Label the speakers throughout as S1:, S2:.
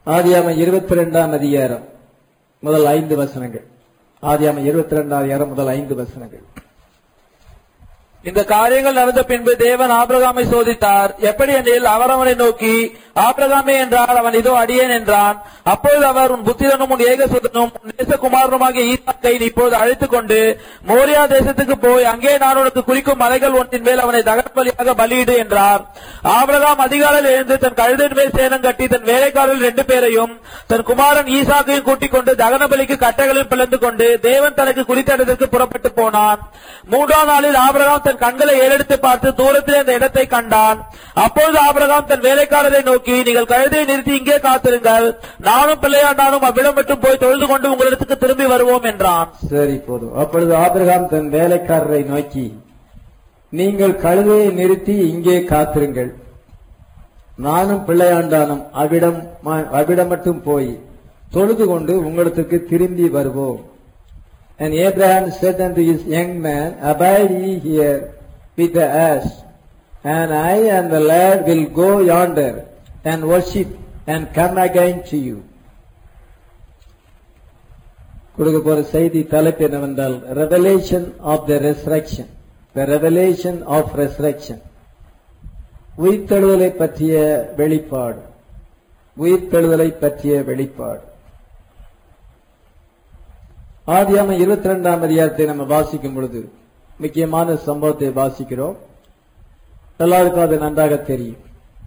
S1: ஆதியாம இருபத்தி ரெண்டாம் அதிகாரம் முதல் ஐந்து வசனங்கள் ஆதியாம இருபத்தி ரெண்டாம் அதிகாரம் முதல் ஐந்து வசனங்கள்
S2: இந்த காரியங்கள் நடந்த பின்பு தேவன் ஆபிரகாமை சோதித்தார் எப்படி எனில் அவர் அவனை நோக்கி ஆபிரகாமே என்றார் அவன் இதோ அடியேன் என்றான் அப்பொழுது அவர் உன் புத்திரனும் உன் ஏகசுதனும் உன் நேசகுமாரனுமாகிய ஈசாக்கை நீ இப்போது அழைத்துக் கொண்டு மோரியா தேசத்துக்கு போய் அங்கே நான் உனக்கு குறிக்கும் மலைகள் ஒன்றின் மேல் அவனை தகப்பலியாக பலியிடு என்றார் ஆபிரகாம் அதிகாலையில் எழுந்து தன் கழுதின் மேல் சேனம் கட்டி தன் வேலைக்காரர்கள் ரெண்டு பேரையும் தன் குமாரன் ஈசாக்கையும் கூட்டிக் கொண்டு தகன பலிக்கு கட்டைகளில் பிளந்து கொண்டு தேவன் தனக்கு குறித்த இடத்திற்கு புறப்பட்டு போனான் மூன்றாம் நாளில் ஆபிரகாம் தன் கண்களை ஏறெடுத்து பார்த்து தூரத்தில் அந்த இடத்தை கண்டான் அப்பொழுது ஆபிரகாம் தன் வேலைக்காரரை நோக்கி நீங்கள் கழுதையை நிறுத்தி இங்கே காத்திருங்கள் நானும் பிள்ளையாண்டானும் அவ்விடம் மட்டும் போய் தொழுது கொண்டு உங்களிடத்துக்கு திரும்பி வருவோம் என்றான்
S1: சரி போதும் அப்பொழுது ஆபிரகாம் தன் வேலைக்காரரை நோக்கி நீங்கள் கழுதையை நிறுத்தி இங்கே காத்திருங்கள் நானும் பிள்ளையாண்டானும் அவ்விடம் ம- அவ்விடம் மட்டும் போய் தொழுது கொண்டு உங்களிடத்துக்கு திரும்பி வருவோம் And Abraham said unto his young man, Abide ye here with the ass, and I and the lad will go yonder and worship and come again to you. கொடுக்க போற செய்தி தலைப்பு என்னவென்றால் revelation of the resurrection the revelation of resurrection உயிர்த்தெழுதலை பற்றிய வெளிப்பாடு உயிர்த்தெழுதலை பற்றிய வெளிப்பாடு ஆதியாம இருபத்தி ரெண்டாம் அதிகாரத்தை நம்ம வாசிக்கும் பொழுது முக்கியமான சம்பவத்தை வாசிக்கிறோம் எல்லாருக்கும் அது நன்றாக தெரியும்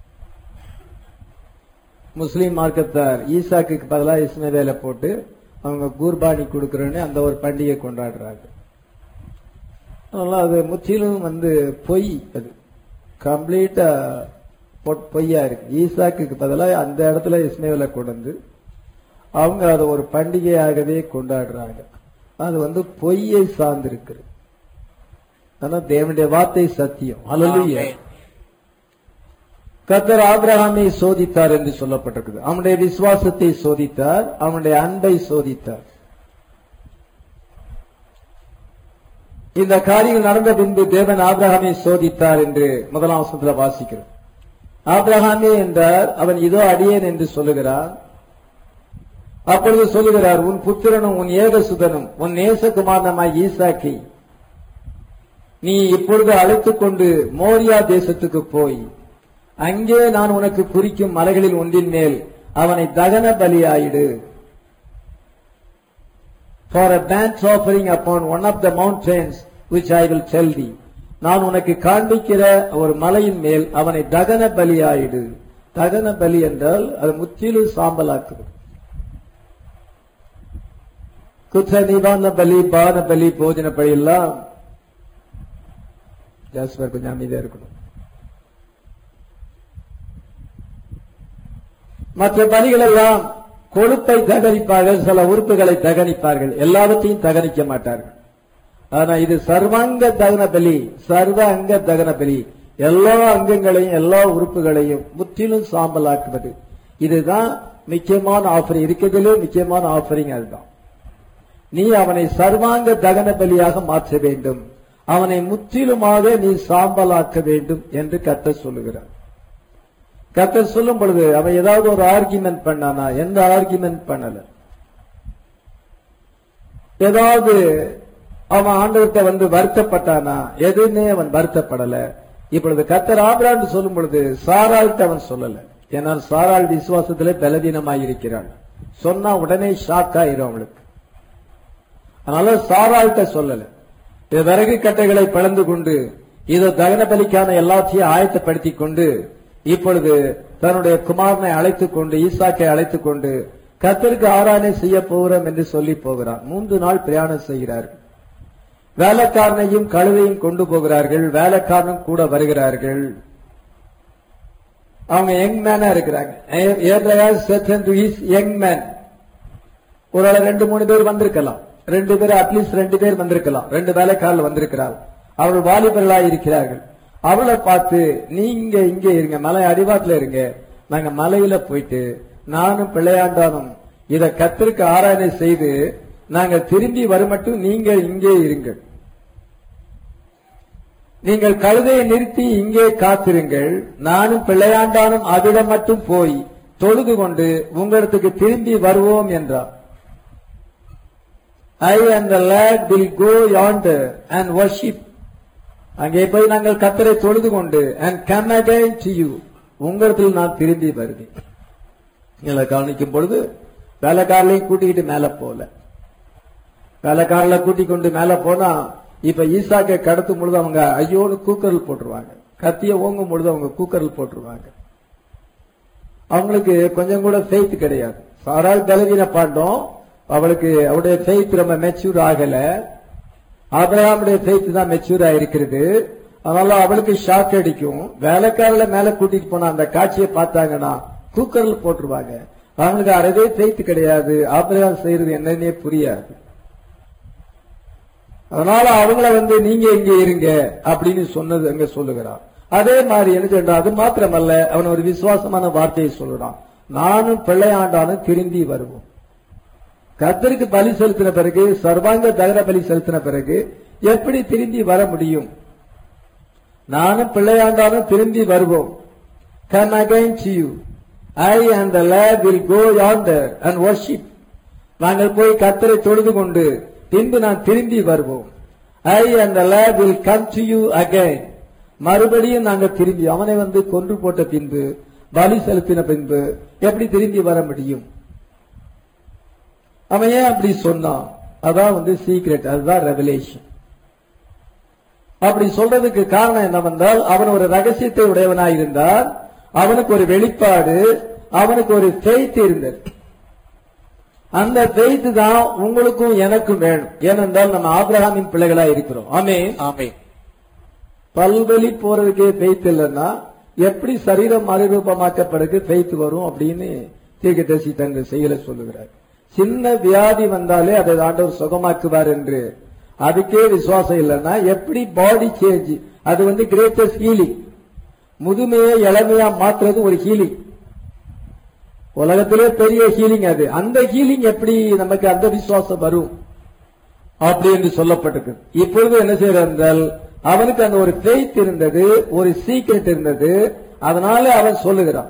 S1: முஸ்லீம் மார்க்கத்தார் ஈசாக்குக்கு பதிலாக இஸ்மவேல போட்டு அவங்க குர்பானி கொடுக்கறேன்னு அந்த ஒரு பண்டிகை கொண்டாடுறாங்க அதனால அது முற்றிலும் வந்து பொய் அது கம்ப்ளீட்டா பொ- பொய்யா இருக்கு ஈசாக்குக்கு பதிலாக அந்த இடத்துல இஸ்மவேலை கொண்டு வந்து அவங்க அதை ஒரு பண்டிகையாகவே கொண்டாடுறாங்க அது வந்து பொய்யை சார்ந்திருக்கு ஆனா தேவனுடைய வார்த்தை சத்தியம் அல்லேலூயா
S2: ஆமென்.
S1: கர்த்தர் ஆபிரகாமை சோதித்தார் என்று சொல்லப்பட்டிருக்குது அவனுடைய விசுவாசத்தை சோதித்தார் அவனுடைய அன்பை சோதித்தார் இந்த காரியங்கள் நடந்த பின்பு தேவன் ஆபிரகாமை சோதித்தார் என்று முதலாம் வசனத்தில் வாசிக்கிறோம் ஆபிரகாமே என்றார் அவன் இதோ அடியேன் என்று சொல்லுகிறான் அப்பொழுது சொல்லுகிறார் உன் புத்திரனும் உன் ஏகசுதனும் உன் நேசகுமாரனமாய் ஈசாக்கை நீ இப்பொழுது அழைத்துக் கொண்டு மோரியா தேசத்துக்கு போய் அங்கே நான் உனக்கு குறிக்கும் மலைகளில் ஒன்றின் மேல் அவனை தகன பலியாயிடு for a burnt offering upon one of the mountains which I will tell thee நான் உனக்கு காண்பிக்கிற ஒரு மலையின் மேல் அவனை தகன பலியாயிடு தகன பலி என்றால் அது முற்றிலும் சாம்பலாக்குவது குற்ற நிவாரண பலி பான பலி போஜன பலி எல்லாம் ஜாஸ்பர் கொஞ்சம் அமைதியா இருக்கணும் மற்ற பலிகள் எல்லாம் கொழுப்பை தகனிப்பார்கள் சில உறுப்புகளை தகனிப்பார்கள் எல்லாவற்றையும் தகனிக்க மாட்டார்கள் ஆனா இது சர்வாங்க தகன பலி சர்வ அங்க தகன பலி எல்லா அங்கங்களையும் எல்லா உறுப்புகளையும் முற்றிலும் சாம்பலாக்குவது இதுதான் முக்கியமான ஆஃபரிங் இருக்கிறதுலே முக்கியமான ஆஃபரிங் அதுதான் நீ அவனை சர்வாங்க தகன பலியாக மாற்ற வேண்டும் அவனை முற்றிலுமாக நீ சாம்பலாக்க வேண்டும் என்று கர்த்தர் சொல்லுகிறார் கர்த்தர் சொல்லும் பொழுது அவன் ஏதாவது ஒரு ஆர்கியுமெண்ட் பண்ணானா எந்த ஆர்கியுமெண்ட் பண்ணல ஏதாவது அவன் ஆண்டவர்கிட்ட வந்து வருத்தப்பட்டானா எதுவுமே அவன் வருத்தப்படல இப்பொழுது கர்த்தர் ஆபிரான்னு சொல்லும் பொழுது சாராள்கிட்ட அவன் சொல்லல ஏன்னால் சாராள் விசுவாசத்திலே பலவீனமாய் இருக்கிறாள் சொன்னா உடனே ஷாக் ஆயிரும் அவளுக்கு அதனால சாராள்கிட்ட சொல்லல இது விறகு கட்டைகளை பிளந்து கொண்டு இதோ தகன பலிக்கான எல்லாத்தையும் ஆயத்தப்படுத்திக் கொண்டு இப்பொழுது தன்னுடைய குமாரனை அழைத்துக் கொண்டு ஈசாக்கை அழைத்துக் கொண்டு கத்தருக்கு ஆராதனை செய்ய போகிறோம் என்று சொல்லி போகிறான் மூன்று நாள் பிரயாணம் செய்கிறார்கள் வேலைக்காரனையும் கழுதையும் கொண்டு போகிறார்கள் வேலைக்காரனும் கூட வருகிறார்கள் அவங்க யங் மேனா இருக்கிறாங்க Abraham said unto his young man ஒரு ஆளு ரெண்டு மூணு பேர் வந்திருக்கலாம் ரெண்டு பேர் அட்லீஸ்ட் ரெண்டு பேர் வந்திருக்கலாம் ரெண்டு வேலைக்காரர்கள் வந்திருக்கிறார் அவர்கள் வாலிபர்களா இருக்கிறார்கள் அவளை பார்த்து நீங்க இங்கே இருங்க மலை அடிவாரத்துல இருங்க நாங்க மலையில போயிட்டு நானும் பிள்ளையாண்டானும் இத கத்திற்கு ஆராதனை செய்து நாங்க திரும்பி வருமட்டும் நீங்க இங்கே இருங்கள் நீங்கள் கழுதையை நிறுத்தி இங்கே காத்திருங்கள் நானும் பிள்ளையாண்டானும் அவிடம் மட்டும் போய் தொழுது கொண்டு உங்களிடத்துக்கு திரும்பி வருவோம் என்றார் I and the lad will go yonder and worship அங்கே போய் நாங்கள் கத்தரை தொழுது கொண்டு and come again to you உங்களிடத்தில் நான் திரும்பி வருவேன் எங்களை கவனிக்கும் பொழுது வேலைக்காரலையும் கூட்டிக்கிட்டு மேல போல வேலைக்காரல கூட்டிக் கொண்டு மேல போனா இப்ப ஈசாக்கை கடத்தும் பொழுது அவங்க ஐயோன்னு கூக்கரல் போட்டுருவாங்க கத்திய ஓங்கும் பொழுது அவங்க கூக்கரல் போட்டுருவாங்க அவங்களுக்கு கொஞ்சம் கூட ஃபெய்த் கிடையாது சாரால் பலவீன பாண்டோம் அவளுக்கு அவருடைய ஃபெய்த் ரொம்ப மெச்சூர் ஆகல ஆபிரகாமுடைய ஃபெய்த் தான் மெச்சூர் ஆயிருக்கிறது அதனால அவளுக்கு ஷாக் அடிக்கும் வேலைக்காரல மேல கூட்டிட்டு போனா அந்த காட்சியை பார்த்தாங்கன்னா கூக்கரல் போட்டுருவாங்க அவங்களுக்கு அறவே ஃபெய்த் கிடையாது ஆபிரகாம் செய்யறது என்னன்னே புரியாது அதனால அவங்கள வந்து நீங்க இங்க இருங்க அப்படின்னு சொன்னது அங்க சொல்லுகிறார் அதே மாதிரி என்ன சொல்றான் அது மாத்திரமல்ல அவன் ஒரு விசுவாசமான வார்த்தையை சொல்றான் நானும் பிள்ளையாண்டானும் திரும்பி வருவோம் கர்த்தருக்கு பலி செலுத்தின பிறகு சர்வாங்க தகர பலி செலுத்தின பிறகு எப்படி திரும்பி வர முடியும் நானும் பிள்ளையாண்டானும் திரும்பி வருவோம் come again to you I and the lad will go yonder and worship நாங்கள் போய் கர்த்தரை தொழுது கொண்டு பின்பு நான் திரும்பி வருவோம் ஐ and the lad will come to you again மறுபடியும் நாங்கள் திரும்பி அவனை வந்து கொன்று போட்ட பின்பு பலி செலுத்தின பின்பு எப்படி திரும்பி வர முடியும் அவன் ஏன் அப்படி சொன்னான் அதான் வந்து சீக்ரெட் அதுதான் ரெவலேஷன் அப்படி சொல்றதுக்கு காரணம் என்னவென்றால் அவன் ஒரு ரகசியத்தை உடையவனாயிருந்தார் அவனுக்கு ஒரு வெளிப்பாடு அவனுக்கு ஒரு ஃபெய்த் இருந்தது அந்த ஃபெய்த் தான் உங்களுக்கும் எனக்கும் வேணும் ஏனென்றால் நம்ம ஆபிரகாமின் பிள்ளைகளா இருக்கிறோம் ஆமே
S2: ஆமே
S1: பல்வழி போறதுக்கே ஃபெய்த் இல்லைன்னா எப்படி சரீரம் மறுரூபமாக்கப்படுக்கு ஃபெய்த் வரும் அப்படின்னு தீர்க்கதரிசி தன் செயலை சொல்லுகிறார் சின்ன வியாதி வந்தாலே அதை ஆண்டவர் சுகமாக்குவார் என்று அதுக்கே விசுவாசம் இல்லைன்னா எப்படி பாடி சேஞ்ச் அது வந்து கிரேட்டஸ்ட் ஹீலிங் முதுமையை இளமையா மாற்றுறது ஒரு ஹீலிங் உலகத்திலே பெரிய ஹீலிங் அது அந்த ஹீலிங் எப்படி நமக்கு அந்த விசுவாசம் வரும் அப்படி என்று சொல்லப்பட்டிருக்கு இப்பொழுது என்ன செய்யறார் என்றால் அவனுக்கு அந்த ஒரு ஃபெய்த் இருந்தது ஒரு சீக்ரெட் இருந்தது அதனால அவன் சொல்லுகிறான்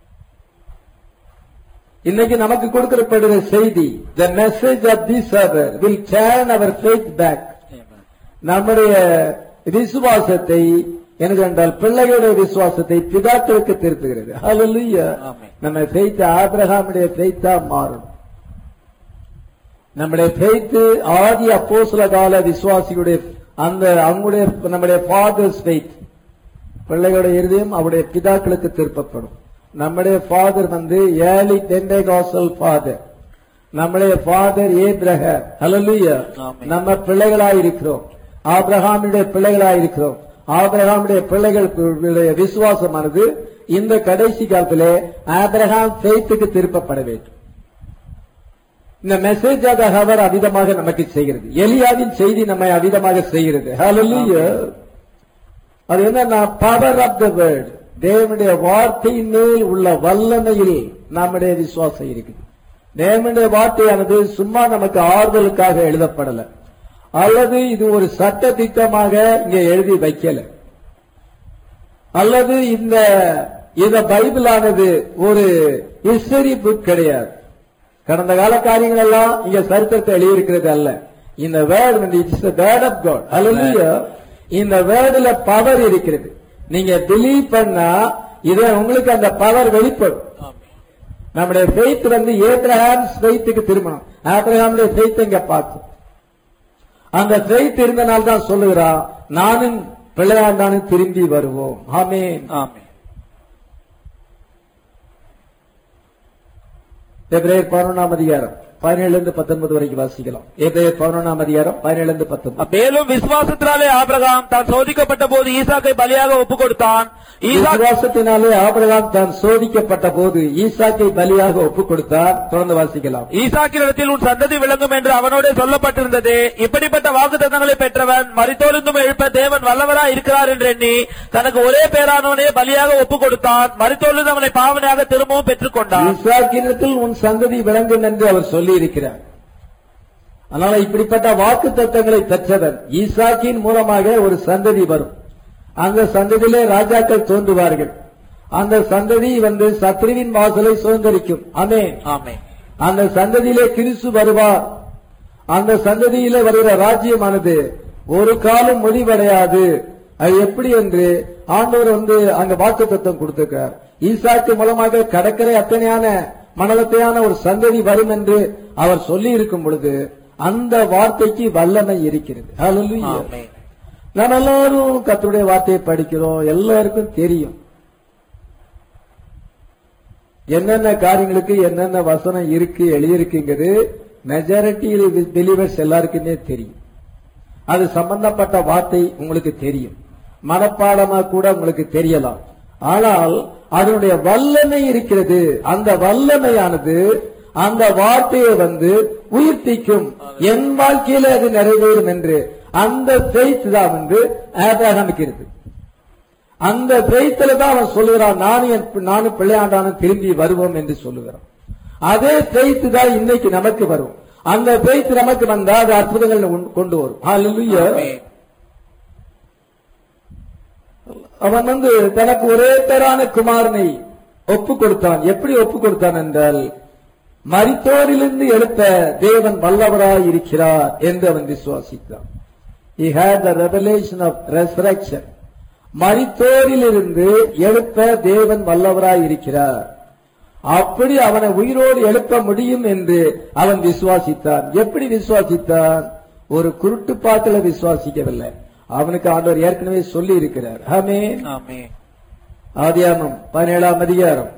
S1: இன்னைக்கு நமக்கு கொடுக்கப்படுகிற செய்தி the message of the server will turn our faith back நம்முடைய விசுவாசத்தை எனக்கு என்றால் பிள்ளைகளுடைய விசுவாசத்தை பிதாக்களுக்கு திருப்புகிறது Hallelujah.
S2: ஆமென்.
S1: நம்ம ஃபெய்த் ஆபிரகாமுடைய ஃபெய்த்தா மாறும் நம்முடைய ஃபெய்த் ஆதி அப்போஸ்தல கால விசுவாசிகளுடைய அந்த அவங்களுடைய நம்முடைய ஃபாதர்ஸ் ஃபெய்த் பிள்ளைகளுடைய இருதயம் அவருடைய பிதாக்களுக்கு திருப்பப்படும் நம்முடைய ஃபாதர் வந்து ஏலி பெண்டேகாசல் ஃபாதர் நம்முடைய ஃபாதர் ஏப்ரஹாம் ஹalleluya
S2: ஆமென்.
S1: நம்ம பிள்ளைகளாய் இருக்கிறோம் ஆபிரகாமுடைய பிள்ளைகளாய் இருக்கிறோம் ஆபிரகாமுடைய பிள்ளைகளுடைய விசுவாசமானது இந்த கடைசி காலத்திலே ஆபிரகாம் ஃபெய்த்துக்கு திருப்பப்பட வேண்டும் இந்த மெசேஜ் ஆக ஹவர் அதிகமாக நமக்கு செய்கிறது எலியாவின் செய்தி நம்மை அதிகமாக செய்கிறது Hallelujah. அது என்னன்னா பவர் ஆஃப் த வேர்ட் தேவனுடைய வார்த்தையின் மேல் உள்ள வல்லமையில் நம்முடைய விசுவாசம் இருக்குது தேவனுடைய வார்த்தையானது சும்மா நமக்கு ஆறுதலுக்காக எழுதப்படல அல்லது இது ஒரு சட்ட திட்டமாக இங்க எழுதி வைக்கல அல்லது இந்த இந்த பைபிளானது ஒரு ஹிஸ்டரி புக் கிடையாது கடந்த கால காரியங்கள் எல்லாம் இங்க சரித்திரத்தை எழுதியிருக்கிறது அல்ல இந்த வேர்டு வந்து இட்ஸ் வேர்ட் ஆஃப் காட் அல்ல இந்த வேர்டுல பவர் இருக்கிறது நீங்க பிலீவ் பண்ணா இத உங்களுக்கு அந்த பவர் வெளிப்படும் நம்முடைய ஃபெய்த் வந்து ஏப்ரஹாம் ஃபெய்த்துக்கு திருமணம் ஆப்ரஹாமுடைய ஃபெய்த் இங்க பார்த்தோம் அந்த ஃபெய்த் இருந்தனால தான் சொல்லுகிறா நானும் பிள்ளையாண்டானும் திரும்பி வருவோம் ஆமென்
S2: ஆமே
S1: எபிரேயர் பதினொன்றாம் அதிகாரம் பதினேழுல இருந்து பத்தொன்பது வரைக்கும் வாசிக்கலாம் எபிரேயர் பதினொன்றாம் அதிகாரம் பதினேழுல இருந்து பத்தொன்பது
S2: மேலும் விசுவாசத்தினாலே ஆபிரகாம் தான் சோதிக்கப்பட்ட போது ஈசாக்கை பலியாக ஒப்புக் கொடுத்தான் ஈசாக்
S1: விசுவாசத்தினாலே ஆபிரகாம் தான் சோதிக்கப்பட்ட போது ஈசாக்கை பலியாக ஒப்புக் கொடுத்தார் தொடர்ந்து வாசிக்கலாம்
S2: ஈசாக்கினிடத்தில் உன் சந்ததி விளங்கும் என்று அவனோட சொல்லப்பட்டிருந்தது இப்படிப்பட்ட வாக்குத்தத்தங்களை பெற்றவன் மரித்தோலிந்தும் எழுப்ப தேவன் வல்லவராய் இருக்கிறார் என்று எண்ணி தனக்கு ஒரே பேரானவனே பலியாக ஒப்புக் கொடுத்தான் மரித்தோலிந்து அவனை பாவனையாக திரும்பவும் பெற்றுக் கொண்டான்
S1: ஈசாக்கினத்தில் உன் சந்ததி விளங்கும் என்று அவர் சொல்லி இருக்கிறார் அதனால இப்படிப்பட்ட வாக்கு தத்தங்களை பெற்றவன் ஈசாக்கின் மூலமாக ஒரு சந்ததி வரும் அந்த சந்ததியிலே ராஜாக்கள் தோன்றுவார்கள் அந்த சந்ததி வந்து சத்ருவின் வாசலை சுதந்திரிக்கும் ஆமென்
S2: ஆமென்
S1: அந்த சந்ததியிலே கிறிஸ்து வருவார் அந்த சந்ததியிலே வருகிற ராஜ்யமானது ஒரு காலம் முடிவடையாது அது எப்படி என்று ஆண்டவர் வந்து அங்க வாக்கு தத்துவம் கொடுத்திருக்கிறார் ஈசாக்கு மூலமாக கடற்கரை அத்தனையான மணலத்தையான ஒரு சந்ததி வரும் என்று அவர் சொல்லி இருக்கும் பொழுது அந்த வார்த்தைக்கு வல்லமை இருக்கிறது Hallelujah.
S2: ஆமென்
S1: நாம் எல்லாரும் கர்த்தருடைய வார்த்தையை படிக்கிறோம் எல்லாருக்கும் தெரியும் என்னென்ன காரியங்களுக்கு என்னென்ன வசனம் இருக்கு எழுதியிருக்குங்கிறது மெஜாரிட்டி பிலீவர்ஸ் எல்லாருக்குமே தெரியும் அது சம்பந்தப்பட்ட வார்த்தை உங்களுக்கு தெரியும் மனப்பாடமா கூட உங்களுக்கு தெரியலாம் ஆனால் அதனுடைய வல்லமை இருக்கிறது அந்த வல்லமையானது அந்த வார்த்தையை வந்து உயிர்ப்பிக்கும் என் வாழ்க்கையில அது நிறைவேறும் என்று அந்த faith தான் வந்து ஆபிரகாமுக்கு இருக்கு அந்த பெய்த்துல தான் அவன் சொல்லுகிறான் நானும் என் பி- நானும் பிள்ளையாண்டானும் திரும்பி வருவோம் என்று சொல்லுகிறான் அதே பெய்த்து தான் இன்னைக்கு நமக்கு வரும் அந்த பெய்த்து நமக்கு வந்தா அது அற்புதங்கள் உண்டு- கொண்டு வரும் Hallelujah.
S2: ஆமென்
S1: அவன் வந்து தனக்கு ஒரே பேரான குமாரனை ஒப்பு கொடுத்தான் எப்படி ஒப்பு கொடுத்தான் என்றால் மரித்தோரிலிருந்து எழுப்ப தேவன் வல்லவராய் இருக்கிறார் என்று அவன் விசுவாசித்தான் he had the revelation of resurrection மரித்தோரிலிருந்து எழுப்ப தேவன் வல்லவராய் இருக்கிறார் அப்படி அவனை உயிரோடு எழுப்ப முடியும் என்று அவன் விசுவாசித்தான் எப்படி விசுவாசித்தான் ஒரு குருட்டு பாட்டில விசுவாசிக்கவில்லை அவனுக்கு ஆண்டவர் ஏற்கனவே சொல்லி இருக்கிறார் ஆமென்
S2: ஆமென்
S1: ஆதியாமம் பதினேழாம் அதிகாரம்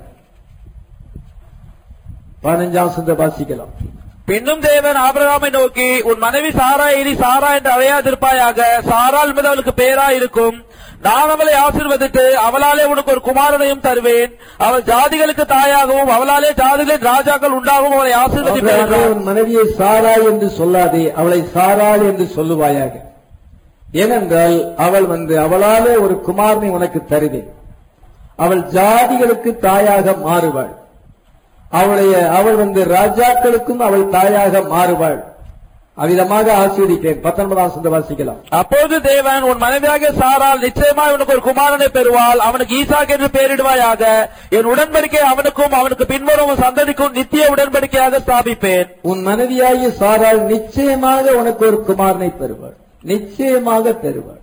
S1: பதினஞ்சாம் சிந்த வாசிக்கலாம்
S2: பின்னும் தேவன் ஆபிரகாமை நோக்கி உன் மனைவி சாரா இனி சாரா என்று அழையாதிருப்பாயாக சாரால் மீது அவளுக்கு பேரா இருக்கும் நான் அவளை ஆசீர்வதித்து அவளாலே உனக்கு ஒரு குமாரனையும் தருவேன் அவள் ஜாதிகளுக்கு தாயாகவும் அவளாலே ஜாதிகளின் ராஜாக்கள் உண்டாகவும் அவளை ஆசீர்வதிப்பேன்
S1: ஆபிரகாமே,
S2: என்றார்.
S1: உன் மனைவியை சாராய் என்று சொல்லாதே அவளை சாராள் என்று சொல்லுவாயாக ஏனென்றால் அவள் வந்து அவளாலே ஒரு குமாரனை உனக்கு தருவேன் அவள் ஜாதிகளுக்கு தாயாக மாறுவாள் அவளுடைய அவள் வந்து ராஜாக்களுக்கும் அவள் தாயாக மாறுவாள் அவ்விதமாக ஆசீர்வதிப்பேன் பத்தொன்பதாம் சொந்த வாசிக்கலாம்
S2: அப்போது தேவன் உன் மனைவியாக சாரால் நிச்சயமாய் உனக்கு ஒரு குமாரனை பெறுவாள் அவனுக்கு ஈசாக் என்று பெயரிடுவாயாக என் உடன்படிக்கை அவனுக்கும் அவனுக்கு பின்வரும் உன் சந்ததிக்கும் நித்திய உடன்படிக்கையாக ஸ்தாபிப்பேன்
S1: உன் மனைவியாகிய சாராள் நிச்சயமாக உனக்கு ஒரு குமாரனை பெறுவாள் நிச்சயமாக பெறுவாள்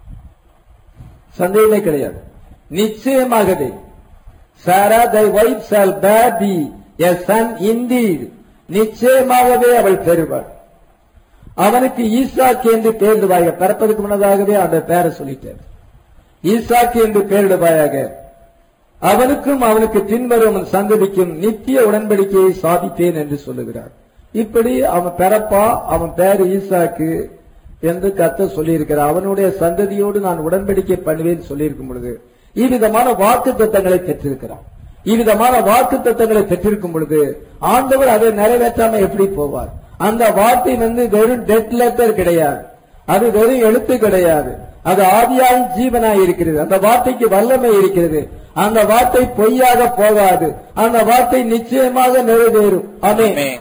S1: சந்தேகமே கிடையாது நிச்சயமாகவே சாரா தை வைஃப் ஷால் பேர் தி எ சன் இண்டீட் நிச்சயமாகவே அவள் பெறுவாள் அவனுக்கு ஈசாக்கு என்று பெயரிடுவாயாக பிறப்பதற்கு முன்னதாகவே அந்த பேரை சொல்லிட்டார் ஈசாக்கு என்று பெயரிடுவாயாக அவனுக்கும் அவனுக்கு பின்வரும் சந்ததிக்கும் நித்திய உடன்படிக்கையை சாதிப்பேன் என்று சொல்லுகிறார் இப்படி அவன் பிறப்பா அவன் பேர் ஈசாக்கு என்று கத்த சொல்லியிருக்கிறார் அவனுடைய சந்ததியோடு நான் உடன்படிக்கை பண்ணுவேன் சொல்லியிருக்கும் பொழுது இவ்விதமான வாக்கு தத்தங்களை பெற்றிருக்கிறான் இவ்விதமான வாக்கு தத்தங்களை பெற்றிருக்கும் பொழுது ஆண்டவர் அதை நிறைவேற்றாம எப்படி போவார் அந்த வார்த்தை வந்து வெறும் டெட் லெட்டர் கிடையாது அது வெறும் எழுத்து கிடையாது அது ஆதியாய் ஜீவனாய் இருக்கிறது அந்த வார்த்தைக்கு வல்லமை இருக்கிறது அந்த வார்த்தை பொய்யாக போகாது அந்த வார்த்தை நிச்சயமாக நிறைவேறும் ஆமென்
S2: Amen.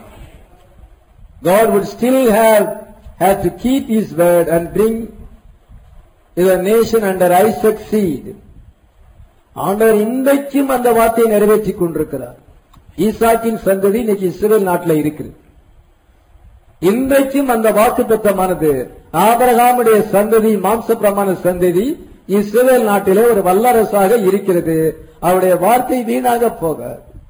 S1: God would still have had to keep his word and bring the nation under Isaac's seed. ஆண்டவர் இன்றைக்கும் அந்த வார்த்தையை நிறைவேற்றிக் கொண்டிருக்கிறார் ஈசாக்கின் சந்ததி இன்னைக்கு இஸ்ரேல் நாட்டில் இருக்குது இன்றைக்கும் அந்த வாக்கு தத்தமானது ஆபரகாமுடைய சந்ததி மாம்ச பிரமாண சந்ததி இஸ்ரேல் நாட்டிலே ஒரு வல்லரசாக இருக்கிறது அவருடைய வார்த்தை வீணாக போக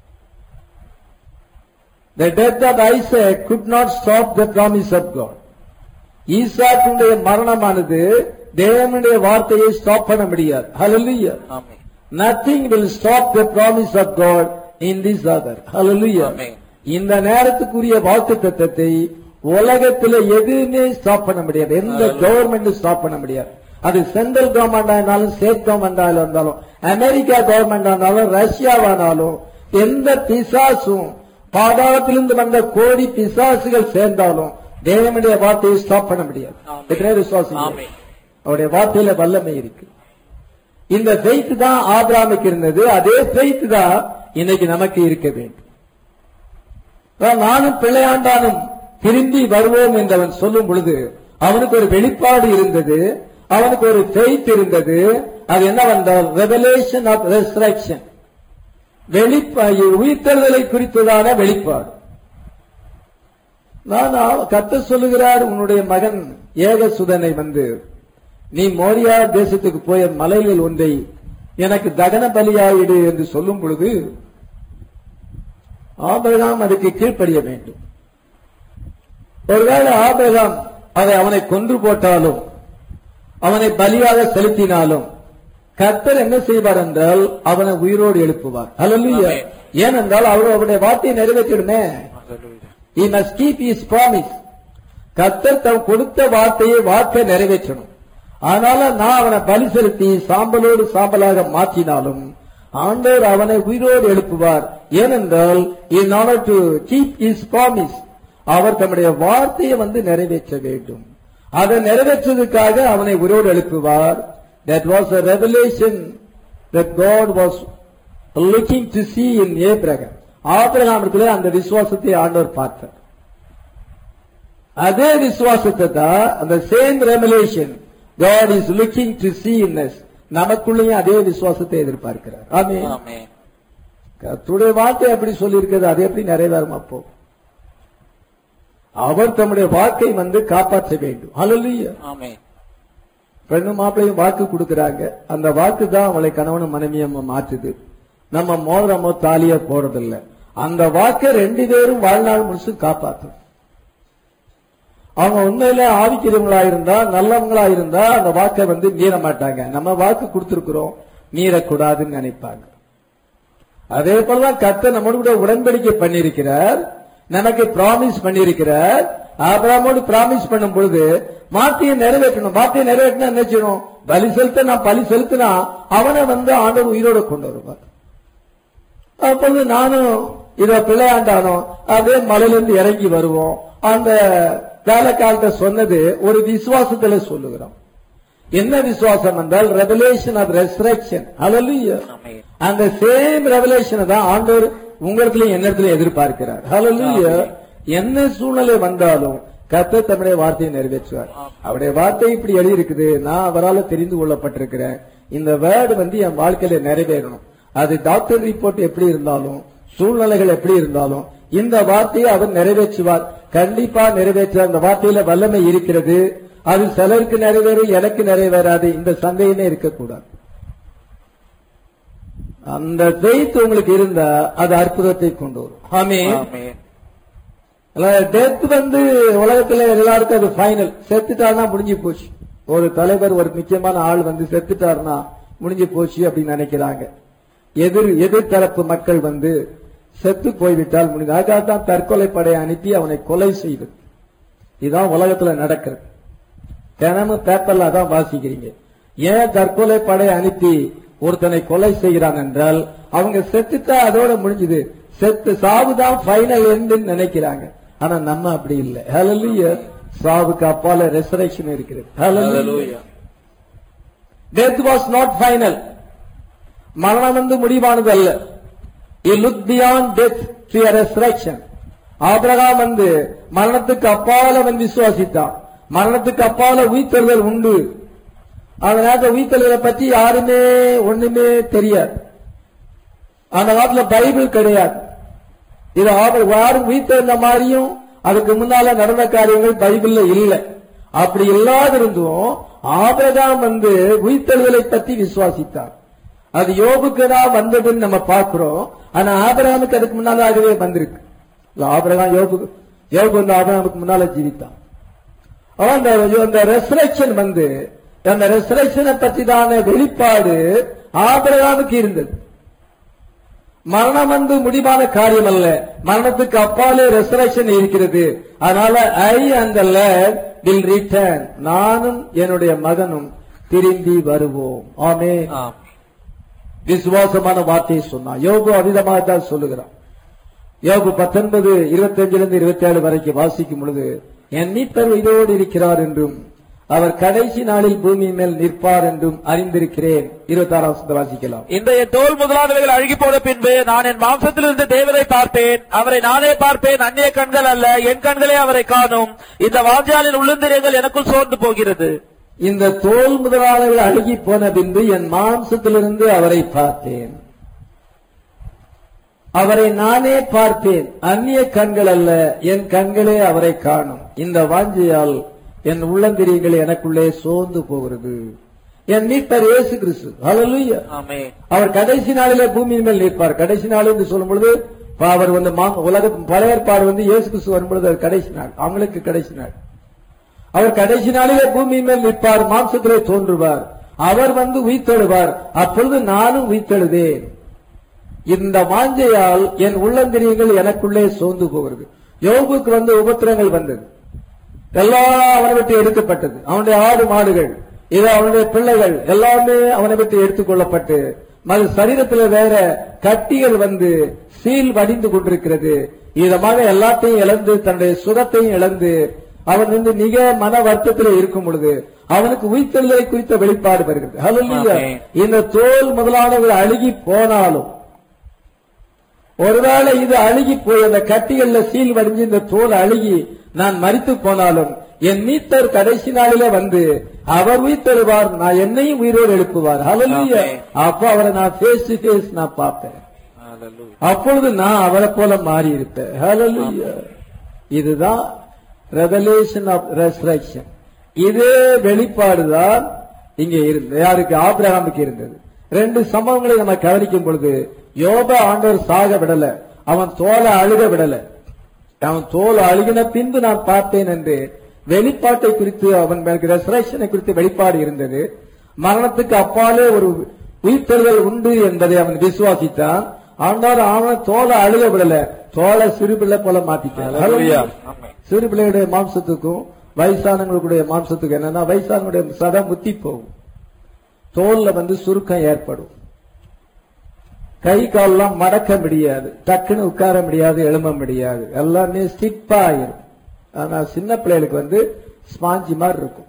S1: The death of Isaac could not stop the promise of God. ஈசாக்குடைய மரணமானது தேவனுடைய வார்த்தையை ஸ்டாப் பண்ண முடியாது Hallelujah.
S2: Amen
S1: Nothing will stop the promise of God in this hour. Hallelujah.
S2: Amen.
S1: இந்த நேரத்துக்குரிய வாக்கு தத்தத்தை உலகத்துல எதுவுமே ஸ்டாப் பண்ண முடியாது எந்த கவர்மெண்ட் ஸ்டாப் பண்ண முடியாது அது சென்ட்ரல் கவர்மெண்டா இருந்தாலும் ஸ்டேட் கவர்மெண்டா இருந்தாலும் அமெரிக்கா கவர்மெண்டா இருந்தாலும் ரஷ்யாவானாலும் எந்த பிசாசும் பாதாளத்திலிருந்து வந்த கோடி பிசாசுகள் சேர்ந்தாலும் தேவனுடைய வார்த்தையை ஸ்டாப் பண்ண முடியாது
S2: Amen.
S1: எத்தனை விசுவாசம்
S2: ஆமென்.
S1: அவருடைய வார்த்தையில வல்லமை இருக்கு இந்த ஃபெய்த் தான் ஆபிராமுக்கு இருந்தது அதே ஃபெய்த் தான் இன்னைக்கு நமக்கு இருக்க வேண்டும் அதான் நானும் பிள்ளையாண்டானும் திரும்பி வருவோம் என்று அவன் சொல்லும் பொழுது அவனுக்கு ஒரு வெளிப்பாடு இருந்தது அவனுக்கு ஒரு ஃபெய்த் இருந்தது அது என்னவென்றால் ரெவலேஷன் ஆஃப் ரெஸ்ட்ரக்ஷன் வெளிப்பா உயிர்த்தெழுதலை குறித்ததான வெளிப்பாடு நான் கத்த சொல்லுகிறார் உன்னுடைய மகன் ஏகசுதனை வந்து நீ மோரியா தேசத்துக்கு போய மலைகள் ஒன்றை எனக்கு தகன பலியாயிடு என்று சொல்லும் பொழுது ஆபிரகாம் அதுக்கு கீழ்ப்படிய வேண்டும் ஒருவேளை ஆபிரகாம் அதை அவனை கொன்று போட்டாலும் அவனை பலியாக செலுத்தினாலும் கர்த்தர் என்ன செய்வார் என்றால் அவனை உயிரோடு எழுப்புவார் அல்ல ஏனென்றால் அவர் அவருடைய வார்த்தையை நிறைவேற்றிடுமே he must keep his promise கர்த்தர் தம் கொடுத்த வார்த்தையை வார்த்தை நிறைவேற்றணும் அதனால நான் அவனை பலி செலுத்தி சாம்பலோடு சாம்பலாக மாற்றினாலும் ஆண்டவர் அவனை உயிரோடு எழுப்புவார் ஏனென்றால் in order to keep his promise அவர் தம்முடைய வார்த்தையை வந்து நிறைவேற்ற வேண்டும் அதை நிறைவேற்றுவதற்காக அவனை உயிரோடு எழுப்புவார் that was a revelation that God was looking to see in Abraham ஆபிரகாமிடத்திலே அந்த விசுவாசத்தை ஆண்டவர் பார்த்தார் அதே விசுவாசத்தை தான் அந்த same revelation God is looking to see in us நமக்குள்ளேயும் அதே விசுவாசத்தை எதிர்பார்க்கிறார் ஆமென்
S2: ஆமென்
S1: கர்த்தருடைய வார்த்தை எப்படி சொல்லியிருக்கிறது அது எப்படி நிறைவேறும் அப்போ அவர் தம்முடைய வாக்கை வந்து காப்பாற்ற வேண்டும் ஹalleluya
S2: ஆமென்
S1: பெண்ணும் மாப்பிளையும் வாக்கு கொடுக்கறாங்க அந்த வாக்கு தான் அவளை கணவனும் மனைவியும் மாற்றுது நம்ம மோதிரமோ தாலியோ போறதில்ல அந்த வாக்கை ரெண்டு பேரும் வாழ்நாள் முழுசும் காப்பாற்றும் அவங்க உண்மையில ஆவிக்கிறவங்களா இருந்தா நல்லவங்களா இருந்தா அந்த வாக்கை வந்து மீற மாட்டாங்க நம்ம வாக்கு கொடுத்திருக்கிறோம் மீறக்கூடாதுன்னு நினைப்பாங்க அதே போலதான் கர்த்தர் நம்மோடு கூட உடன்படிக்கை பண்ணியிருக்கிறார் நமக்கு பிராமிஸ் பண்ணியிருக்கிறார் ஆபிரகாமோடு பிராமிஸ் பண்ணும் பொழுது வார்த்தையை நிறைவேற்றணும் வார்த்தையை நிறைவேற்றினா என்ன செய்யணும் பலி செலுத்த நான் பலி செலுத்தினா அவனை வந்து ஆண்டவர் உயிரோட கொண்டு வருவார் அப்பொழுது நானும் இத பிள்ளையாண்டானோ அதே மலையிலிருந்து இறங்கி வருவோம் அந்த வேலைக்காலத்தை சொன்னது ஒரு விசுவாசத்துல சொல்லுகிறோம் என்ன விசுவாசம் என்றால் ரெவலேஷன் ஆஃப் ரெஸ்ட்ரக்ஷன் ஹalleluya
S2: ஆமென்
S1: அந்த சேம் ரெவலேஷனை தான் ஆண்டவர் உங்களிடத்திலும் என்னிடத்திலும் எதிர்பார்க்கிறார் ஹalleluya என்ன சூழ்நிலை வந்தாலும் கர்த்தர் தம்முடைய வார்த்தையை நிறைவேற்றுவார் அவருடைய வார்த்தை இப்படி எழுதி இருக்குது நான் அவரால் தெரிந்து கொள்ளப்பட்டிருக்கிறேன் இந்த வேர்டு வந்து என் வாழ்க்கையில நிறைவேறணும் அது டாக்டர் ரிப்போர்ட் எப்படி இருந்தாலும் சூழ்நிலைகள் எப்படி இருந்தாலும் இந்த வார்த்தையை அவர் நிறைவேற்றுவார் கண்டிப்பா நிறைவேற்ற அந்த வார்த்தையில வல்லமை இருக்கிறது அது சிலருக்கு நிறைவேறும் எனக்கு நிறைவேறாது இந்த சந்தேகமே இருக்கக்கூடாது அந்த faith உங்களுக்கு இருந்தா அது அற்புதத்தை கொண்டு வரும் ஆமென்
S2: ஆமென்
S1: டெத் வந்து உலகத்துல எல்லாருக்கும் அது ஃபைனல் செத்துட்டாருன்னா முடிஞ்சு போச்சு ஒரு தலைவர் ஒரு முக்கியமான ஆள் வந்து செத்துட்டாருன்னா முடிஞ்சு போச்சு அப்படின்னு நினைக்கிறாங்க எதிர் எதிர்த்தரப்பு மக்கள் வந்து செத்து போய்விட்டால் முடிஞ்சு அதுக்காக தான் தற்கொலை படையை அனுப்பி அவனை கொலை செய்வது இதுதான் உலகத்துல நடக்கிறது தினமும் பேப்பர்ல தான் வாசிக்கிறீங்க ஏன் தற்கொலை படையை அனுப்பி ஒருத்தனை கொலை செய்கிறான் என்றால் அவங்க செத்துட்டா அதோட முடிஞ்சது செத்து சாவுதான் ஃபைனல் எண்டுன்னு நினைக்கிறாங்க ஆனா நம்ம அப்படி இல்லை ஹalleluya சாவுக்கு அப்பால ரெசரக்ஷன் இருக்கிறது ஹalleluya
S2: Hallelujah.
S1: Death was not final மரணம் வந்து முடிவானது அல்ல இ look beyond death to a resurrection Abraham வந்து மரணத்துக்கு அப்பால அவன் விசுவாசித்தான் மரணத்துக்கு அப்பால உயிர்த்தெழுதல் உண்டு அதனால உயிர்த்தெழுதலை பற்றி யாருமே ஒண்ணுமே தெரியாது அந்த காலத்துல பைபிள் கிடையாது இது ஆப- யாரும் உயிர்த்தெழுந்த மாதிரியும் அதுக்கு முன்னால நடந்த காரியங்கள் பைபிள்ல இல்லை அப்படி இல்லாதிருந்தும் ஆபிரகாம் வந்து உயிர்த்தெழுதலை பற்றி விசுவாசித்தார் அது யோபுக்கு தான் வந்ததுன்னு நம்ம பார்க்கிறோம் ஆனா ஆபிரகாமுக்கு அதுக்கு முன்னாலாகவே வந்திருக்கு இல்ல, ஆபிரகாம் யோபு யோபு வந்து ஆபிரகாமுக்கு முன்னால ஜீவித்தான் அவன் அந்த அந்த ரெசரக்ஷன் வந்து அந்த ரெசரக்ஷனை பற்றி தான வெளிப்பாடு ஆபிரகாமுக்கு இருந்தது மரணம் வந்து முடிவான காரியம் அல்ல மரணத்துக்கு அப்பாலே ரெசரக்ஷன் இருக்கிறது அதனால ஐ அந்த வில் ரிட்டர்ன் நானும் என்னுடைய மகனும் திரும்பி வருவோம் ஆமே
S2: ஆமென்
S1: விசுவாசமான வார்த்தையை சொன்னான் யோபு அவிதமாக தான் சொல்லுகிறான் யோபு பத்தொன்பது இருபத்தஞ்சுல இருந்து இருபத்தி ஏழு வரைக்கும் வாசிக்கும் பொழுது என் மீட்பர் இதோடு இருக்கிறார் என்றும் அவர் கடைசி நாளில் பூமி மேல் நிற்பார் என்றும் அறிந்திருக்கிறேன் இருபத்தி ஆறாம் வாசிக்கலாம்
S2: இந்த என் தோல் முதலானவைகள் அழுகி போன பின்பு நான் என் மாம்சத்திலிருந்து தேவரை பார்ப்பேன் அவரை நானே பார்ப்பேன் அந்நிய கண்கள் அல்ல என் கண்களே அவரை காணும் இந்த வாஞ்சாலின் உள்ளந்திரியங்கள் எனக்குள் சோர்ந்து போகிறது
S1: இந்த தோல் முதலாளர்கள் அழுகி போன பின்பு என் மாம்சத்திலிருந்து அவரை பார்த்தேன் அவரை நானே பார்த்தேன் அந்நிய கண்கள் அல்ல என் கண்களே அவரை காணும் இந்த வாஞ்சையால் என் உள்ளந்திரியங்கள் எனக்குள்ளே சோர்ந்து போகிறது என் மீட்பர் இயேசு கிறிஸ்து ஹalleluya
S2: ஆமென்
S1: அவர் கடைசி நாளிலே பூமியின் மேல் நிற்பார் கடைசி நாள் என்று சொல்லும் பொழுது இப்ப அவர் வந்து மா- உலக பழைய ஏற்பாடு வந்து இயேசு கிறிஸ்து வரும்பொழுது அது கடைசி நாள் அவங்களுக்கு கடைசி நாள் அவர் கடைசி நாளிலே பூமியின் மேல் நிற்பார் மாம்சத்திலே தோன்றுவார் அவர் வந்து உயிர்த்தெழுவார் அப்பொழுது நானும் உயிர்த்தெழுவேன் இந்த வாஞ்சையால் என் உள்ளந்திரியங்கள் எனக்குள்ளே சோர்ந்து போகிறது யோபுக்கு வந்து உபத்திரங்கள் வந்தது எல்லாம் அவனை விட்டு எடுக்கப்பட்டது அவனுடைய ஆடு மாடுகள் இது அவனுடைய பிள்ளைகள் எல்லாமே அவனை விட்டு எடுத்துக் கொள்ளப்பட்டு மது சரீரத்தில் வேற கட்டிகள் வந்து சீல் வடிந்து கொண்டிருக்கிறது இதமாக எல்லாத்தையும் இழந்து தன்னுடைய சுகத்தையும் இழந்து அவன் வந்து மிக மன வருத்தத்தில் இருக்கும் பொழுது அவனுக்கு உயிர்த்தெழுதலை குறித்த வெளிப்பாடு வருகிறது ஹalleluya.
S2: ஆமென்.
S1: இந்த தோல் முதலானவர்கள் அழுகி போனாலும் ஒருவேளை இது அழுகி போய் அந்த கட்டிகள்ல சீல் வடிஞ்சு இந்த தோல் அழுகி நான் மரித்து போனாலும் என் மீத்தர் கடைசி நாளில வந்து அவர் உயிர்த்தெழுவார் நான் என்னையும் உயிரோடு எழுப்புவார் ஹalleluya.
S2: ஆமென்.
S1: அப்போ அவரை நான் ஃபேஸ் டு ஃபேஸ் நான் பார்ப்பேன்
S2: ஹalleluya
S1: அப்பொழுது நான் அவரை போல மாறி இருப்பேன் Hallelujah. இதுதான் ரெவலேஷன் ஆஃப் ரெசரக்ஷன் இதே வெளிப்பாடுதான் இங்க இருந்தது யாருக்கு ஆபிரகாமுக்கு இருந்தது ரெண்டு சம்பவங்களை நம்ம கவனிக்கும் பொழுது யோப ஆண்டவர் சாக விடல அவன் தோலை அழுக விடல அவன் தோல் அழுகின பின்பு நான் பார்த்தேன் என்று வெளிப்பாட்டை குறித்து அவன் ரெசரக்ஷனை குறித்து வெளிப்பாடு இருந்தது மரணத்துக்கு அப்பாலே ஒரு உயிர்த்தெழுதல் உண்டு என்பதை அவன் விசுவாசித்தான் ஆண்டவர் அவன் தோலை அழுக விடல தோலை சிறுபிள்ளை போல மாத்திட்டான்
S2: ஹalleluya ஆமென்
S1: சிறு பிள்ளையுடைய மாம்சத்துக்கும் வயசானவங்களுடைய மாம்சத்துக்கும் என்னன்னா வயசானவங்களுடைய சதம் முத்தி போகும் தோல்ல வந்து சுருக்கம் ஏற்படும் கை கால்லாம் மடக்க முடியாது டக்குன்னு உட்கார முடியாது எழும்ப முடியாது எல்லாமே ஸ்டிப்பா ஆயிரும் ஆனா சின்ன பிள்ளைகளுக்கு வந்து ஸ்பாஞ்சி மாதிரி இருக்கும்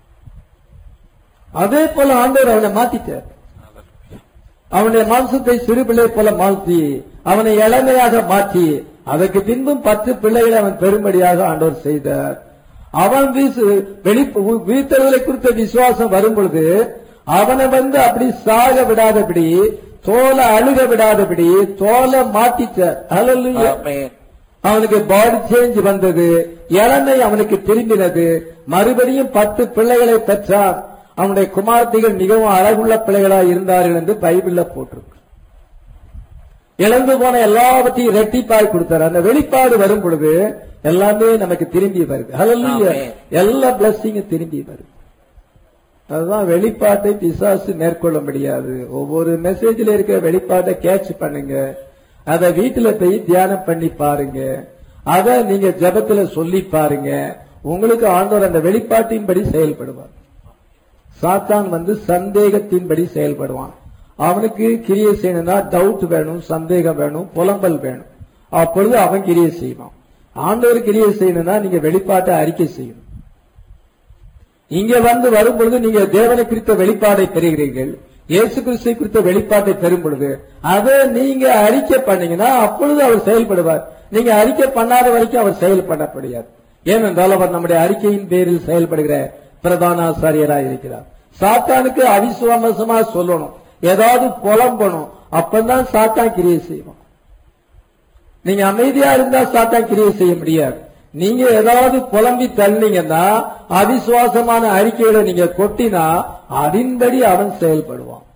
S1: அதே போல ஆண்டவர் அவனை மாத்திட்டார் அவனுடைய மாம்சத்தை சிறு பிள்ளை போல மாற்றி அவனை இளமையாக மாற்றி அதற்கு பின்பும் பத்து பிள்ளைகளை அவன் பெரும்படியாக ஆண்டவர் செய்தார் அவன் வீசு- வெளி வீழ்த்தல்களை குறித்த விசுவாசம் வரும் பொழுது அவனை வந்து அப்படி சாக விடாதபடி தோலை அழுக விடாதபடி தோலை மாட்டிச்சார் ஹalleluya.
S2: ஆமென்
S1: அவனுக்கு பாடி சேஞ்ச் வந்தது இளமை அவனுக்கு திரும்பினது மறுபடியும் பத்து பிள்ளைகளை பெற்றான் அவனுடைய குமார்த்திகள் மிகவும் அழகுள்ள பிள்ளைகளாய் இருந்தார்கள் என்று பைபிள்ல போட்டிருக்கு இழந்து போன எல்லாவற்றையும் ரெட்டிப்பாய் கொடுத்தார் அந்த வெளிப்பாடு வரும் பொழுது எல்லாமே நமக்கு திரும்பி வருது ஹalleluya.
S2: ஆமென்.
S1: எல்லா பிளஸ்ஸிங்கும் திரும்பி வருது அதுதான் வெளிப்பாட்டை பிசாசு மேற்கொள்ள முடியாது ஒவ்வொரு மெசேஜ்ல இருக்கிற வெளிப்பாட்டை கேட்ச் பண்ணுங்க அதை வீட்டுல போய் தியானம் பண்ணி பாருங்க அதை நீங்க ஜெபத்துல சொல்லி பாருங்க உங்களுக்கு ஆண்டவர் அந்த வெளிப்பாட்டின்படி செயல்படுவார் சாத்தான் வந்து சந்தேகத்தின்படி செயல்படுவான் அவனுக்கு கிரியை செய்யணும்னா டவுட் வேணும் சந்தேகம் வேணும் புலம்பல் வேணும் அப்பொழுது அவன் கிரியை செய்வான் ஆண்டவர் கிரியை செய்யணும்னா நீங்க வெளிப்பாட்டை அறிக்கை செய்யணும் இங்க வந்து வரும் பொழுது நீங்க தேவனை குறித்த வெளிப்பாடை பெறுகிறீர்கள் இயேசு கிறிஸ்துவை குறித்த வெளிப்பாட்டை பெறும் பொழுது அதை நீங்க அறிக்கை பண்ணீங்கன்னா அப்பொழுது அவர் செயல்படுவார் நீங்க அறிக்கை பண்ணாத வரைக்கும் அவர் செயல்பட முடியாது ஏனென்றால் அவர் நம்முடைய அறிக்கையின் பேரில் செயல்படுகிற பிரதான ஆசாரியராக இருக்கிறார் சாத்தானுக்கு அவிசுவாசமா சொல்லணும் ஏதாவது புலம்பணும் அப்பதான் சாத்தான் கிரியை செய்வான் நீங்க அமைதியா இருந்தா சாத்தான் கிரியை செய்ய முடியாது நீங்க ஏதாவது புலம்பி தள்ளினீங்கன்னா அவிசுவாசமான அறிக்கைகளை நீங்க கொட்டினா அதன்படி அவன் செயல்படுவான்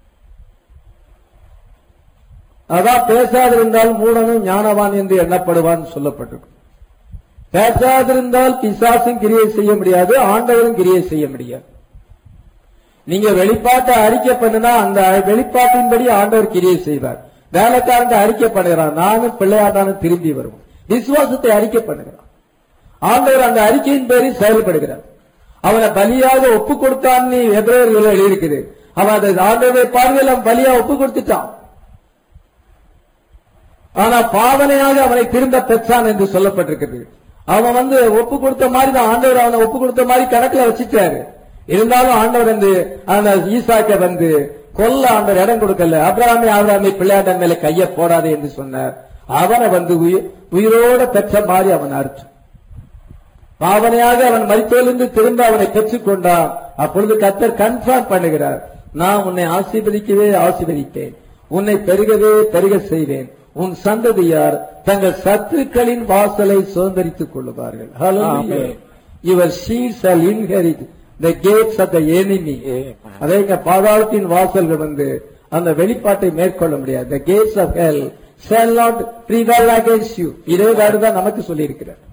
S1: அதான் பேசாதிருந்தால் மூடனும் ஞானவான் என்று எண்ணப்படுவான் சொல்லப்பட்டிருக்கு பேசாதிருந்தால் பிசாசும் கிரியை செய்ய முடியாது ஆண்டவரும் கிரியை செய்ய முடியாது நீங்க வெளிப்பாட்டை அறிக்கை பண்ணுனா அந்த வெளிப்பாட்டின்படி ஆண்டவர் கிரியை செய்வார் வேலைக்காரன் அறிக்கை பண்ணுகிறான் நானும் பிள்ளையாட்டானும் திரும்பி வருவோம் விசுவாசத்தை அறிக்கை பண்ணுகிறான் ஆண்டவர் அந்த அறிக்கையின் பேரில் செயல்படுகிறார் அவனை பலியாக ஒப்பு கொடுத்தான்னு எதிரவர்கள் எழுதியிருக்குது அவன் அதை ஆண்டவரை பார்வையில் அவன் பலியா ஒப்பு கொடுத்துட்டான் ஆனா பாவனையாக அவனை திரும்ப பெற்றான் என்று சொல்லப்பட்டிருக்கிறது அவன் வந்து ஒப்பு கொடுத்த மாதிரி தான் ஆண்டவர் அவனை ஒப்பு கொடுத்த மாதிரி கணக்குல வச்சிட்டாரு இருந்தாலும் ஆண்டவர் வந்து அந்த ஈசாக்க வந்து கொல்ல ஆண்டவர் இடம் கொடுக்கல அப்ராமே ஆபிராமி பிள்ளையாட்டன் மேல கைய போடாதே என்று சொன்னார் அவனை வந்து உயிர்- உயிரோட பெற்ற மாதிரி அவன் அர்த்தம் பாவனையாக அவன் மரித்தோலிருந்து திரும்ப அவனை பெற்றுக்கொண்டான் அப்பொழுது கத்தர் கன்ஃபார்ம் பண்ணுகிறார் நான் உன்னை ஆசீர்வதிக்கவே ஆசீர்வதிப்பேன் உன்னை பெருகவே பெருக செய்வேன் உன் சந்ததியார் தங்கள் சத்துருக்களின் வாசலை சுதந்திரித்துக் கொள்ளுவார்கள்
S2: Amen.
S1: Your seed shall inherit the gates of the enemy அதே இங்க பாதாளத்தின் வாசல்கள் வந்து அந்த வெளிப்பாட்டை மேற்கொள்ள முடியாது the gates of hell shall not prevail against you இதே தான் நமக்கு சொல்லி இருக்கிறார்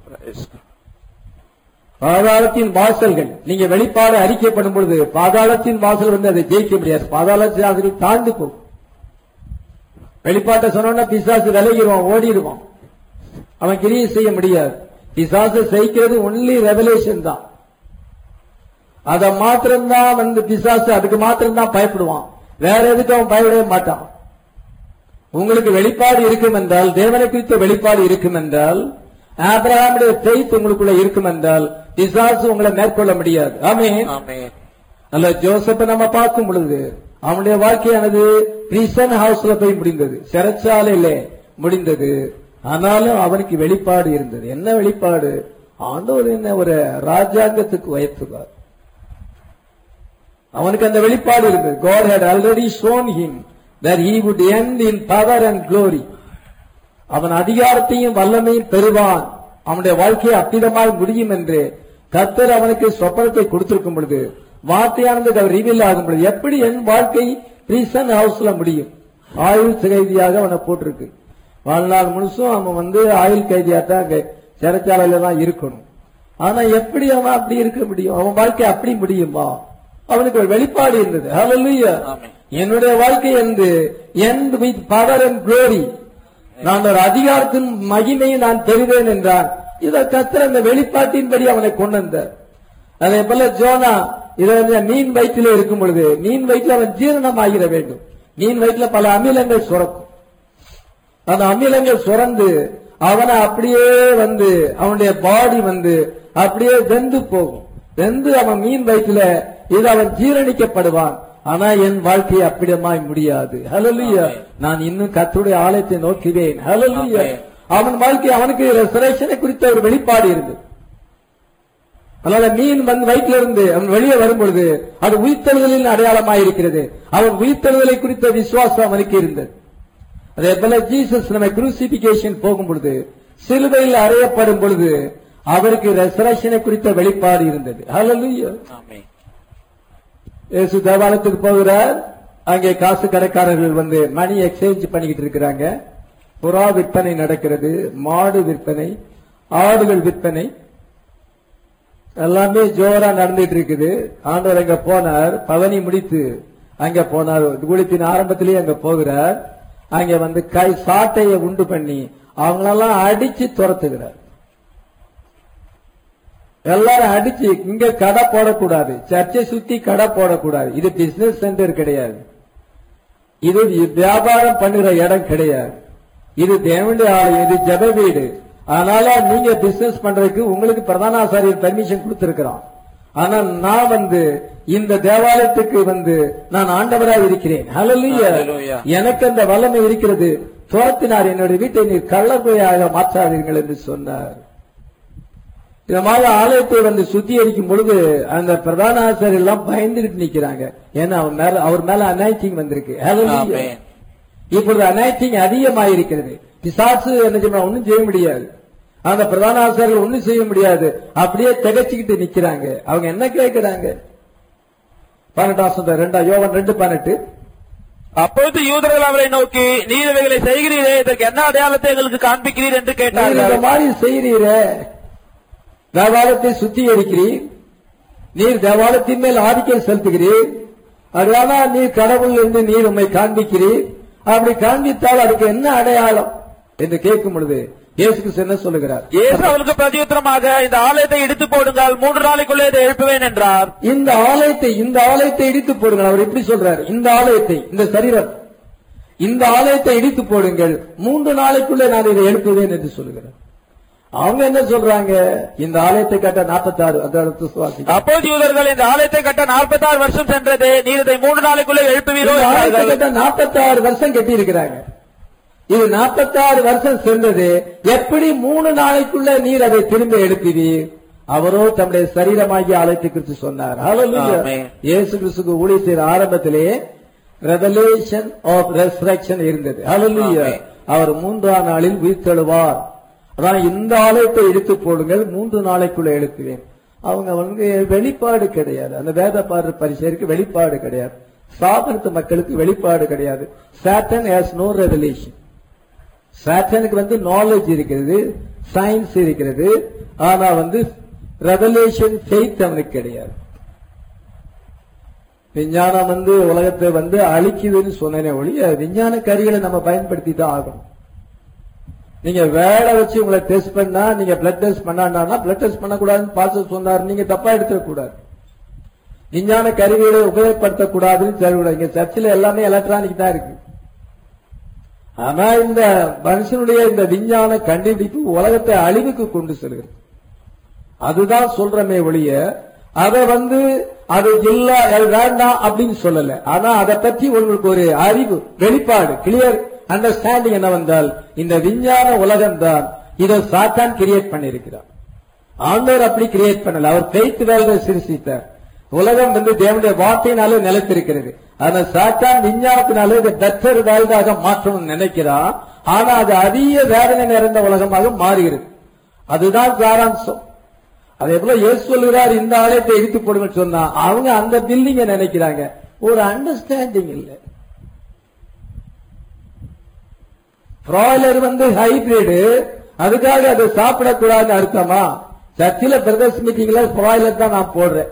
S1: பாதாளத்தின் வாசல்கள் நீங்க வெளிப்பாடு அறிக்கைப்படும் பொழுது பாதாளத்தின் வாசல் வந்து அதை ஜெயிக்க முடியாது பாதாளத்தின் அதை தாண்டி போகும் வெளிப்பாட்டை சொன்னோன்னா பிசாசு விலகிடுவான் ஓடிடுவான் அவன் கிரியை செய்ய முடியாது பிசாசு செய்கிறது ஒன்லி ரெவலேஷன் தான் அத மாத்திரம்தான் வந்து பிசாசு அதுக்கு மாத்திரம்தான் பயப்படுவான் வேற எதுக்கு அவன் பயப்படவே மாட்டான் உங்களுக்கு வெளிப்பாடு இருக்கும் என்றால் தேவனை குறித்த வெளிப்பாடு இருக்கும் என்றால் ஆபிரகாமுடைய faith உங்களுக்குள்ள இருக்கும் என்றால் பிசாசு உங்களை மேற்கொள்ள முடியாது ஆமென்
S2: ஆமென்
S1: அல்ல ஜோசப்பை நம்ம பார்க்கும் பொழுது அவனுடைய வாழ்க்கையானது பிரிசன் ஹவுஸ்ல போய் முடிந்தது சிறைச்சாலையில முடிந்தது ஆனாலும் அவனுக்கு வெளிப்பாடு இருந்தது என்ன வெளிப்பாடு ஆண்டவர் என்ன ஒரு ராஜாங்கத்துக்கு உயர்த்துவார் அவனுக்கு அந்த வெளிப்பாடு இருந்தது God had already shown him that he would end in power and glory அவன் அதிகாரத்தையும் வல்லமையும் பெறுவான் அவனுடைய வாழ்க்கையை அப்பிதமாய் முடியும் என்று கர்த்தர் அவனுக்கு சொப்பனத்தை கொடுத்திருக்கும் பொழுது வார்த்தையானது அவர் ரிவீல் ஆகும் பொழுது எப்படி என் வாழ்க்கை ரீசன் ஹவுஸ்ல முடியும் ஆயுள் கைதியாக அவனை போட்டிருக்கு வாழ்நாள் முழுசும் அவன் வந்து ஆயுள் கைதியா தான் அங்க சிறைச்சாலையில தான் இருக்கணும் ஆனா எப்படி அவன் அப்படி இருக்க முடியும் அவன் வாழ்க்கை அப்படி முடியுமா அவனுக்கு ஒரு வெளிப்பாடு இருந்தது Hallelujah.
S2: ஆமென்.
S1: என்னுடைய வாழ்க்கை என்று end with power and glory நான் ஒரு அதிகாரத்தின் மகிமையை நான் பெறுவேன் என்றான் இதை கத்திர அந்த வெளிப்பாட்டின்படி அவனை கொண்டு வந்தார் அதே போல ஜோனா இதை வந்து மீன் வயிற்றிலே இருக்கும் பொழுது மீன் வயிற்றில் அவன் ஜீரணம் ஆகிட வேண்டும் மீன் வயிற்றில் பல அமிலங்கள் சுரக்கும் அந்த அமிலங்கள் சுரந்து அவனை அப்படியே வந்து அவனுடைய பாடி வந்து அப்படியே வெந்து போகும் வெந்து அவன் மீன் வயிற்றுல இது அவன் ஜீரணிக்கப்படுவான் ஆனா என் வாழ்க்கை அப்படியமாய் முடியாது ஹalleluya நான் இன்னும் கர்த்தருடைய ஆலயத்தை நோக்குவேன் ஹalleluya
S2: ஆமென்.
S1: அவன் வாழ்க்கை அவனுக்கு ரெசரேஷனை குறித்த ஒரு வெளிப்பாடு இருந்தது அதனால மீன் வந்து வயிற்றில இருந்து அவன் வெளியே வரும் பொழுது அது உயிர்த்தெழுதலின் அடையாளமாக இருக்கிறது அவன் உயிர்த்தெழுதலை குறித்த விசுவாசம் அவனுக்கு இருந்தது அதே போல ஜீசஸ் நம்ம குரூசிபிகேஷன் போகும் பொழுது சிலுவையில் அறையப்படும் பொழுது அவருக்கு ரெசரேஷனை குறித்த வெளிப்பாடு இருந்தது ஹalleluya
S2: ஆமென்
S1: இயேசு தேவாலயத்துக்கு போகிறார் அங்கே காசு கடைக்காரர்கள் வந்து மணி எக்ஸ்சேஞ்ச் பண்ணிக்கிட்டு இருக்கிறாங்க புறா விற்பனை நடக்கிறது மாடு விற்பனை ஆடுகள் விற்பனை எல்லாமே ஜோரா நடந்துட்டு இருக்குது ஆண்டவர் அங்க போனார் பவனி முடித்து அங்க போனார் குளித்தின் ஆரம்பத்திலேயே அங்க போகிறார் அங்க வந்து கை சாட்டையை உண்டு பண்ணி அவங்களெல்லாம் அடிச்சு துரத்துகிறார் எல்லாரும் அடிச்சு இங்க கடை போடக்கூடாது சர்ச்சை சுத்தி கடை போடக்கூடாது இது பிசினஸ் சென்டர் கிடையாது இது வியாபாரம் பண்ணுற இடம் கிடையாது இது தேவனுடைய ஆலயம் இது ஜெப வீடு அதனால நீங்க பிசினஸ் பண்றதுக்கு உங்களுக்கு பிரதான ஆசாரியர் பெர்மிஷன் கொடுத்திருக்கிறான் ஆனா நான் வந்து இந்த தேவாலயத்துக்கு வந்து நான் ஆண்டவராக இருக்கிறேன் ஹalleluya
S2: Hallelujah.
S1: எனக்கு அந்த வல்லமை இருக்கிறது துரத்தினார் என்னுடைய வீட்டை நீர் கள்ளப்பையாக மாற்றாதீர்கள் என்று சொன்னார் இந்த மாதிரி ஆலயத்தை வந்து சுத்திகரிக்கும் பொழுது அந்த பிரதான ஆசிரியர் எல்லாம் பயந்துகிட்டு நிக்கிறாங்க ஏன்னா அவர் மேல அவர் மேல அனாய்டிங் வந்திருக்கு Hallelujah.
S2: ஆமென்.
S1: இப்பொழுது அனாய்டிங் அதிகமாயிருக்கிறது பிசாசு என்ன செய்ய ஒண்ணும் செய்ய முடியாது அந்த பிரதான ஆசிரியர்கள் ஒண்ணும் செய்ய முடியாது அப்படியே திகச்சுக்கிட்டு நிக்கிறாங்க அவங்க என்ன கேட்கிறாங்க பன்னெண்டாம் சொந்தம் ரெண்டா யோவன் ரெண்டு பன்னெண்டு
S2: அப்பொழுது யூதர்கள் அவரை நோக்கி நீர் இவைகளை செய்கிறீரே இதற்கு என்ன அடையாளத்தை எங்களுக்கு காண்பிக்கிறீர் என்று
S1: நீர் இந்த
S2: கேட்டார்கள்
S1: மாதிரி செய்கிறீரே தேவாலயத்தை சுத்திகரிக்கிறீர் நீர் தேவாலயத்தின் மேல் ஆதிக்கம் செலுத்துகிறீர் அதனால நீர் கடவுள் என்று நீர் உண்மை காண்பிக்கிறீர் அப்படி காண்பித்தால் அதுக்கு என்ன அடையாளம் என்று கேட்கும் பொழுது இயேசு கிறிஸ்து என்ன சொல்லுகிறார்
S2: இயேசு அவருக்கு பிரதியுத்தரமாக இந்த ஆலயத்தை இடித்து போடுங்கள் மூன்று நாளைக்குள்ளே இதை எழுப்புவேன் என்றார்
S1: இந்த ஆலயத்தை இந்த ஆலயத்தை இடித்து போடுங்கள் அவர் எப்படி சொல்றார் இந்த ஆலயத்தை இந்த சரீரம் இந்த ஆலயத்தை இடித்து போடுங்கள் மூன்று நாளைக்குள்ளே நான் இதை எழுப்புவேன் என்று சொல்லுகிறார் அவங்க என்ன சொல்றாங்க இந்த ஆலயத்தை கட்ட நாற்பத்தாறு அந்த விசுவாசி
S2: அப்போது யூதர்கள் இந்த ஆலயத்தை கட்ட 46 வருஷம் சென்றது நீர் இதை மூன்று நாளைக்குள்ளே எழுப்புவீரோ
S1: இந்த ஆலயத்தை
S2: என்றார்கள்
S1: கட்ட நாற்பத்தாறு வருஷம் கட்டி இருக்கிறாங்க இது நாற்பத்தாறு வருஷம் சென்றது எப்படி மூணு நாளைக்குள்ள நீர் அதை திரும்ப எழுப்புவீர் அவரோ தம்முடைய சரீரமாகிய ஆலயத்தை குறித்து சொன்னார் Hallelujah.
S2: Amen.
S1: இயேசு கிறிஸ்துக்கு ஊழியத்தின் ஆரம்பத்திலே ரெவலேஷன் ஆஃப் ரெசரக்ஷன் இருந்தது Hallelujah.
S2: Amen.
S1: அவர் மூன்றாம் நாளில் உயிர்த்தெழுவார் அதான் இந்த ஆலயத்தை இழுத்து போடுங்கள் மூன்று நாளைக்குள்ள எழுப்புவேன் அவங்க வந்து வெளிப்பாடு கிடையாது அந்த வேத பாடு பரிசருக்கு வெளிப்பாடு கிடையாது சாதனத்து மக்களுக்கு வெளிப்பாடு கிடையாது சாட்டன் ஹேஸ் நோ ரெவலேஷன் சாட்டனுக்கு வந்து நாலேஜ் இருக்கிறது சயின்ஸ் இருக்கிறது ஆனா வந்து ரெவலேஷன் ஃபெய்த் அவனுக்கு கிடையாது விஞ்ஞானம் வந்து உலகத்தை வந்து அழிக்குதுன்னு சொன்னேனே ஒழிய விஞ்ஞான கருவிகளை நம்ம பயன்படுத்தி தான் ஆகணும் நீங்க வேலை வச்சு உங்களை டெஸ்ட் பண்ணா நீங்க பிளட் டெஸ்ட் பண்ணாண்டா பிளட் டெஸ்ட் பண்ணக்கூடாதுன்னு பாஸ்டர் சொன்னார் நீங்க தப்பா எடுத்துடக்கூடாது விஞ்ஞான கருவிகளை உபயோகப்படுத்தக்கூடாதுன்னு சொல்லக்கூடாது இங்க சர்ச்சில் எல்லாமே எலக்ட்ரானிக் தான் இருக்கு ஆனா இந்த மனுஷனுடைய இந்த விஞ்ஞான கண்டுபிடிப்பு உலகத்தை அழிவுக்கு கொண்டு செல்கிறது அதுதான் சொல்றமே ஒழிய அதை வந்து அது இல்ல அது வேண்டாம் அப்படின்னு சொல்லல ஆனா அதை பற்றி உங்களுக்கு ஒரு அறிவு வெளிப்பாடு கிளியர் அண்டர்ஸ்டாண்டிங் என்னவென்றால் இந்த விஞ்ஞான உலகம் தான் இதை சாத்தான் கிரியேட் பண்ணியிருக்கிறார் ஆண்டவர் அப்படி கிரியேட் பண்ணல அவர் பெய்த் வேல்வை சிருஷ்டித்தார் உலகம் வந்து தேவனுடைய வார்த்தையினாலே நிலைத்திருக்கிறது ஆனா சாத்தான் விஞ்ஞானத்தினாலே இதை பெட்டர் வேல்டாக மாற்றணும்னு நினைக்கிறான் ஆனா அது அதிக வேதனை நிறைந்த உலகமாக மாறுகிறது அதுதான் சாராம்சம் அதே போல இயேசு சொல்லுகிறார் இந்த ஆலயத்தை இடித்து போடுங்க சொன்னா அவங்க அந்த பில்டிங்க நினைக்கிறாங்க ஒரு அண்டர்ஸ்டாண்டிங் இல்லை பிராய்லர் வந்து ஹைபிரிடு அதுக்காக அதை சாப்பிடக்கூடாதுன்னு அர்த்தமா சர்ச்சில் பிரதர்ஸ் மீட்டிங்ல பிராய்லர் தான் நான் போடுறேன்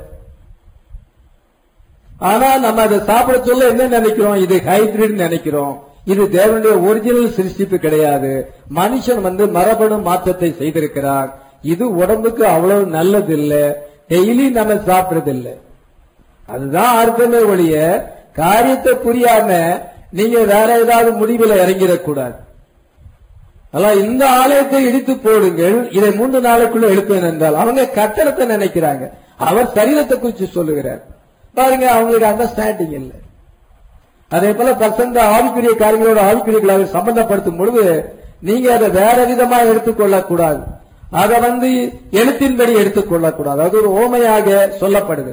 S1: ஆனா நம்ம அதை சாப்பிட சொல்ல என்ன நினைக்கிறோம் இது ஹைபிரிட் நினைக்கிறோம் இது தேவனுடைய ஒரிஜினல் சிருஷ்டிப்பு கிடையாது மனுஷன் வந்து மரபணு மாற்றத்தை செய்திருக்கிறான் இது உடம்புக்கு அவ்வளவு நல்லது இல்ல டெய்லி நம்ம சாப்பிடுறது இல்ல அதுதான் அர்த்தமே ஒழிய காரியத்தை புரியாம நீங்க வேற ஏதாவது முடிவில் இறங்கிடக்கூடாது அதான் இந்த ஆலயத்தை இடித்து போடுங்கள் இதை மூன்று நாளுக்குள்ள எழுப்பேன் என்றால் அவங்க கட்டணத்தை நினைக்கிறாங்க அவர் சரீரத்தை குறித்து சொல்லுகிறார் பாருங்க அவங்களுக்கு அண்டர்ஸ்டாண்டிங் இல்லை அதே போல பசங்க ஆவிக்குரிய காரியங்களோட ஆவிக்குரியங்களாக சம்பந்தப்படுத்தும் பொழுது நீங்க அதை வேற விதமா எடுத்துக்கொள்ள கூடாது அதை வந்து எழுத்தின்படி எடுத்துக்கொள்ளக்கூடாது அது ஒரு ஓமையாக சொல்லப்படுது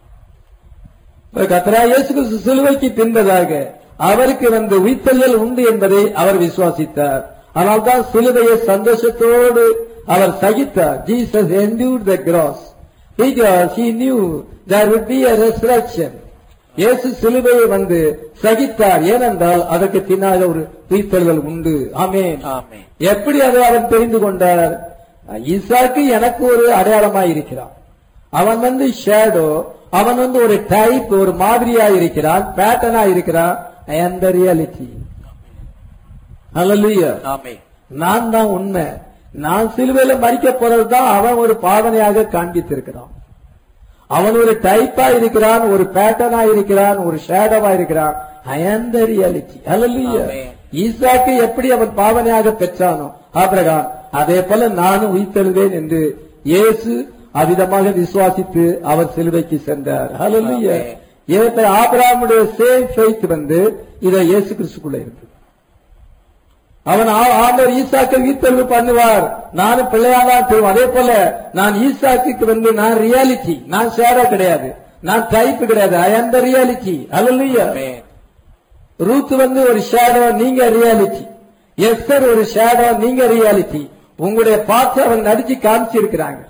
S1: கத்தரா இயேசு கிறிஸ்து சிலுவைக்கு பின்பதாக அவருக்கு வந்து உயிர்த்தெழுதல் உண்டு என்பதை அவர் விசுவாசித்தார் ஆனால் தான் சிலுவையை சந்தோஷத்தோடு அவர் சகித்தார் Jesus endured the cross because he knew there would be a resurrection இயேசு சிலுவையை வந்து சகித்தார் ஏனென்றால் அதற்கு பின்னாக ஒரு உயிர்த்தெழுதல் உண்டு ஆமென்
S2: ஆமென்.
S1: எப்படி அதை அவன் தெரிந்து கொண்டார் ஈசாக்கு எனக்கு ஒரு அடையாளமாய் இருக்கிறான் அவன் வந்து ஷேடோ அவன் வந்து ஒரு டைப் ஒரு மாதிரியா இருக்கிறான் பேட்டர்னா இருக்கிறான் அந்த ரியாலிட்டி அல்ல
S2: ஆமென்
S1: நான் தான் உண்மை நான் சிலுவையில மறிக்க போறது தான் அவன் ஒரு பாவனையாக காண்பித்திருக்கிறான் அவன் ஒரு டைப்பா இருக்கிறான் ஒரு பேட்டர்னா இருக்கிறான் ஒரு ஷேடோவா இருக்கிறான் அந்த ரியாலிட்டி அல்ல
S2: Amen.
S1: ஈசாக்கு எப்படி அவன் பாவனையாக பெற்றானோ ஆபிரகாம் அதே போல நானும் உயிர்த்தெழுவேன் என்று இயேசு அவ்விதமாக விசுவாசித்து அவர் சிலுவைக்கு சென்றார் ஹalleluya
S2: Amen.
S1: ஏற்ற ஆபிரகாமுடைய சேம் ஃபெய்த் வந்து இதை இயேசு கிறிஸ்துக்குள்ள இருக்கு அவன் ஆ- ஆண்டவர் ஈசாக்கு உயிர்த்தெழுவு பண்ணுவார் நானும் பிள்ளையாதான் தெரியும் அதே போல நான் ஈசாக்கு வந்து நான் ரியாலிட்டி நான் ஷேடோ கிடையாது நான் டைப் கிடையாது I am the reality hallelujah
S2: amen
S1: Ruth வந்து ஒரு ஷேடோ நீங்க ரியாலிட்டி எஸ்தர் ஒரு ஷேடோ நீங்க ரியாலிட்டி உங்களுடைய பார்த்து அவங்க நடிச்சு காமிச்சிருக்கிறாங்க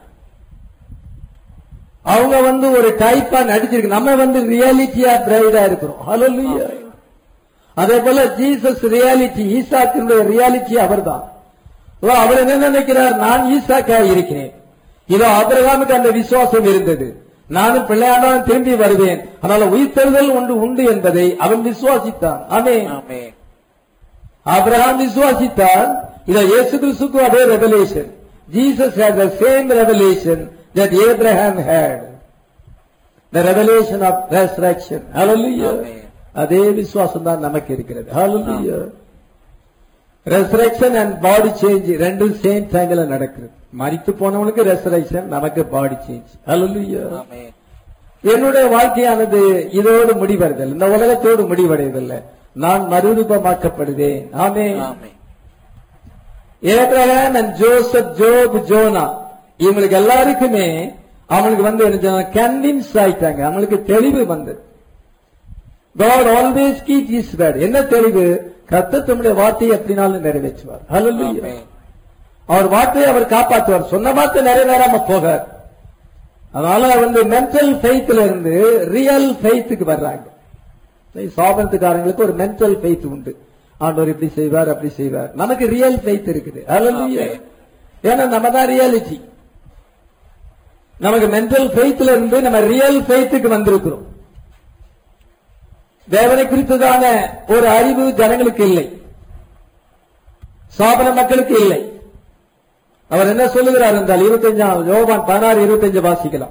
S1: அவங்க வந்து ஒரு டைப்பா நடிச்சிருக்கு நம்ம வந்து ரியாலிட்டியா பிரைடா இருக்கிறோம் ஹalleluya அதே போல ஜீசஸ் ரியாலிட்டி ஈசாக்கினுடைய ரியாலிட்டி அவர்தான் ஓ, அவர் என்ன நினைக்கிறார் நான் ஈசாக்கா இருக்கிறேன் இதோ அபிரகாமுக்கு அந்த விசுவாசம் இருந்தது நானும் பிள்ளையாண்டான் திரும்பி வருவேன் அதனால உயிர்த்தெழுதல் ஒன்று உண்டு என்பதை அவன் விசுவாசித்தான் ஆமென்
S2: ஆமென்
S1: ஆபிரகாம் விசுவாசித்தான் இத இயேசு கிறிஸ்துக்கு அதே revelation Jesus had the same revelation that Abraham had the revelation of resurrection hallelujah
S2: Amen.
S1: அதே விசுவாசம் தான் நமக்கு இருக்கிறது hallelujah resurrection and body change ரெண்டும் சேம் டைம்ல நடக்குது மரித்து போனவனுக்கு resurrection நமக்கு பாடி சேஞ்ச் hallelujah
S2: ஆமென்
S1: என்னுடைய வாழ்க்கையானது இதோடு முடிவடைதல் இந்த உலகத்தோடு முடிவடைவதில்லை நான் மறுரூபமாக்கப்படுவேன் ஆமே
S2: amen
S1: Abraham and Joseph Job Jonah இவங்களுக்கு எல்லாருக்குமே அவங்களுக்கு வந்து என்ன கன்வின்ஸ் ஆயிட்டாங்க அவங்களுக்கு தெளிவு வந்தது God always keeps his word. என்ன தெளிவு கர்த்தர் தம்முடைய வார்த்தையை எப்படினாலும் நிறைவேற்றுவார் Hallelujah.
S2: Amen.
S1: அவர் வார்த்தையை அவர் காப்பாற்றுவார் சொன்ன வார்த்தை நிறைவேறாம போகார் அதனால வந்து மென்டல் ஃபெய்த்ல இருந்து ரியல் ஃபெய்த்துக்கு வர்றாங்க சாபனத்துக்காரங்களுக்கு ஒரு மென்டல் ஃபெய்த் உண்டு ஆண்டவர் இப்படி செய்வார் அப்படி செய்வார் நமக்கு ரியல் ஃபெய்த் இருக்குது Hallelujah.
S2: Amen.
S1: ஏன்னா நம்ம தான் ரியாலிட்டி நமக்கு மென்டல் ஃபெய்த்ல இருந்து நம்ம ரியல் ஃபெய்த்துக்கு வந்திருக்கிறோம் தேவனை குறித்ததான ஒரு அறிவு ஜனங்களுக்கு இல்லை சாபன மக்களுக்கு இல்லை அவர் என்ன சொல்லுகிறார் என்றால் இருபத்தஞ்சாம் யோவான் பதினாறு இருபத்தஞ்சு வாசிக்கலாம்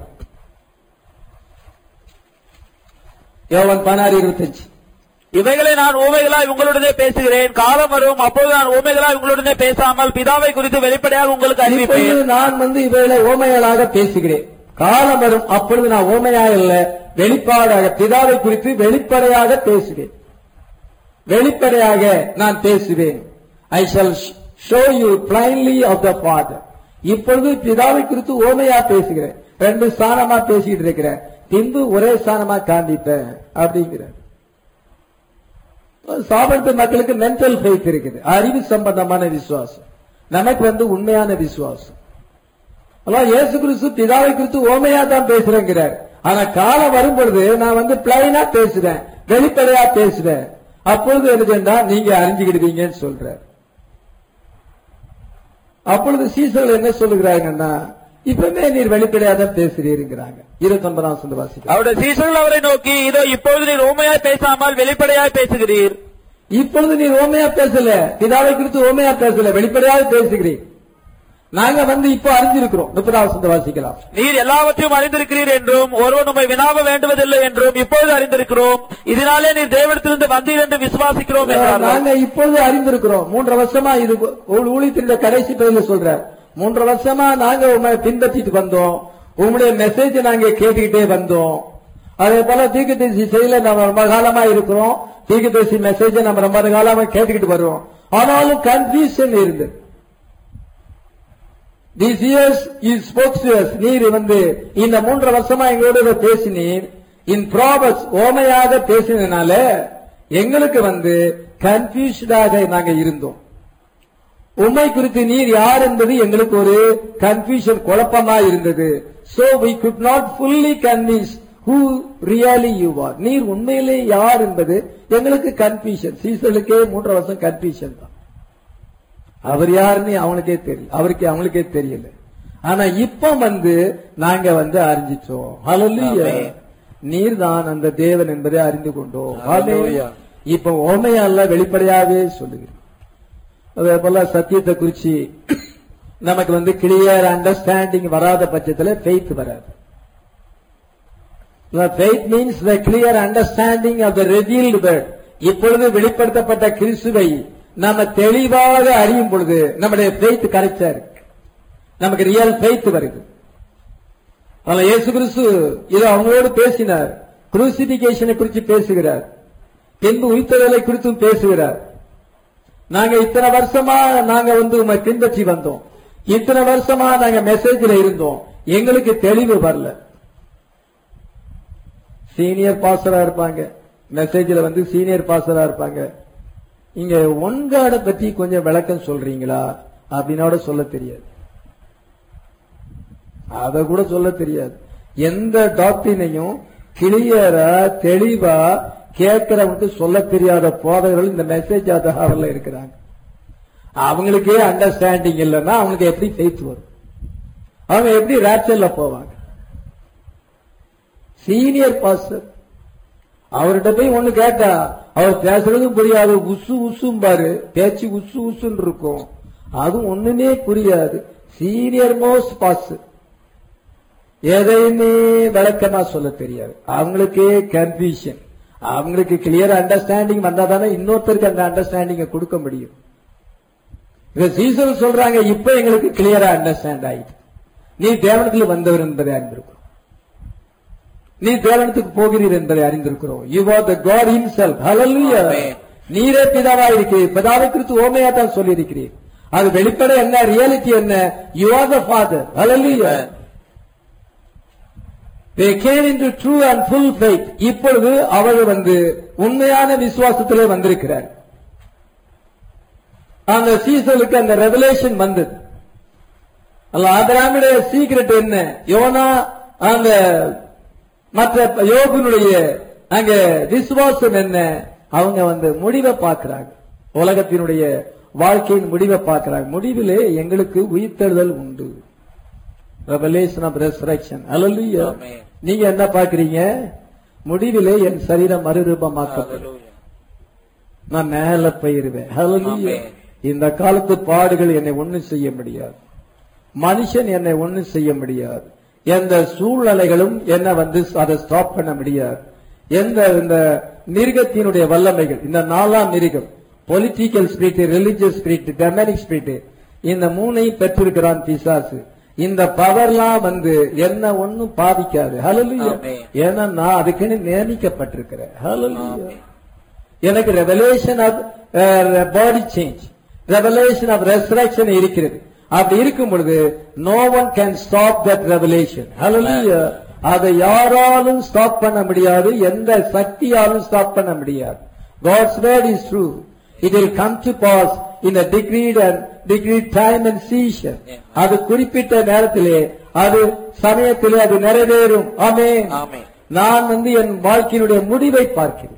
S1: யோவான் பதினாறு இருபத்தஞ்சு
S2: இவைகளை நான் ஊமைகளாய் உங்களுடனே பேசுகிறேன் காலம் வரும் அப்போது நான் ஊமைகளாய் உங்களுடனே பேசாமல் பிதாவை குறித்து வெளிப்படையாக உங்களுக்கு அறிவிப்பேன்
S1: இப்பொழுது நான் வந்து இவைகளை ஓமைகளாக பேசுகிறேன் காலம் வரும் அப்பொழுது நான் ஓமையாக இல்ல வெளிப்பாடாக பிதாவை குறித்து வெளிப்படையாக பேசுகிறேன் வெளிப்படையாக நான் பேசுவேன் I shall show you plainly of the father இப்பொழுது பிதாவை குறித்து ஓமையா பேசுகிறேன் ரெண்டு ஸ்தானமா பேசிட்டு இருக்கிறேன் பின்பு ஒரே ஸ்தானமா காண்பிப்பேன் அப்படிங்கிறார் சாபத்து மக்களுக்கு மென்டல் ஃபெய்த் இருக்குது அறிவு சம்பந்தமான விசுவாசம் நமக்கு வந்து உண்மையான விசுவாசம் அதான் இயேசு கிறிஸ்து பிதாவை குறித்து ஓமையா தான் பேசுறேங்கிறார் ஆனா காலம் வரும் பொழுது நான் வந்து பிளைனா பேசுறேன் வெளிப்படையா பேசுவேன் அப்பொழுது எழுதுண்டா நீங்க அறிஞ்சுக்கிடுவீங்கன்னு சொல்றார் அப்பொழுது சீசர்கள் என்ன சொல்லுகிறாங்கன்னா இப்பவுமே நீர் வெளிப்படையா தான் பேசுறீருங்கிறாங்க இருபத்தி ஒன்பதாம் சொந்த வாசிக்க
S2: அவருடைய சீசர்கள் அவரை நோக்கி இதோ இப்பொழுது நீர் ஊமையாய் பேசாமல் வெளிப்படையாய் பேசுகிறீர்
S1: இப்பொழுது நீர் ஓமையா பேசல பிதாவை குறித்து ஓமையா பேசல வெளிப்படையாக பேசுகிறீர் நாங்க வந்து இப்போ அறிஞ்சிருக்கிறோம் முப்பதாவது சொந்த வாசிக்கலாம்
S2: நீர் எல்லாவற்றையும் அறிந்திருக்கிறீர் என்றும் ஒருவன் உம்மை வினாவ வேண்டுவதில்லை என்றும் இப்பொழுது அறிந்திருக்கிறோம் இதனாலே நீர் தேவனிடத்திலிருந்து வந்தீர் என்று விசுவாசிக்கிறோம் என்றார்கள்
S1: நாங்க இப்பொழுது அறிந்திருக்கிறோம் மூன்று வருஷமா இது ஊ- ஊழியத்தின் கடைசி பகுதியில சொல்ற மூன்று வருஷமா நாங்க உண்மை பின்பற்றிட்டு வந்தோம் உங்களுடைய மெசேஜ் நாங்க கேட்டுக்கிட்டே வந்தோம் அதே போல தீர்க்கதரிசி செயல நம்ம ரொம்ப காலமா இருக்கிறோம் தீர்க்கதரிசி மெசேஜ் நம்ம ரொம்ப காலமா கேட்டுக்கிட்டு வருவோம் ஆனாலும் கன்ஃபியூஷன் இருந்தது திஸ் இயர்ஸ் இஸ் ஸ்போக்ஸ் நீர் வந்து இந்த மூன்று வருஷமா எங்களோட பேசினீர் இன் ப்ராபஸ் ஓமையாக பேசினதுனால எங்களுக்கு வந்து கன்ஃபியூஸ்டாக நாங்க இருந்தோம் உண்மை குறித்து நீர் யார் என்பது எங்களுக்கு ஒரு கன்ஃபியூஷன் குழப்பமா இருந்தது so we could not fully convince who really you are நீர் உண்மையிலே யார் என்பது எங்களுக்கு கன்ஃபியூஷன் சீசனுக்கே மூன்று வருஷம் கன்ஃபியூஷன் தான் அவர் யாருன்னு அவனுக்கே தெரியல அவருக்கு அவங்களுக்கே தெரியல ஆனா இப்ப வந்து நாங்க வந்து அறிஞ்சிட்டோம் ஹalleluya
S2: ஆமென்.
S1: நீர் தான் அந்த தேவன் என்பதை அறிந்து கொண்டோம்
S2: ஹalleluya.
S1: ஆமென். இப்ப உண்மையல்ல வெளிப்படையாவே சொல்லுகிறேன் அதே போல சத்தியத்தை குறிச்சு நமக்கு வந்து கிளியர் அண்டர்ஸ்டாண்டிங் வராத பட்சத்துல ஃபெய்த் வராது faith means the clear understanding of the revealed word இப்பொழுது வெளிப்படுத்தப்பட்ட கிறிஸ்துவை நாம தெளிவாக அறியும் பொழுது நம்முடைய ஃபெய்த் கரெக்டா இருக்கு நமக்கு ரியல் ஃபெய்த் வருது அதனால இயேசு கிறிஸ்து இது அவங்களோடு பேசினார் குரூசிபிகேஷனை குறித்து பேசுகிறார் பின்பு உயிர்த்ததலை குறித்தும் பேசுகிறார் நாங்க இத்தனை வருஷமா நாங்க வந்து உண்மை பின்பற்றி வந்தோம் இத்தனை வருஷமா நாங்க மெசேஜ்ல இருந்தோம் எங்களுக்கு தெளிவு வரல சீனியர் பாஸ்டரா இருப்பாங்க மெசேஜ்ல வந்து சீனியர் பாஸ்டரா இருப்பாங்க இங்க ஒன்காட பத்தி கொஞ்சம் விளக்கம் சொல்றீங்களா அப்படின்னோட சொல்ல தெரியாது அத கூட சொல்ல தெரியாது எந்த டாக்டரினையும் கிளியரா தெளிவா கேட்கிறவனுக்கு சொல்ல தெரியாத போதகர்கள் இந்த மெசேஜ் அதகாரில் இருக்கிறாங்க அவங்களுக்கே அண்டர்ஸ்டாண்டிங் இல்லைன்னா அவங்களுக்கு எப்படி ஃபெய்த் வரும் அவங்க எப்படி ரேப்சர்ல போவாங்க சீனியர் பாஸ்டர் அவர்கிட்ட போய் ஒண்ணு கேட்டா அவர் பேசுறதும் புரியாது உசு உசும் பாரு பேச்சு உசு உசுன்னு இருக்கும் அதுவும் ஒண்ணுமே புரியாது சீனியர் மோஸ்ட் பாஸ் எதையுமே விளக்கமா சொல்ல தெரியாது அவங்களுக்கே கன்ஃபியூஷன் அவங்களுக்கு கிளியர் அண்டர்ஸ்டாண்டிங் வந்தா தானே இன்னொருத்தருக்கு அந்த அண்டர்ஸ்டாண்டிங்க கொடுக்க முடியும் இத சீசன் சொல்றாங்க இப்ப எங்களுக்கு கிளியரா அண்டர்ஸ்டாண்ட் ஆயிட்டு நீ தேவனத்தில் வந்தவர் என்பதை அறிந்திருக்கிறோம் நீ தேவனத்துக்கு போகிறீர் என்பதை அறிந்திருக்கிறோம் you are the God himself hallelujah
S2: Amen.
S1: நீரே பிதாவா இருக்கிறீர் பிதாவை குறித்து ஓமையா தான் சொல்லி இருக்கிறீர் அது வெளிப்படை என்ன ரியாலிட்டி என்ன you are the father hallelujah they came into true and full faith இப்பொழுது அவர் வந்து உண்மையான விசுவாசத்திலே வந்திருக்கிறார் அந்த சீசலுக்கு அந்த ரெவலேஷன் வந்தது அல்ல ஆபிரகாமுடைய சீக்ரெட் என்ன யோனா அந்த மற்ற யோகுனுடைய அங்க விசுவாசம் என்ன அவங்க வந்து முடிவை பார்க்கிறாங்க உலகத்தினுடைய வாழ்க்கையின் முடிவை பார்க்கிறாங்க முடிவிலே எங்களுக்கு உயிர்த்தெழுதல் உண்டு ரெவலேஷன் ஆஃப் ரெசரக்ஷன் அல்ல
S2: Amen.
S1: நீங்க என்ன பாக்குறீங்க முடிவிலே என் சரீரம் மறுரூபமாக்கப்படும்
S2: Hallelujah.
S1: நான் மேல போயிருவேன் Hallelujah.
S2: Amen.
S1: இந்த காலத்து பாடுகள் என்னை ஒண்ணும் செய்ய முடியாது மனுஷன் என்னை ஒண்ணும் செய்ய முடியாது எந்த சூழ்நிலைகளும் என்ன வந்து அதை ஸ்டாப் பண்ண முடியாது எந்த இந்த மிருகத்தினுடைய வல்லமைகள் இந்த நாலாம் மிருகம் political spirit religious spirit demonic spirit இந்த மூணையும் பெற்றிருக்கிறான் பிசாசு இந்த பவர்லாம் வந்து என்ன ஒண்ணும் பாதிக்காது ஹalleluya
S2: Amen.
S1: ஏன்னா நான் அதுக்குன்னு நியமிக்கப்பட்டிருக்கிறேன் ஹalleluya
S2: Amen.
S1: எனக்கு revelation of body change revelation of resurrection இருக்கிறது அப்படி இருக்கும் பொழுது no one can stop that revelation ஹalleluya அதை யாராலும் ஸ்டாப் பண்ண முடியாது எந்த சக்தியாலும் ஸ்டாப் பண்ண முடியாது God's word is true it will come to pass in decreed and decreed time and season அது குறிப்பிட்ட நேரத்திலே அது சமயத்திலே அது நிறைவேறும் ஆமென்
S2: ஆமென்.
S1: நான் வந்து என் வாழ்க்கையினுடைய முடிவை பார்க்கிறேன்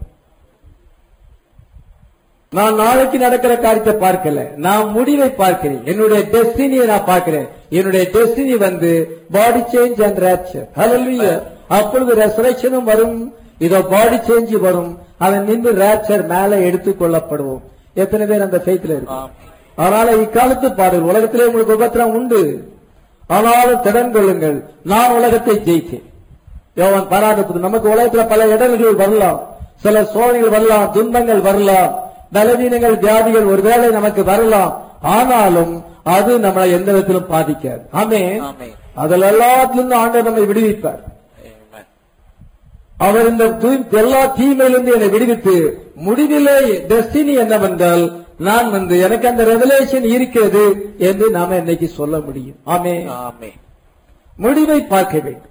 S1: நான் நாளைக்கு நடக்கிற காரியத்தை பார்க்கல நான் முடிவை பார்க்கிறேன் என்னுடைய டெஸ்டினியை நான் பார்க்கிறேன் என்னுடைய டெஸ்டினி வந்து பாடி சேஞ்ச் அண்ட் ரேப்சர் ஹalleluya அப்பொழுது ரெசரக்ஷனும் வரும் இதோ பாடி சேஞ்ச் வரும் அவன் நின்று ரேப்சர் மேலே எடுத்துக் கொள்ளப்படுவோம் எத்தனை பேர் அந்த ஃபெய்த்ல இருக்கும்
S2: ஆமென்.
S1: அதனால இக்காலத்து பாடல் உலகத்திலே உங்களுக்கு உபத்திரம் உண்டு ஆனாலும் திடன் கொள்ளுங்கள் நான் உலகத்தை ஜெயித்தேன் யோவான் பாராட்டு நமக்கு உலகத்துல பல இடர்கள் வரலாம் சில சோதனைகள் வரலாம் துன்பங்கள் வரலாம் பலவீனங்கள் வியாதிகள் ஒருவேளை நமக்கு வரலாம் ஆனாலும் அது நம்மளை எந்த விதத்திலும் பாதிக்காது ஆமே
S2: ஆமென்.
S1: அதில் எல்லாத்திலிருந்து ஆண்டவர் நம்மை விடுவிப்பார்
S2: Amen.
S1: அவர் இந்த தூய்- எல்லா தீமையிலிருந்து என்னை விடுவித்து முடிவிலே டெஸ்டினி என்னவென்றால் நான் வந்து எனக்கு அந்த ரெவலேஷன் இருக்கிறது என்று நாம இன்னைக்கு சொல்ல முடியும் ஆமே
S2: ஆமென்.
S1: முடிவை பார்க்க வேண்டும்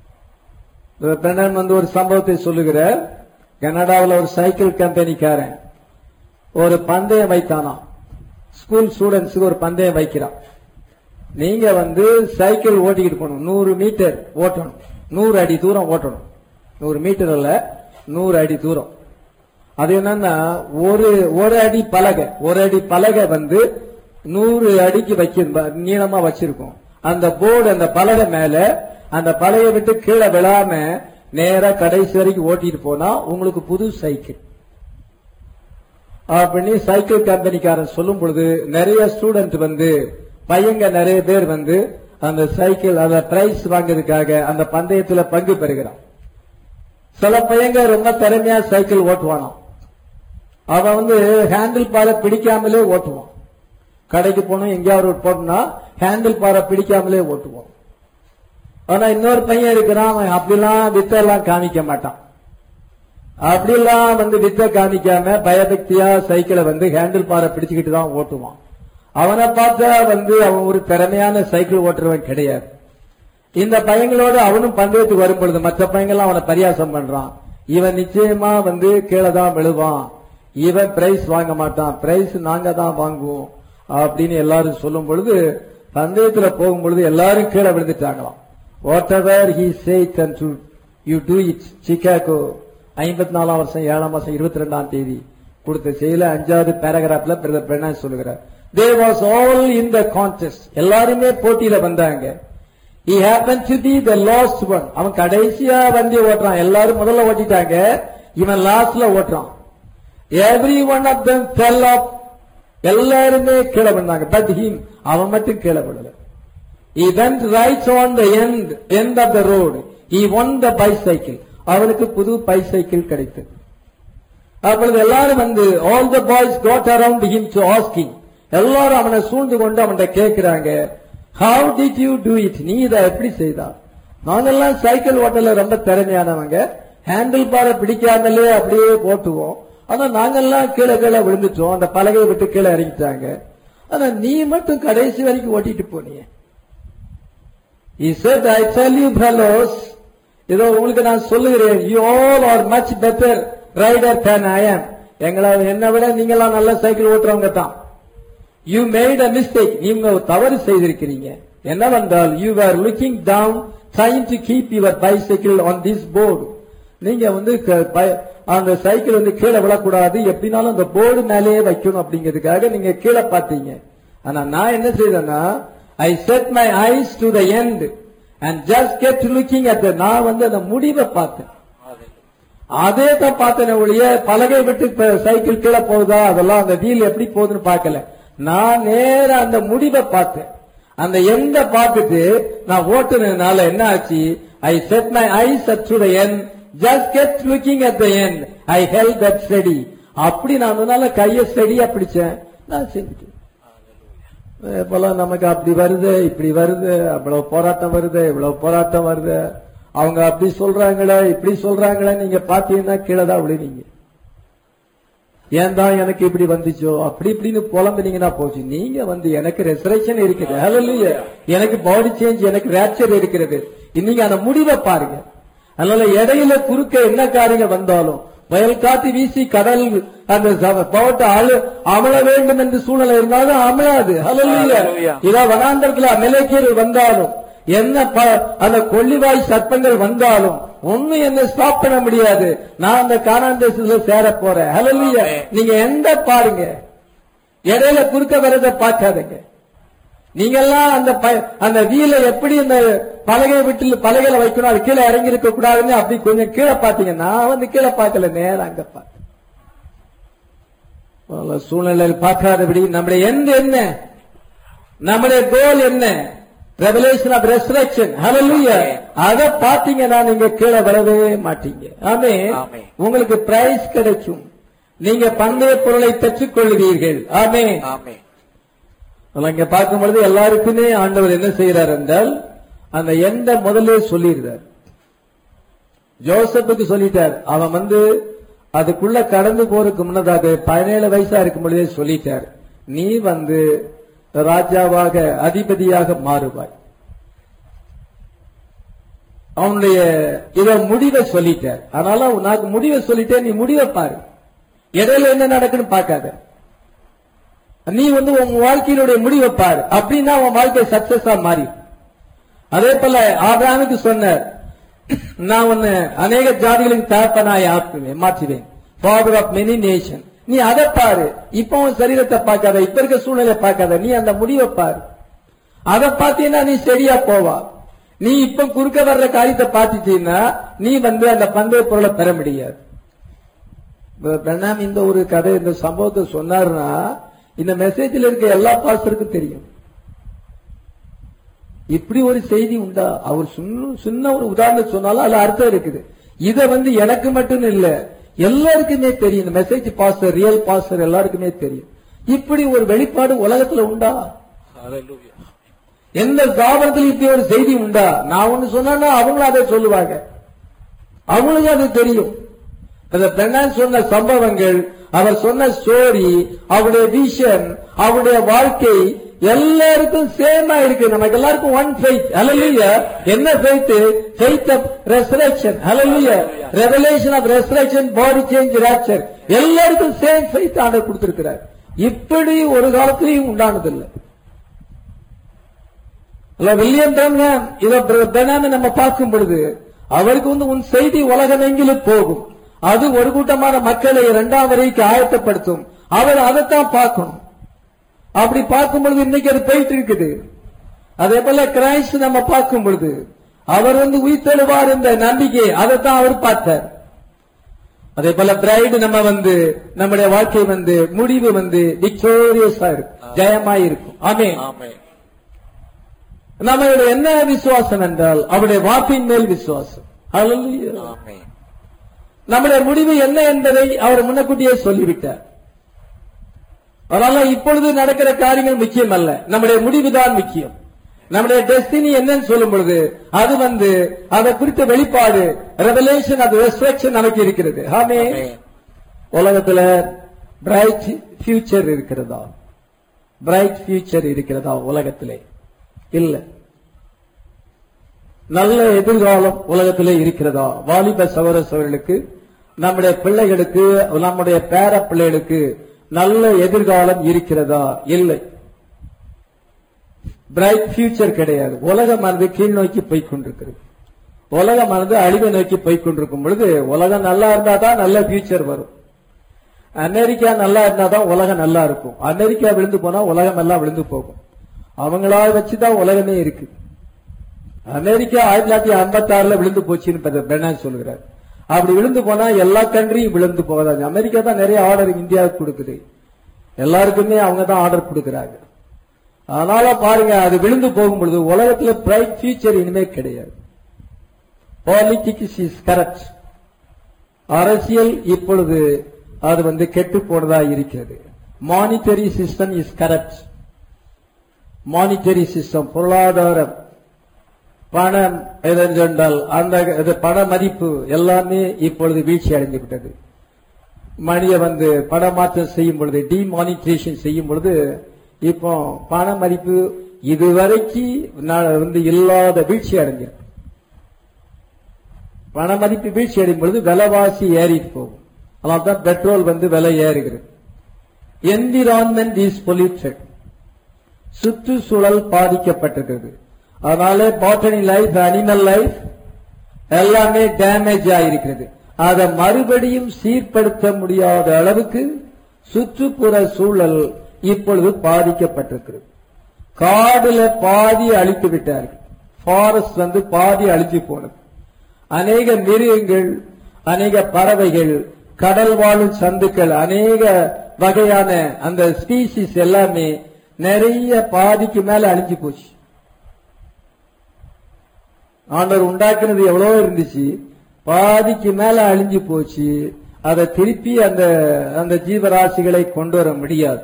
S1: பெண்ணன் வந்து ஒரு சம்பவத்தை சொல்லுகிறார் கனடாவில் ஒரு சைக்கிள் கம்பெனிக்காரன் ஒரு பந்தயம் வைத்தானாம் ஸ்கூல் ஸ்டூடெண்ட்ஸுக்கு ஒரு பந்தயம் வைக்கிறான் நீங்க வந்து சைக்கிள் ஓட்டிக்கிட்டு போகணும் நூறு மீட்டர் ஓட்டணும் நூறு அடி தூரம் ஓட்டணும் நூறு மீட்டர் இல்ல நூறு அடி தூரம் அது என்னன்னா ஒரு ஒரு அடி பலகை ஒரு அடி பலகை வந்து நூறு அடிக்கு வைக்க நீளமா வச்சிருக்கோம் அந்த போர்டு அந்த பலகை மேல அந்த பலகை விட்டு கீழே விழாம நேரா கடைசி வரைக்கும் ஓட்டிட்டு போனா உங்களுக்கு புது சைக்கிள் அப்படின்னு சைக்கிள் கம்பெனிக்காரன் சொல்லும் பொழுது நிறைய ஸ்டூடெண்ட் வந்து பையங்க நிறைய பேர் வந்து அந்த சைக்கிள் அந்த பிரைஸ் வாங்குறதுக்காக அந்த பந்தயத்துல பங்கு பெறுகிறான் சில பையங்க ரொம்ப திறமையா சைக்கிள் ஓட்டுவானாம் அவன் வந்து ஹேண்டில் பாரை பிடிக்காமலே ஓட்டுவான் கடைக்கு போகணும் எங்கேயாவது போட்டோம்னா ஹேண்டில் பாரை பிடிக்காமலே ஓட்டுவான் ஆனா இன்னொரு பையன் இருக்கிறான் அவன் அப்படிலாம் வித்தெல்லாம் காமிக்க மாட்டான் அப்படிலாம் வந்து வித்த காமிக்காம பயபக்தியா சைக்கிளை வந்து ஹேண்டில் பாரை பிடிச்சுக்கிட்டு தான் ஓட்டுவான் அவனை பார்த்தா வந்து அவன் ஒரு திறமையான சைக்கிள் ஓட்டுறவன் கிடையாது இந்த பையங்களோட அவனும் பந்தயத்துக்கு வரும் பொழுது மற்ற பையங்கள்லாம் அவனை பரியாசம் பண்றான் இவன் நிச்சயமா வந்து கீழே தான் விழுவான் இவன் பிரைஸ் வாங்க மாட்டான் பிரைஸ் நாங்க தான் வாங்குவோம் அப்படின்னு எல்லாரும் சொல்லும் பொழுது பந்தயத்துல போகும் பொழுது எல்லாரும் கீழே விழுந்துட்டாங்களாம் whatever he said and you do it Chicago ஐம்பத்தி நாலாம் வருஷம் ஏழாம் மாசம் இருபத்தி ரெண்டாம் தேதி கொடுத்த செய்தியில அஞ்சாவது பேராகிராஃப்ல பிரதர் பிரணாய் சொல்லுகிறார் they was all in the contest எல்லாருமே போட்டியில வந்தாங்க he happened to be the last one அவன் கடைசியா வண்டி ஓட்டுறான் எல்லாரும் முதல்ல ஓட்டிட்டாங்க இவன் லாஸ்ட்ல ஓட்டுறான் every one of them fell off எல்லாருமே கீழே விழுந்தாங்க பட் ஹீம் அவன் மட்டும் கீழே விழல he went right on the end end of the road he won the bicycle அவனுக்கு புது பைசைக்கிள் கிடைத்தது அப்பொழுது எல்லாரும் வந்து all the boys got around him to asking எல்லாரும் அவனை சூழ்ந்து கொண்டு அவன்கிட்ட கேட்கிறாங்க how did you do it நீ இதை எப்படி செய்தா நாங்கெல்லாம் சைக்கிள் ஓட்டல ரொம்ப திறமையானவங்க ஹேண்டில் பாரை பிடிக்காமலே அப்படியே ஓட்டுவோம் ஆனா நாங்கெல்லாம் கீழே கீழே விழுந்துட்டோம் அந்த பலகையை விட்டு கீழே இறங்கிட்டாங்க ஆனா நீ மட்டும் கடைசி வரைக்கும் ஓட்டிட்டு போனியே He said, I tell you fellows, இதோ உங்களுக்கு நான் சொல்லுகிறேன் you all are much better rider than I am. எங்களை என்னை விட நீங்களாம் நல்ல சைக்கிள் ஓட்டுறவங்க தான் யூ மேட் அ மிஸ்டேக் நீங்க ஒரு தவறு செய்திருக்கிறீங்க என்னவென்றால் you are looking down trying to keep your bicycle on this board நீங்க வந்து க- பை- அந்த சைக்கிள் வந்து கீழே விழக்கூடாது எப்படினாலும் அந்த போர்டு மேலேயே வைக்கணும் அப்படிங்கிறதுக்காக நீங்க கீழே பார்த்தீங்க ஆனா நான் என்ன செய்தேன்னா I set my eyes to the end and just get looking at நான் வந்து அந்த முடிவை பார்த்தேன் அதே தான் பார்த்தேன் ஒழிய பலகை விட்டு இப்ப சைக்கிள் கீழே போகுதா அதெல்லாம் அந்த வீல் எப்படி போகுதுன்னு பார்க்கல நான் நேர அந்த முடிவை பார்த்தேன் அந்த எந்த பார்த்துட்டு நான் ஓட்டுனதுனால என்ன ஆச்சு I set my eyes at to the end just get looking at the end I help that study அப்படி நான் அதனால கையை ஸ்டடியா பிடிச்சேன் நான் செஞ்சுட்டேன் இப்பெல்லாம் நமக்கு அப்படி வருது இப்படி வருது அவ்வளவு போராட்டம் வருது இவ்வளவு போராட்டம் வருது அவங்க அப்படி சொல்றாங்களே இப்படி சொல்றாங்களே நீங்க பாத்தீங்கன்னா கீழே தான் விழுவீங்க ஏன் தான் எனக்கு இப்படி வந்துச்சோ அப்படி இப்படின்னு புலம்புனீங்கன்னா போச்சு நீங்க வந்து எனக்கு ரெசரேஷன் இருக்குது Hallelujah. எனக்கு பாடி சேஞ்ச் எனக்கு ரேப்சர் இருக்கிறது இன்னைக்கு அந்த முடிவை பாருங்க அதனால இடையில குறுக்க என்ன காரியங்கள் வந்தாலும் வயல் காத்து வீசி கடல் அந்த பவட்ட அழு அமல வேண்டும் என்று சூழ்நிலை இருந்தாலும் அமலாது Hallelujah.
S2: Hallelujah.
S1: இதோ வனாந்தரத்துல அமலேக்கியர் வந்தாலும் என்ன ப- அந்த கொள்ளிவாய் சர்ப்பங்கள் வந்தாலும் ஒண்ணும் என்ன ஸ்டாப் பண்ண முடியாது நான் அந்த கானான் தேசத்துல சேர போறேன் Hallelujah.
S2: Amen.
S1: நீங்க எந்த பாருங்க இடையில குறுக்க வரத பார்க்காதீங்க நீங்க எல்லாம் அந்த ப- அந்த வீல எப்படி இந்த பலகை விட்டு பலகையில வைக்கணும் அது கீழே இறங்கி இருக்க கூடாதுன்னு அப்படி கொஞ்சம் கீழே பாத்தீங்க நான் வந்து கீழே பார்க்கல நேரம் அங்க பார்த்தேன் பல சூழ்நிலையில் பார்க்காதபடி நம்முடைய எந்த என்ன நம்முடைய கோல் என்ன ரெவலேஷன் ஆஃப் ரெசரக்ஷன் ஹalleluya அத பாத்தீங்கன்னா நீங்க கீழே வரவே மாட்டீங்க ஆமே
S2: ஆமென்.
S1: உங்களுக்கு பிரைஸ் கிடைக்கும் நீங்க பந்தய பொருளை பெற்றுக் கொள்வீர்கள் ஆமே
S2: ஆமே
S1: இங்க பார்க்கும் பொழுது எல்லாருக்குமே ஆண்டவர் என்ன செய்யறார் என்றால் அந்த எந்த முதல்ல சொல்லிடுறார் ஜோசப்புக்கு சொல்லிட்டார் அவன் வந்து அதுக்குள்ள கடந்து போறதுக்கு முன்னதாக பதினேழு வயசா இருக்கும் பொழுதே சொல்லிட்டார் நீ வந்து ராஜாவாக அதிபதியாக மாறுவாய் அவனுடைய இத முடிவை சொல்லிட்டார் அதனால உனக்கு முடிவை சொல்லிட்டேன் நீ முடிவை பாரு இடையில என்ன நடக்குன்னு பார்க்காத நீ வந்து உன் வாழ்க்கையினுடைய முடிவை பாரு அப்படின்னா உன் வாழ்க்கை சக்சஸா மாறி அதே போல ஆபிரகாமுக்கு சொன்னார் நான் உன்னை அநேக ஜாதிகளின் தகப்பனாய் ஆக்குவேன் மாற்றுவேன் ஃபாதர் ஆஃப் மெனி நேஷன் நீ அதை பாரு இப்ப உன் சரீரத்தை பார்க்காத இப்ப இருக்க சூழ்நிலை பார்க்காத நீ அந்த முடிவை பாரு அதை பார்த்தீங்கன்னா நீ சரியா போவா நீ இப்ப குறுக்க வர்ற காரியத்தை பார்த்துட்டீங்கன்னா நீ வந்து அந்த பந்தய பொருளை பெற முடியாது இப்ப பிரணாம் இந்த ஒரு கதை இந்த சம்பவத்தை சொன்னாருன்னா இந்த மெசேஜில் இருக்க எல்லா பாஸ்டருக்கும் தெரியும் இப்படி ஒரு செய்தி உண்டா அவர் சின்ன- சின்ன ஒரு உதாரணம் சொன்னாலும் அதுல அர்த்தம் இருக்குது இத வந்து எனக்கு மட்டும் இல்ல எல்லாருக்குமே தெரியும் இந்த மெசேஜ் பாஸ்டர் ரியல் பாஸ்டர் எல்லாருக்குமே தெரியும் இப்படி ஒரு வெளிப்பாடு உலகத்துல உண்டா
S2: Hallelujah.
S1: எந்த தாபனத்தில் இப்படி ஒரு செய்தி உண்டா நான் ஒண்ணு சொன்னா அவங்களும் அதை சொல்லுவாங்க அவங்களுக்கு அது தெரியும் அந்த பெண்ணான் சொன்ன சம்பவங்கள் அவர் சொன்ன ஸ்டோரி அவருடைய விஷன் அவருடைய வாழ்க்கை எல்லாருக்கும் சேமா இருக்கு நமக்கு எல்லாருக்கும் ஒன் ஃபெய்த் ஹalleluya என்ன ஃபெய்த் ஃபெய்த் ஆஃப் ரெசரக்ஷன் ஹalleluya revelation of resurrection body change rapture எல்லாருக்கும் சேம் ஃபெய்த் ஆண்டவர் கொடுத்திருக்கிறார் இப்படி ஒரு காலத்திலையும் உண்டானதில்லை இல்ல வில்லியம் பிரம்ஹாம் இத பெனாமி நம்ம பார்க்கும் பொழுது அவருக்கு வந்து உன் செய்தி உலகமெங்கிலும் போகும் அது ஒரு கூட்டமான மக்களை இரண்டாம் வரைக்கு ஆயத்தப்படுத்தும் அவர் அதைத்தான் பார்க்கணும் அப்படி பார்க்கும் பொழுது இன்னைக்கு அது போயிட்டு இருக்குது அதே போல கிரைஸ்ட் நம்ம பார்க்கும் பொழுது அவர் வந்து உயிர்த்தெழுவார் என்ற நம்பிக்கை அதைத்தான் அவர் பார்த்தார் அதே போல பிரைடு நம்ம வந்து நம்முடைய வாழ்க்கை வந்து முடிவு வந்து விக்டோரியஸா இருக்கும் ஜெயமாய் இருக்கும் ஆமே
S2: ஆமென்.
S1: நம்மளுடைய என்ன விசுவாசம் என்றால் அவருடைய வாக்கின் மேல் விசுவாசம் Hallelujah.
S2: ஆமென்.
S1: நம்முடைய முடிவு என்ன என்பதை அவர் முன்னக்கூட்டியே சொல்லிவிட்டார் அதனால இப்பொழுது நடக்கிற காரியங்கள் முக்கியம் அல்ல நம்முடைய முடிவுதான் முக்கியம் நம்முடைய டெஸ்டினி என்னன்னு சொல்லும் பொழுது அது வந்து அதை குறித்த வெளிப்பாடு ரெவலேஷன் அது ரெஸ்ட்ரக்ஷன் நமக்கு இருக்கிறது ஆமே
S2: ஆமென்.
S1: உலகத்துல பிரைட் ஃபியூச்சர் இருக்கிறதா பிரைட் ஃபியூச்சர் இருக்கிறதா உலகத்திலே இல்ல நல்ல எதிர்காலம் உலகத்திலே இருக்கிறதா வாலிப சகோதர சகோதரர்களுக்கு நம்முடைய பிள்ளைகளுக்கு நம்முடைய பேர பிள்ளைகளுக்கு நல்ல எதிர்காலம் இருக்கிறதா இல்லை பிரைட் ஃபியூச்சர் கிடையாது உலகமானது கீழ் நோக்கி போய் கொண்டிருக்கிறது உலகமானது அழிவை நோக்கி போய் கொண்டிருக்கும் பொழுது உலகம் நல்லா இருந்தா தான் நல்ல ஃபியூச்சர் வரும் அமெரிக்கா நல்லா இருந்தா தான் உலகம் நல்லா இருக்கும் அமெரிக்கா விழுந்து போனா உலகம் எல்லாம் விழுந்து போகும் அவங்களா வச்சுதான் உலகமே இருக்கு அமெரிக்கா ஆயிரத்தி தொள்ளாயிரத்தி ஐம்பத்தி ஆறுல விழுந்து போச்சுன்னு பெனான் சொல்லுகிறார் அப்படி விழுந்து போனா எல்லா கண்ட்ரியும் விழுந்து போகாதாங்க அமெரிக்கா தான் நிறைய ஆர்டர் இந்தியாவுக்கு கொடுக்குது எல்லாருக்குமே அவங்க தான் ஆர்டர் கொடுக்கறாங்க அதனால பாருங்க அது விழுந்து போகும் பொழுது உலகத்துல பிரைட் ஃபியூச்சர் இனிமே கிடையாது பாலிட்டிக்ஸ் இஸ் கரப்ட் அரசியல் இப்பொழுது அது வந்து கெட்டு போனதா இருக்கிறது monetary system is corrupt monetary system பொருளாதாரம் பணம் எதென்றால் அந்த இது பண மதிப்பு எல்லாமே இப்பொழுது வீழ்ச்சி அடைந்து விட்டது மணியை வந்து பணமாற்றம் செய்யும் பொழுது டிமானிட்டேஷன் செய்யும் பொழுது இப்போ பண மதிப்பு இதுவரைக்கு நா- வந்து இல்லாத வீழ்ச்சி அடைஞ்சிருக்கு பண மதிப்பு வீழ்ச்சி அடையும் பொழுது விலைவாசி ஏறிட்டு போகும் அதனால்தான் பெட்ரோல் வந்து விலை ஏறுகிறது என்விரான்மெண்ட் இஸ் பொல்யூட்டட் சுற்றுச்சூழல் பாதிக்கப்பட்டிருக்கிறது அதனால பாட்டனி லைஃப் அனிமல் லைஃப் எல்லாமே டேமேஜ் ஆயிருக்கிறது அதை மறுபடியும் சீர்படுத்த முடியாத அளவுக்கு சுற்றுப்புற சூழல் இப்பொழுது பாதிக்கப்பட்டிருக்கிறது காடுல பாதி அழித்து விட்டார்கள் ஃபாரஸ்ட் வந்து பாதி அழிஞ்சு போனது அநேக மிருகங்கள் அநேக பறவைகள் கடல் வாழும் சந்துக்கள் அநேக வகையான அந்த ஸ்பீசிஸ் எல்லாமே நிறைய பாதிக்கு மேல அழிஞ்சு போச்சு ஆண்டவர் உண்டாக்குனது எவ்வளவோ இருந்துச்சு பாதிக்கு மேல அழிஞ்சு போச்சு அதை திருப்பி அந்த அந்த ஜீவராசிகளை கொண்டு வர முடியாது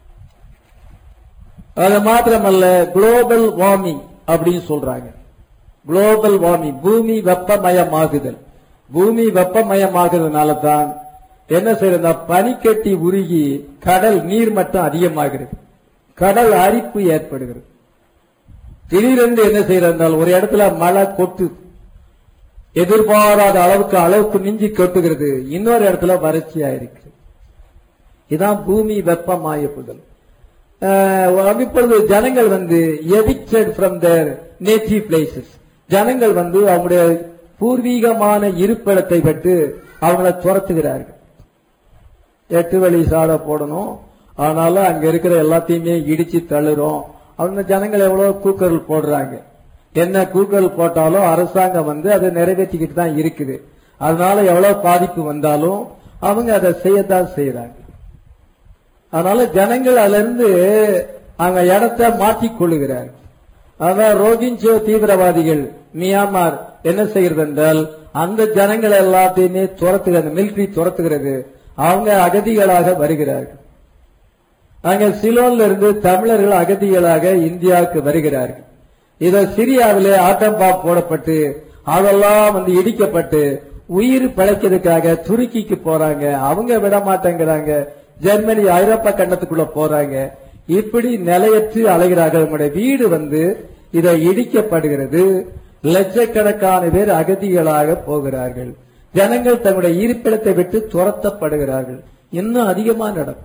S1: அது மாத்திரமல்ல குளோபல் வார்மிங் அப்படின்னு சொல்றாங்க குளோபல் வார்மிங் பூமி வெப்பமயமாகுதல் பூமி வெப்பமயமாகுறதுனால தான் என்ன செய்யறதா பனிக்கட்டி உருகி கடல் நீர் மட்டம் அதிகமாகிறது கடல் அரிப்பு ஏற்படுகிறது திடீரென்று என்ன செய்யறால் ஒரு இடத்துல மழை கொட்டு எதிர்பாராத அளவுக்கு அளவுக்கு மிஞ்சி கொட்டுகிறது இன்னொரு இடத்துல வறட்சியா இருக்கு இதான் பூமி வெப்பமாயப்புதல் அஹ், இப்பொழுது ஜனங்கள் வந்து evicted from their native places ஜனங்கள் வந்து அவங்களுடைய பூர்வீகமான இருப்பிடத்தை விட்டு அவங்கள துரத்துகிறார்கள் எட்டு வழி சாலை போடணும் ஆனாலும் அங்க இருக்கிற எல்லாத்தையுமே இடிச்சு தள்ளுறோம் அவங்க ஜனங்கள் எவ்வளவு கூக்கல் போடுறாங்க என்ன கூக்கல் போட்டாலும் அரசாங்கம் வந்து அதை நிறைவேற்றிக்கிட்டு தான் இருக்குது அதனால எவ்வளவு பாதிப்பு வந்தாலும் அவங்க அதை செய்யத்தான் செய்யறாங்க அதனால ஜனங்கள் அதுல இருந்து அவங்க இடத்தை மாற்றிக் கொள்ளுகிறார்கள் அதான் ரோகிஞ்சோ தீவிரவாதிகள் மியான்மர் என்ன செய்கிறது என்றால் அந்த ஜனங்கள் எல்லாத்தையுமே துரத்துகிறது மிலிட்டரி துரத்துகிறது அவங்க அகதிகளாக வருகிறார்கள் அங்க சிலோன்ல இருந்து தமிழர்கள் அகதிகளாக இந்தியாவுக்கு வருகிறார்கள் இத சிரியாவிலே ஆட்டம் பாம் போடப்பட்டு அதெல்லாம் வந்து இடிக்கப்பட்டு உயிர் பிழைக்கிறதுக்காக துருக்கிக்கு போறாங்க அவங்க விட மாட்டேங்கிறாங்க ஜெர்மனி ஐரோப்பா கண்டத்துக்குள்ள போறாங்க இப்படி நிலையற்று அலைகிறார்கள் நம்முடைய வீடு வந்து இதை இடிக்கப்படுகிறது லட்சக்கணக்கான பேர் அகதிகளாக போகிறார்கள் ஜனங்கள் தங்களுடைய இருப்பிடத்தை விட்டு துரத்தப்படுகிறார்கள் இன்னும் அதிகமா நடக்கும்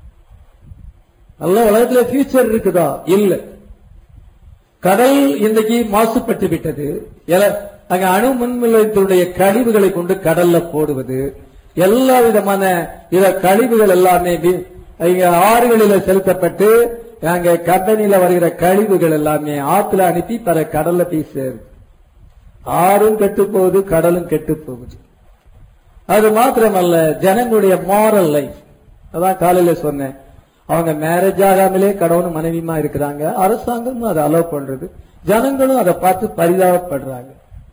S1: நல்ல உலகத்துல ஃபியூச்சர் இருக்குதா இல்ல கடல் இன்னைக்கு மாசுபட்டு விட்டது எல- அங்க அணு மின் நிலையத்தினுடைய கழிவுகளை கொண்டு கடல்ல போடுவது எல்லா விதமான இத கழிவுகள் எல்லாமே வி- இங்க ஆறுகளில செலுத்தப்பட்டு அங்க கம்பெனியில வருகிற கழிவுகள் எல்லாமே ஆத்துல அனுப்பி பிற கடல்ல போய் சேருது ஆறும் கெட்டு போகுது கடலும் கெட்டு போகுது அது மாத்திரமல்ல ஜனங்களுடைய மாரல் லைஃப் அதான் காலையில சொன்னேன் அவங்க மேரேஜ் ஆகாமலே கடவுளும் மனைவியுமா இருக்கிறாங்க அரசாங்கமும் அதை அலோவ் பண்றது ஜனங்களும் அதை பார்த்து பரிதாபப்படுறாங்க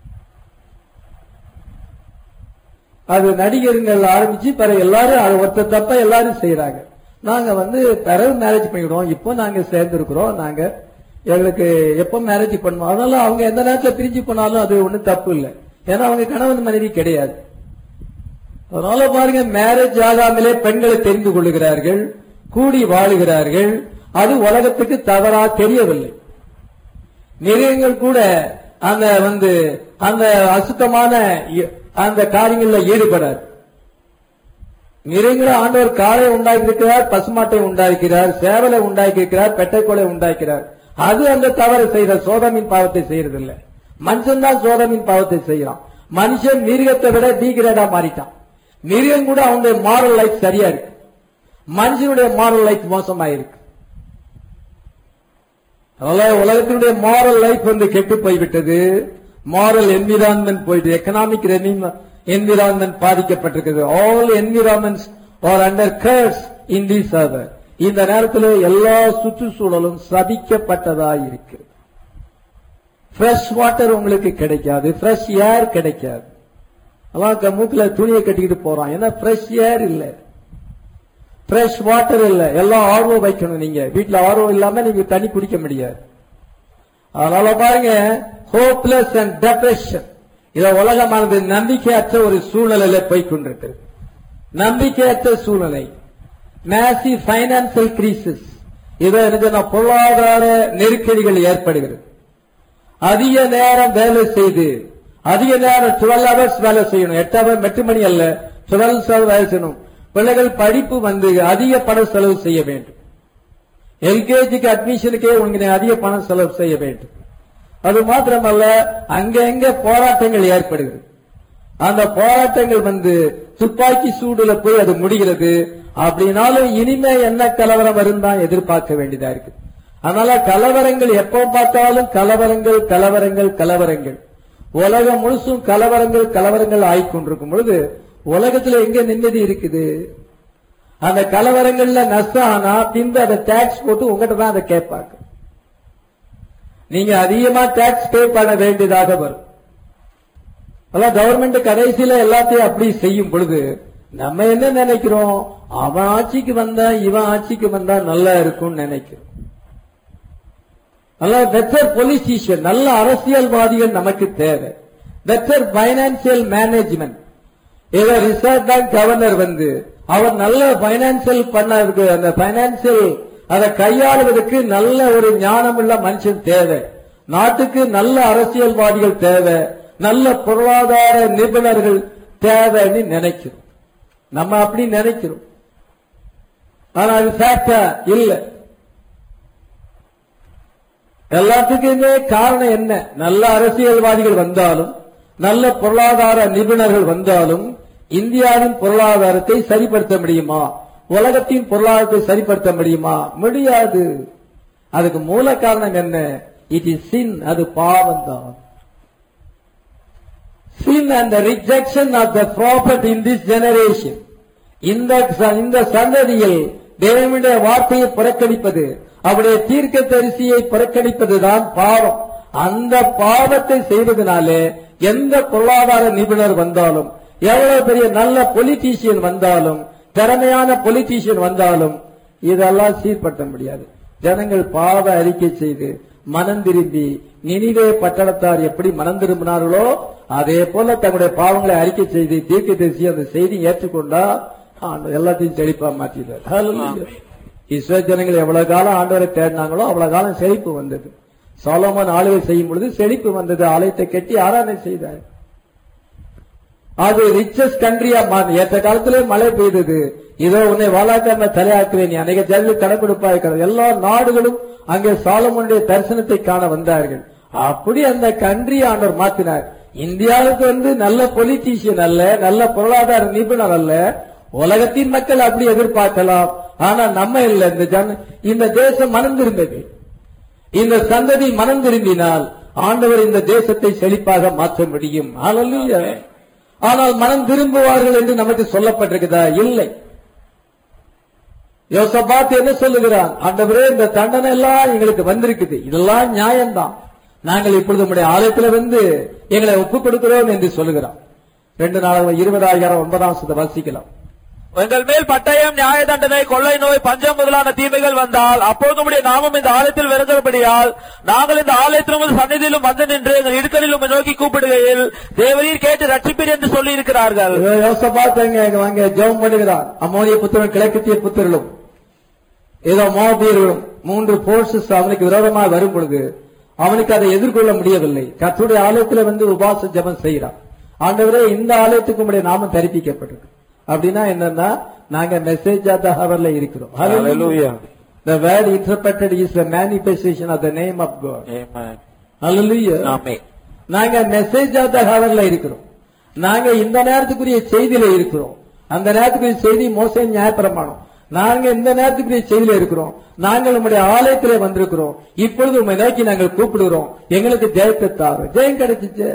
S1: அது நடிகர்கள் ஆரம்பிச்சு பிறகு எல்லாரும் அது ஒருத்த தப்ப எல்லாரும் செய்யறாங்க நாங்க வந்து பிறகு மேரேஜ் பண்ணிக்கிறோம் இப்போ நாங்க சேர்ந்து இருக்கிறோம் நாங்க எங்களுக்கு எப்ப மேரேஜ் பண்ணுவோம் அதனால அவங்க எந்த நேரத்துல பிரிஞ்சு போனாலும் அது ஒண்ணும் தப்பு இல்லை ஏன்னா அவங்க கணவன் மனைவி கிடையாது அதனால பாருங்க மேரேஜ் ஆகாமலே பெண்களை தெரிந்து கொள்ளுகிறார்கள் கூடி வாழுகிறார்கள் அது உலகத்துக்கு தவறா தெரியவில்லை மிருகங்கள் கூட அந்த வந்து அந்த அசுத்தமான இ- அந்த காரியங்கள்ல ஈடுபடாது மிருகங்களை ஆண்டவர் காளை உண்டாக்கியிருக்கிறார் பசுமாட்டை உண்டாக்கிறார் சேவலை உண்டாக்கியிருக்கிறார் பெட்டைக்கோளை உண்டாக்கிறார் அது அந்த தவறு செய்யற சோதமின் பாவத்தை செய்யறதில்லை மனுஷன் தான் சோதமின் பாவத்தை செய்யறான் மனுஷன் மிருகத்தை விட டீகிரேடா மாறிட்டான் மிருகம் கூட அவனுடைய மாரல் லைஃப் சரியா இருக்கு மனுஷனுடைய மாரல் லைஃப் மோசமா இருக்கு அதனால உலகத்தினுடைய மாரல் லைஃப் வந்து கெட்டு போய்விட்டது மாரல் என்விரான்மெண்ட் போயிட்டு எக்கனாமிக் என்விரான்மெண்ட் பாதிக்கப்பட்டிருக்கிறது all environments are under curse in the server இந்த நேரத்தில் எல்லா சுற்றுச்சூழலும் சதிக்கப்பட்டதா இருக்கு ஃப்ரெஷ் வாட்டர் உங்களுக்கு கிடைக்காது ஃப்ரெஷ் ஏர் கிடைக்காது அதான் மூக்குல துணியை கட்டிக்கிட்டு போறான் ஏன்னா ஃப்ரெஷ் ஏர் இல்லை ஃப்ரெஷ் வாட்டர் இல்ல எல்லாம் ஆர்வம் வைக்கணும் நீங்க வீட்டுல ஆர்வம் இல்லாம நீங்க தண்ணி குடிக்க முடியாது அதனால பாருங்க ஹோப்லெஸ் அண்ட் டெப்ரெஷன் இத உலகமானது நம்பிக்கையற்ற ஒரு சூழ்நிலையில போய் கொண்டிருக்கிறது நம்பிக்கையற்ற சூழ்நிலை மேசி பைனான்சியல் கிரீசஸ் இதை எனக்கு நான் பொருளாதார நெருக்கடிகள் ஏற்படுகிறது அதிக நேரம் வேலை செய்து அதிக நேரம் டுவெல் ஹவர்ஸ் வேலை செய்யணும் எட்டு ஹவர் எட்டு மணி அல்ல டுவெல் ஹவர் வேலை செய்யணும் பிள்ளைகள் படிப்பு வந்து அதிக பணம் செலவு செய்ய வேண்டும் எல்கேஜிக்கு அட்மிஷனுக்கே உங்களுக்கு அதிக பணம் செலவு செய்ய வேண்டும் அது மாத்திரமல்ல அங்கங்க போராட்டங்கள் ஏற்படுகிறது அந்த போராட்டங்கள் வந்து துப்பாக்கி சூடுல போய் அது முடிகிறது அப்படின்னாலும் இனிமே என்ன கலவரம் வரும் தான் எதிர்பார்க்க வேண்டியதா இருக்கு அதனால கலவரங்கள் எப்போ பார்த்தாலும் கலவரங்கள் கலவரங்கள் கலவரங்கள் உலகம் முழுசும் கலவரங்கள் கலவரங்கள் ஆயிக்கொண்டிருக்கும் பொழுது உலகத்துல எங்க நிம்மதி இருக்குது அந்த கலவரங்கள்ல நஷ்டம் ஆனா பின்பு அதை டாக்ஸ் போட்டு உங்ககிட்ட தான் அதை கேட்பாங்க நீங்க அதிகமா டாக்ஸ் பே பண்ண வேண்டியதாக வரும் அதான் கவர்மெண்ட் கடைசியில எல்லாத்தையும் அப்படி செய்யும் பொழுது நம்ம என்ன நினைக்கிறோம் அவன் ஆட்சிக்கு வந்தா இவன் ஆட்சிக்கு வந்தா நல்லா இருக்கும்னு நினைக்கிறோம் நல்ல பெட்டர் பொலிட்டீஷியன் நல்ல அரசியல்வாதிகள் நமக்கு தேவை பெட்டர் பைனான்சியல் மேனேஜ்மெண்ட் ஏதோ ரிசர்வ் பேங்க் கவர்னர் வந்து அவர் நல்ல பைனான்சியல் பண்ணதுக்கு அந்த பைனான்சியல் அதை கையாளுவதற்கு நல்ல ஒரு ஞானமுள்ள மனுஷன் தேவை நாட்டுக்கு நல்ல அரசியல்வாதிகள் தேவை நல்ல பொருளாதார நிபுணர்கள் தேவைன்னு நினைக்கிறோம் நம்ம அப்படி நினைக்கிறோம் ஆனா அது ஃபேக்டா இல்ல எல்லாத்துக்குமே காரணம் என்ன நல்ல அரசியல்வாதிகள் வந்தாலும் நல்ல பொருளாதார நிபுணர்கள் வந்தாலும் இந்தியாவின் பொருளாதாரத்தை சரிப்படுத்த முடியுமா உலகத்தின் பொருளாதாரத்தை சரிப்படுத்த முடியுமா முடியாது அதுக்கு மூல காரணம் என்ன இட் இஸ் சின் அது பாவம் தான் sin and the rejection of the prophet in this generation இந்த இந்த சந்ததியில் தேவனுடைய வார்த்தையை புறக்கணிப்பது அவருடைய தீர்க்க தரிசியை புறக்கணிப்பதுதான் பாவம் அந்த பாவத்தை செய்வதனாலே எந்த பொருளாதார நிபுணர் வந்தாலும் எவ்வளவு பெரிய நல்ல பொலிட்டீஷியன் வந்தாலும் திறமையான பொலிட்டீஷியன் வந்தாலும் இதெல்லாம் சீர்படுத்த முடியாது ஜனங்கள் பாவ அறிக்கை செய்து மனம் திரும்பி நினிவே பட்டணத்தார் எப்படி மனம் திரும்பினார்களோ அதே போல தங்களுடைய பாவங்களை அறிக்கை செய்து தீர்க்க தரிசி அந்த செய்தி ஏற்றுக்கொண்டா ஆண்டவர் எல்லாத்தையும் செழிப்பா மாற்றிடுவார் இஸ்ரோ ஜனங்கள் எவ்வளவு காலம் ஆண்டவரை தேடினாங்களோ அவ்வளவு காலம் செழிப்பு வந்தது சோலோமன் ஆளுகை செய்யும் பொழுது செழிப்பு வந்தது ஆலயத்தை கட்டி ஆராதனை செய்தார் அது ரிச்சஸ்ட் கண்ட்ரியா மாறி ஏற்ற காலத்திலே மழை பெய்தது இதோ உன்னை வாழாக்காம தலையாக்குவேன் நீ அநேக ஜனங்கள் கடன் கொடுப்பா இருக்கிறது எல்லா நாடுகளும் அங்கே சாலமனுடைய தரிசனத்தை காண வந்தார்கள் அப்படி அந்த கண்ட்ரி ஆண்டவர் மாத்தினார் இந்தியாவுக்கு வந்து நல்ல பொலிட்டீஷியன் அல்ல நல்ல பொருளாதார நிபுணர் அல்ல உலகத்தின் மக்கள் அப்படி எதிர்பார்க்கலாம் ஆனா நம்ம இல்ல இந்த ஜன இந்த தேசம் மனம் திரும்பது இந்த சந்ததி மனம் திரும்பினால் ஆண்டவர் இந்த தேசத்தை செழிப்பாக மாற்ற முடியும் ஹalleluya. ஆனால் மனம் திரும்புவார்கள் என்று நமக்கு சொல்லப்பட்டிருக்குதா இல்லை யோசபாத் என்ன சொல்லுகிறான் ஆண்டவரே இந்த தண்டனை எல்லாம் எங்களுக்கு வந்திருக்குது இதெல்லாம் நியாயம்தான் நாங்கள் இப்பொழுது உங்களுடைய ஆலயத்துல வந்து எங்களை ஒப்புக் கொடுக்கிறோம் என்று சொல்லுகிறான் ரெண்டு நாள் இருபதாயிரம் ஒன்பதாம் சத வாசிக்கலாம்
S2: எங்கள் மேல் பட்டயம் நியாய தண்டனை கொள்ளை நோய் பஞ்சம் முதலான தீமைகள் வந்தால் அப்போது உம்முடைய நாமம் இந்த ஆலயத்தில் விளங்கும்படியால் நாங்கள் இந்த ஆலயத்திலும் சந்நிதியிலும் வந்து நின்று எங்கள் இடுக்கலில் உம்மை நோக்கி கூப்பிடுகையில் தேவரீர் கேட்டு ரட்சிப்பீர் என்று சொல்லி இருக்கிறார்கள்
S1: யோசபாத் எங்க எங்க வாங்க ஜெபம் பண்ணுகிறான் அம்மோனிய புத்திரன் கிழக்கத்திய புத்திரலும் ஏதோ மோபியர்களும் மூன்று போர்சஸ் அவனுக்கு விரோதமாக வரும் பொழுது அவனுக்கு அதை எதிர்கொள்ள முடியவில்லை கர்த்தருடைய ஆலயத்துல வந்து உபாச ஜெபம் செய்யறான் ஆண்டவரே இந்த ஆலயத்துக்கு உடைய நாமம் தரிப்பிக்கப்பட்டிருக்கு அப்படின்னா என்னன்னா நாங்க மெசேஜ் ஆஃப் த ஹவர்ல இருக்கிறோம்
S2: Hallelujah.
S1: The word interpreted is the manifestation of the name of God.
S2: Amen.
S1: Hallelujah.
S2: Amen.
S1: நாங்க மெசேஜ் ஆஃப் த ஹவர்ல இருக்கிறோம் நாங்க இந்த நேரத்துக்குரிய செய்தியில இருக்கிறோம் அந்த நேரத்துக்குரிய செய்தி மோச நியாயப்பிரமாணம் நாங்க இந்த நேரத்துக்குரிய செய்தியில இருக்கிறோம் நாங்கள் உங்களுடைய ஆலயத்திலே வந்திருக்கிறோம் இப்பொழுது உண்மை நோக்கி நாங்கள் கூப்பிடுகிறோம் எங்களுக்கு ஜெயத்தை தாரும் ஜெயம் கிடைச்சிச்சு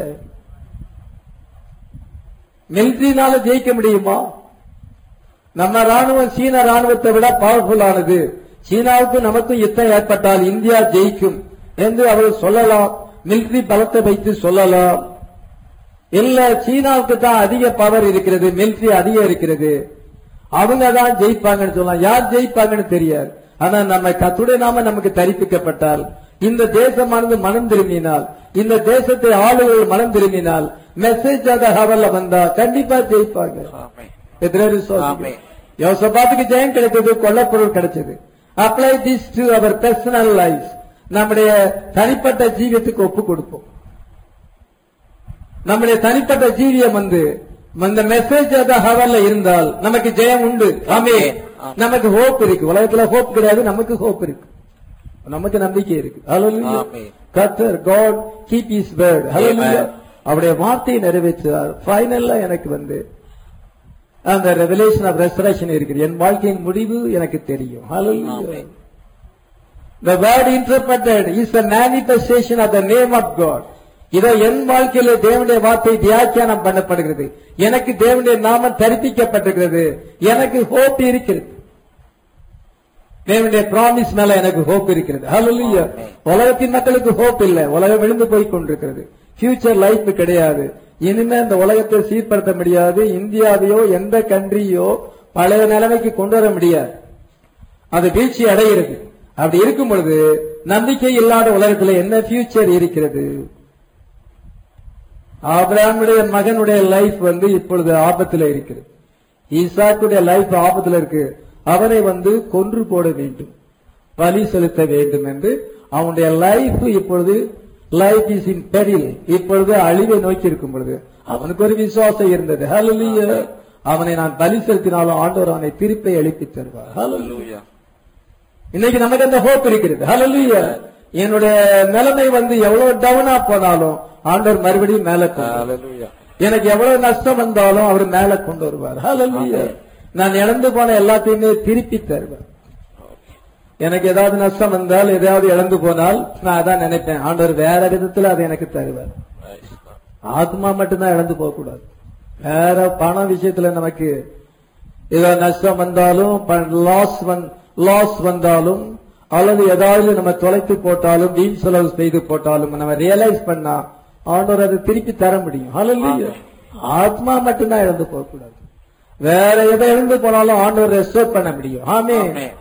S1: மிலிட்ரினால ஜெயிக்க முடியுமா நம்ம ராணுவம் சீன ராணுவத்தை விட பவர்ஃபுல் ஆனது சீனாவுக்கு நமக்கும் யுத்தம் ஏற்பட்டால் இந்தியா ஜெயிக்கும் என்று அவர் சொல்லலாம் மிலிட்டரி பலத்தை வைத்து சொல்லலாம் இல்ல சீனாவுக்கு தான் அதிக பவர் இருக்கிறது மிலிட்டரி அதிகம் இருக்கிறது அவங்க தான் ஜெயிப்பாங்கன்னு சொல்லலாம் யார் ஜெயிப்பாங்கன்னு தெரியாது ஆனா நம்ம கத்துடைய நாம நமக்கு தரிப்பிக்கப்பட்டால் இந்த தேசமானது மனம் திரும்பினால் இந்த தேசத்தை ஆளுகள் மனம் திரும்பினால் மெசேஜ் ஆக ஹவர்ல வந்தா கண்டிப்பா ஜெயிப்பாங்க
S2: Amen.
S1: எத்தனை பேர் விசுவாசிக்கிறோம்?
S2: ஆமென்.
S1: யோசபாத்துக்கு ஜெயம் கிடைத்தது கொல்லப்பொருள் கிடைச்சது apply this to our personal life நம்முடைய தனிப்பட்ட ஜீவியத்துக்கு ஒப்பு கொடுப்போம் நம்முடைய தனிப்பட்ட ஜீவியம் வந்து அந்த மெசேஜ் ஹவர்ல இருந்தால் நமக்கு ஜெயம் உண்டு ஆமே
S2: ஆமென்.
S1: நமக்கு ஹோப் இருக்கு உலகத்துல ஹோப் கிடையாது நமக்கு ஹோப் இருக்கு நமக்கு நம்பிக்கை இருக்கு Hallelujah.
S2: ஆமென்.
S1: கர்த்தர் God keep his word
S2: Amen.
S1: அவருடைய வார்த்தையை நிறைவேற்றுவார் ஃபைனல்ல எனக்கு வந்து அந்த ரெவலேஷன் ஆஃப் ரெசரேஷன் இருக்குது என் வாழ்க்கையின் முடிவு எனக்கு தெரியும் Hallelujah.
S2: Amen.
S1: The word interpreted is the manifestation of the name of God. இதோ என் வாழ்க்கையில தேவனுடைய வார்த்தை வியாக்கியானம் பண்ணப்படுகிறது எனக்கு தேவனுடைய நாமம் தரிப்பிக்கப்பட்டிருக்கிறது எனக்கு ஹோப் இருக்கிறது தேவனுடைய ப்ராமிஸ் மேல எனக்கு ஹோப் இருக்கிறது Hallelujah.
S2: Amen.
S1: உலகத்தின் மக்களுக்கு ஹோப் இல்ல உலகம் விழுந்து போய் கொண்டிருக்கிறது ஃபியூச்சர் லைஃப் கிடையாது இனிமே இந்த உலகத்தை சீர்படுத்த முடியாது இந்தியாவையோ எந்த கண்ட்ரியோ பழைய நிலைமைக்கு கொண்டு வர முடியாது அது வீழ்ச்சி அடைகிறது அப்படி இருக்கும் பொழுது நம்பிக்கை இல்லாத உலகத்துல என்ன ஃபியூச்சர் இருக்கிறது ஆபிரகாமுடைய மகனுடைய லைஃப் வந்து இப்பொழுது ஆபத்துல இருக்கிறது ஈசாக்குடைய லைஃப் ஆபத்துல இருக்கு அவனை வந்து கொன்று போட வேண்டும் பலி செலுத்த வேண்டும் என்று அவனுடைய லைஃப் இப்பொழுது லைஃப் இஸ் இன் பெரில் இப்பொழுது அழிவை நோக்கி இருக்கும் பொழுது அவனுக்கு ஒரு விசுவாசம் இருந்தது Hallelujah. அவனை நான் பலி செலுத்தினாலும் ஆண்டவர் அவனை திருப்பி எழுப்பி தருவார் Hallelujah.
S2: Hallelujah.
S1: இன்னைக்கு நமக்கு அந்த ஹோப் இருக்கிறது ஹalleluya என்னுடைய நிலைமை வந்து எவ்வளவு டவுனா போனாலும் ஆண்டவர் மறுபடியும் மேல கொண்டு வருவார்.
S2: Hallelujah.
S1: எனக்கு எவ்வளவு நஷ்டம் வந்தாலும் அவர் மேல கொண்டு வருவார் ஹalleluya நான் இழந்து போன எல்லாத்தையுமே திருப்பி தருவார் எனக்கு ஏதாவது நஷ்டம் வந்தால் எதையாவது இழந்து போனால் நான் அதான் நினைப்பேன் ஆண்டவர் வேற விதத்துல அதை எனக்கு தருவார்
S2: Praise God.
S1: ஆத்மா மட்டும்தான் இழந்து போக கூடாது வேற பண விஷயத்துல நமக்கு ஏதோ நஷ்டம் வந்தாலும் லாஸ் லாஸ் வந்தாலும் அல்லது ஏதாவது நம்ம தொலைத்து போட்டாலும் வீண் செலவு செய்து போட்டாலும் நம்ம ரியலைஸ் பண்ணா ஆண்டவர் அதை திருப்பி தர முடியும் Hallelujah. ஆத்மா மட்டும்தான் இழந்து போக கூடாது வேற எதை இழந்து போனாலும் ஆண்டவர் ரெஸ்டோர் பண்ண முடியும் ஆமே
S2: Amen.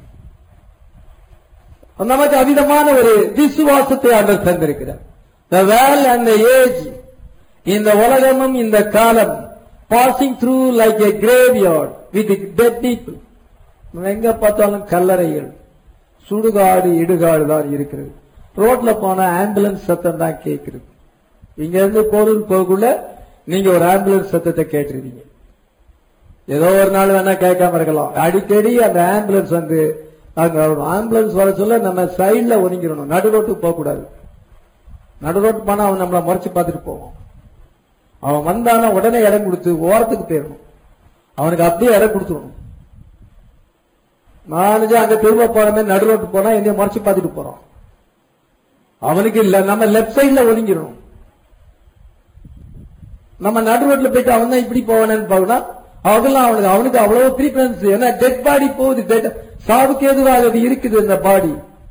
S1: நமக்கு அவிதமான ஒரு விசுவாசத்தை ஆண்டவர் தந்திருக்கிறார் the world and the age இந்த உலகமும் இந்த காலம் passing through like a graveyard with dead people நம்ம எங்க பார்த்தாலும் கல்லறைகள் சுடுகாடு இடுகாடு தான் இருக்கிறது ரோட்ல போன ஆம்புலன்ஸ் சத்தம் தான் கேட்கிறது இங்க இருந்து போரூர் போகக்குள்ள நீங்க ஒரு ஆம்புலன்ஸ் சத்தத்தை கேட்டிருக்கீங்க ஏதோ ஒரு நாள் வேணா கேட்காம இருக்கலாம் அடிக்கடி அந்த ஆம்புலன்ஸ் வந்து அங்க ஆம்புலன்ஸ் வர சொல்ல நம்ம சைடுல ஒதுங்கிடணும் நடு ரோட்டுக்கு போக கூடாது நடு ரோட்டு போனா அவன் நம்மள முறைச்சு பார்த்துட்டு போவான் அவன் வந்தானா உடனே இடம் கொடுத்து ஓரத்துக்கு போயிடணும் அவனுக்கு அப்படியே இடம் கொடுத்துடணும் நானும் அங்க திரும்ப போறமே நடு ரோட்டு போனா என்னைய முறைச்சு பார்த்துட்டு போறான் அவனுக்கு இல்ல நம்ம லெப்ட் சைடுல ஒதுங்கிடணும் நம்ம நடு ரோட்ல போயிட்டு அவன் தான் இப்படி போவானேன்னு பார்க்கணும் அதெல்லாம் அவனுக்கு அவனுக்கு அவ்வளவு ப்ரீஃபரன்ஸ் ஏன்னா டெட் பாடி போகுது டெட் சாவுக்கு எதுவாக அது இருக்குது இந்த பாடி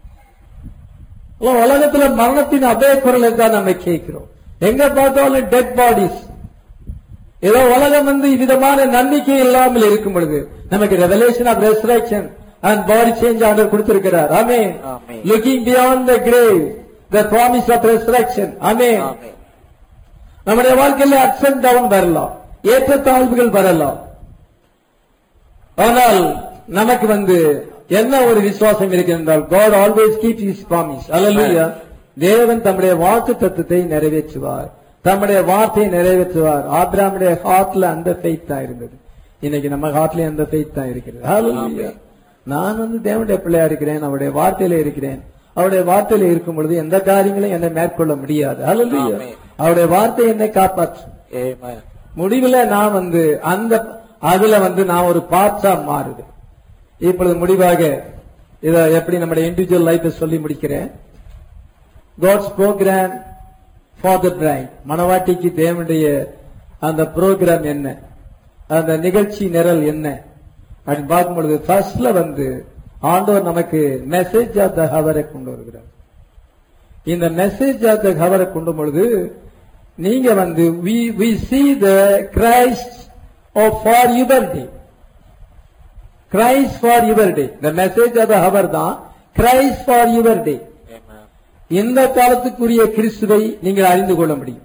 S1: உலகத்துல மரணத்தின் அதே குரலை தான் நம்ம கேட்கிறோம் எங்க பார்த்தாலும் டெட் பாடிஸ் ஏதோ உலகம் வந்து விதமான நம்பிக்கை இல்லாமல் இருக்கும் பொழுது நமக்கு revelation of resurrection and body change order கொடுத்திருக்கிறார் ஆமே
S2: Amen.
S1: Looking beyond the grave the promise of resurrection ஆமே
S2: Amen.
S1: நம்முடைய வாழ்க்கையில அப்ஸ் அண்ட் டவுன் வரலாம் ஏற்றத்தாழ்வுகள் வரலாம் ஆனால் நமக்கு வந்து என்ன ஒரு விசுவாசம் இருக்கிறால் God always keep his promise அல்லேலூயா தேவன் தம்முடைய வாக்கு தத்துவத்தை நிறைவேற்றுவார் தம்முடைய வார்த்தையை நிறைவேற்றுவார் ஆபிராமுடைய ஹார்ட்ல அந்த ஃபெய்த் தான் இருந்தது இன்னைக்கு நம்ம ஹார்ட்ல அந்த ஃபெய்த் தான் இருக்கிறது Hallelujah. நான் வந்து தேவனுடைய பிள்ளையா இருக்கிறேன் அவருடைய வார்த்தையில இருக்கிறேன் அவருடைய வார்த்தையில இருக்கும் பொழுது எந்த காரியங்களையும் என்னை மேற்கொள்ள முடியாது Hallelujah.
S2: ஆமென்.
S1: அவருடைய வார்த்தை என்னை காப்பாற்றும்
S2: Amen.
S1: முடிவுல நான் வந்து அந்த அதுல வந்து நான் ஒரு பார்ட்ஸா மாறுது இப்பொழுது முடிவாக இத எப்படி நம்முடைய இண்டிவிஜுவல் லைஃப் சொல்லி முடிக்கிறேன் God's program for the bride மனவாட்டிக்கு தேவனுடைய அந்த ப்ரோக்ராம் என்ன அந்த நிகழ்ச்சி நிரல் என்ன அப்படின்னு பார்க்கும் பொழுது ஃபர்ஸ்ட்ல வந்து ஆண்டவர் நமக்கு மெசேஜ் ஆஃப் த ஹவரை கொண்டு வருகிறார் இந்த மெசேஜ் ஆஃப் த ஹவரை கொண்டு பொழுது நீங்க வந்து we we see the Christ of for your day Christ for your day the message of the hour தான் Christ for your day
S2: Amen.
S1: இந்த காலத்துக்குரிய கிறிஸ்துவை நீங்கள் அறிந்து கொள்ள முடியும்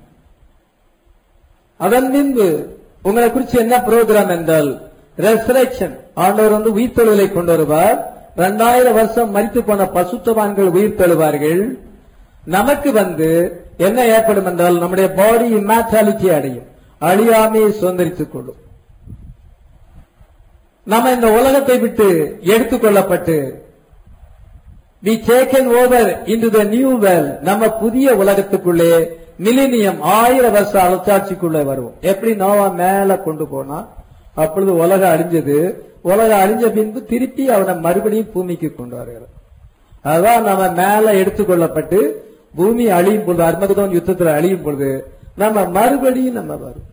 S1: அதன் பின்பு உங்களை குறித்து என்ன ப்ரோக்ராம் என்றால் ரெசரக்ஷன் ஆண்டவர் வந்து உயிர்த்தெழுதலை கொண்டு வருவார் இரண்டாயிரம் வருஷம் மரித்து போன பசுத்தவான்கள் உயிர்த்தெழுவார்கள் நமக்கு வந்து என்ன ஏற்படும் என்றால் நம்முடைய பாடி இம்மாச்சாலிட்டி அடையும் அழியாமையை சுதந்திரித்துக் கொள்ளும் நம்ம இந்த உலகத்தை விட்டு எடுத்துக்கொள்ளப்பட்டு be taken over into the new world நம்ம புதிய உலகத்துக்குள்ளே மிலினியம் ஆயிரம் வருஷ அலட்சாட்சிக்குள்ளே வருவோம் எப்படி நோவா மேல கொண்டு போனா அப்பொழுது உலகம் அழிஞ்சது உலகம் அழிஞ்ச பின்பு திருப்பி அவனை மறுபடியும் பூமிக்கு கொண்டு வருகிறார் அதான் நம்ம மேல எடுத்துக்கொள்ளப்பட்டு பூமி அழியும் பொழுது அர்மகதோன் யுத்தத்தில் அழியும் பொழுது நம்ம மறுபடியும் நம்ம வரும்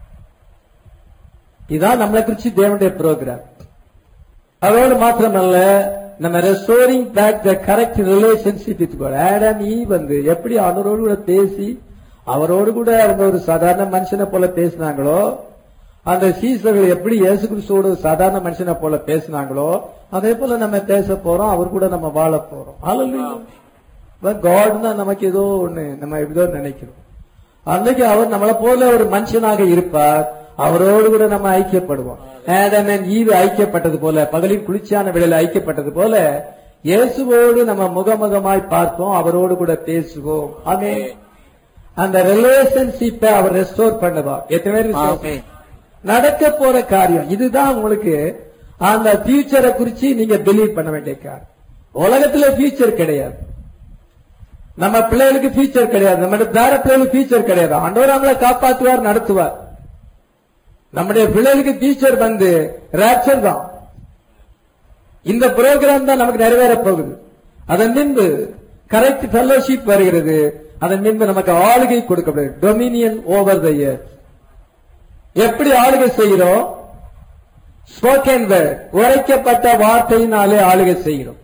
S1: இதான் நம்மளை குறிச்சு தேவனுடைய ப்ரோக்ராம் அதோடு மாத்திரமல்ல நம்ம restoring back the correct relationship with God Adam ஈ வந்து எப்படி அவரோடு கூட பேசி அவரோடு கூட அவங்க ஒரு சாதாரண மனுஷனை போல பேசினாங்களோ அந்த சீசர்கள் எப்படி இயேசு கிறிஸ்துவோட சாதாரண மனுஷனை போல பேசினாங்களோ அதே போல நம்ம பேச போறோம் அவர் கூட நம்ம வாழ போறோம் காட்னா நமக்கு ஏதோ ஒண்ணு நம்ம ஏதோ நினைக்கிறோம் அன்னைக்கு அவர் நம்மளை போல ஒரு மனுஷனாக இருப்பார் அவரோடு கூட நம்ம ஐக்கியப்படுவோம் ஆடம் and ஈவு ஐக்கியப்பட்டது போல பகலின் குளிர்ச்சியான வேளையில ஐக்கியப்பட்டது போல இயேசுவோடு நம்ம முகமுகமாய் பார்ப்போம் அவரோடு கூட பேசுவோம் ஆமே அந்த ரிலேஷன்ஷிப்பை அவர் ரெஸ்டோர் பண்ணுவார் எத்தனை பேர் விசுவாசி?
S2: ஆமென்.
S1: நடக்க போற காரியம் இதுதான் உங்களுக்கு அந்த ஃபியூச்சரை குறிச்சு நீங்க பிலீவ் பண்ண வேண்டிய காரியம் உலகத்துல ஃபியூச்சர் கிடையாது நம்ம பிள்ளைகளுக்கு ஃபியூச்சர் கிடையாது நம்ம பேர பிள்ளைகளுக்கு ஃபியூச்சர் கிடையாது ஆண்டவர் நம்மளை காப்பாற்றுவார் நடத்துவார் நம்முடைய பிள்ளைகளுக்கு ஃபியூச்சர் வந்து ரேப்சர் தான் இந்த ப்ரோக்ராம் தான் நமக்கு நிறைவேற போகுது அதன் பின்பு கரெக்ட் ஃபெல்லோஷிப் வருகிறது அதன் பின்பு நமக்கு ஆளுகை கொடுக்கப்படுது டொமினியன் ஓவர் த இயர் எப்படி ஆளுகை செய்கிறோம் ஸ்போக்கன் வேர்ட் உரைக்கப்பட்ட வார்த்தையினாலே ஆளுகை செய்கிறோம்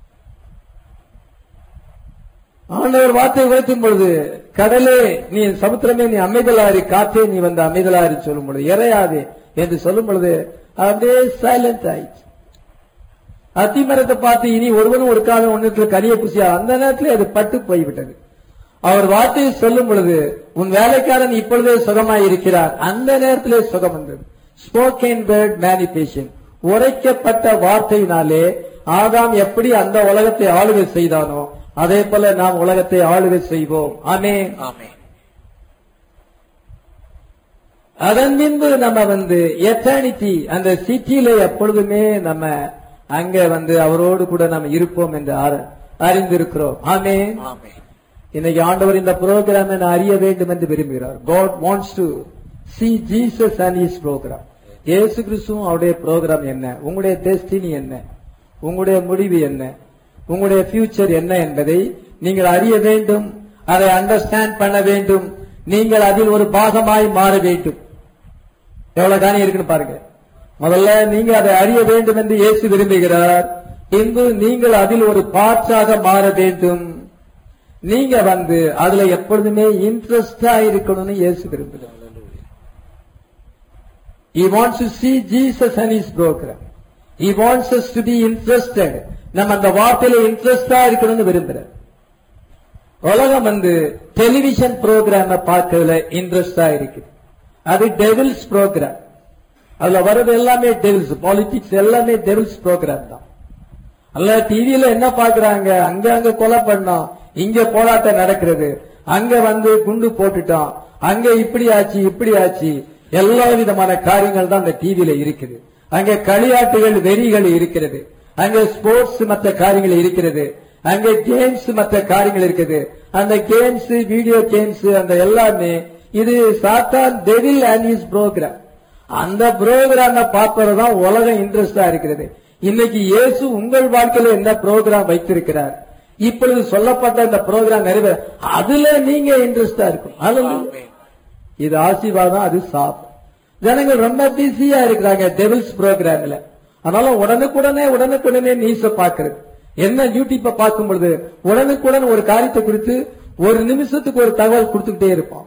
S1: ஆண்டவர் வார்த்தை உரைக்கும் பொழுது கடலே நீ சமுத்திரமே நீ அமைதலாரி காற்றே நீ வந்து அமைதலாரி சொல்லும் பொழுது இறையாதே என்று சொல்லும் பொழுது அப்படியே சைலண்ட் ஆயிடுச்சு அத்திமரத்தை பார்த்து இனி ஒருவனும் ஒரு காலம் ஒன்றுக்கு கரிய குசியா அந்த நேரத்தில் அது பட்டு போய்விட்டது அவர் வார்த்தையை சொல்லும் பொழுது உன் வேலைக்காரன் இப்பொழுதே சுகமாய் இருக்கிறார் அந்த நேரத்திலே சுகம் வந்தது ஸ்போக்கன் வேர்ட் மேனிபேஷன் உரைக்கப்பட்ட வார்த்தையினாலே ஆதாம் எப்படி அந்த உலகத்தை ஆளுகை செய்தானோ அதே போல நாம் உலகத்தை ஆளுகை செய்வோம் ஆமே
S2: ஆமென்.
S1: அதன் பின்பு நம்ம வந்து எட்டர்னிட்டி அந்த சிட்டியில எப்பொழுதுமே நம்ம அங்க வந்து அவரோடு கூட நம்ம இருப்போம் என்று அறி- அறிந்திருக்கிறோம் ஆமே
S2: ஆமென்.
S1: இன்னைக்கு ஆண்டவர் இந்த ப்ரோக்ராமை நான் அறிய வேண்டும் என்று விரும்புகிறார் God wants to see Jesus and his program இயேசு கிறிஸ்துவும் அவருடைய ப்ரோக்ராம் என்ன உங்களுடைய டெஸ்டினி என்ன உங்களுடைய முடிவு என்ன உங்களுடைய ஃபியூச்சர் என்ன என்பதை நீங்கள் அறிய வேண்டும் அதை அண்டர்ஸ்டாண்ட் பண்ண வேண்டும் நீங்கள் அதில் ஒரு பாகமாய் மாற வேண்டும் எவ்வளவு காணி இருக்குன்னு பாருங்க முதல்ல நீங்க அதை அறிய வேண்டும் என்று இயேசு விரும்புகிறார் பின்பு நீங்கள் அதில் ஒரு பார்ட்ஸாக மாற வேண்டும் நீங்க வந்து அதுல எப்பொழுதுமே இன்ட்ரெஸ்டா இருக்கணும்னு இயேசு விரும்புகிறார் He wants to see Jesus and his program. He wants us to be interested. நம்ம அந்த வார்த்தையில இன்ட்ரெஸ்டா இருக்கணும்னு விரும்புறார் உலகம் வந்து டெலிவிஷன் ப்ரோக்ராம பார்க்கறதுல இன்ட்ரெஸ்டா இருக்குது அது டெவில்ஸ் ப்ரோக்ராம் அதுல வர்றது எல்லாமே டெவில்ஸ் பாலிடிக்ஸ் எல்லாமே டெவில்ஸ் ப்ரோக்ராம் தான் அல்ல டிவியில என்ன பாக்குறாங்க அங்க அங்க கொலை பண்ணோம் இங்க போராட்டம் நடக்கிறது அங்க வந்து குண்டு போட்டுட்டோம் அங்க இப்படி ஆச்சு இப்படி ஆச்சு எல்லா விதமான காரியங்கள் தான் அந்த டிவியில இருக்குது அங்க களியாட்டுகள் வெறிகள் இருக்கிறது அங்க ஸ்போர்ட்ஸ் மற்ற காரியங்கள் இருக்கிறது அங்க கேம்ஸ் மற்ற காரியங்கள் இருக்குது அந்த கேம்ஸ் வீடியோ கேம்ஸ் அந்த எல்லாமே இது சாத்தான் டெவில் அண்ட் இஸ் ப்ரோக்ராம் அந்த ப்ரோக்ராம பார்ப்பதுதான் உலகம் இன்ட்ரெஸ்டா இருக்கிறது இன்னைக்கு இயேசு உங்கள் வாழ்க்கையில என்ன ப்ரோக்ராம் வைத்திருக்கிறார் இப்பொழுது சொல்லப்பட்ட இந்த ப்ரோக்ராம் நிறைவேற அதுல நீங்க இன்ட்ரெஸ்டா இருக்கும் Hallelujah. இது ஆசீர்வாதம் அது சாப் ஜனங்கள் ரொம்ப பிஸியா இருக்கிறாங்க டெவில்ஸ் ப்ரோக்ராம்ல அதனால உடனுக்குடனே உடனுக்குடனே நியூஸ பாக்குறது என்ன யூடியூப்ப பார்க்கும் பொழுது உடனுக்குடன் ஒரு காரியத்தை குறித்து ஒரு நிமிஷத்துக்கு ஒரு தகவல் கொடுத்துக்கிட்டே இருப்பான்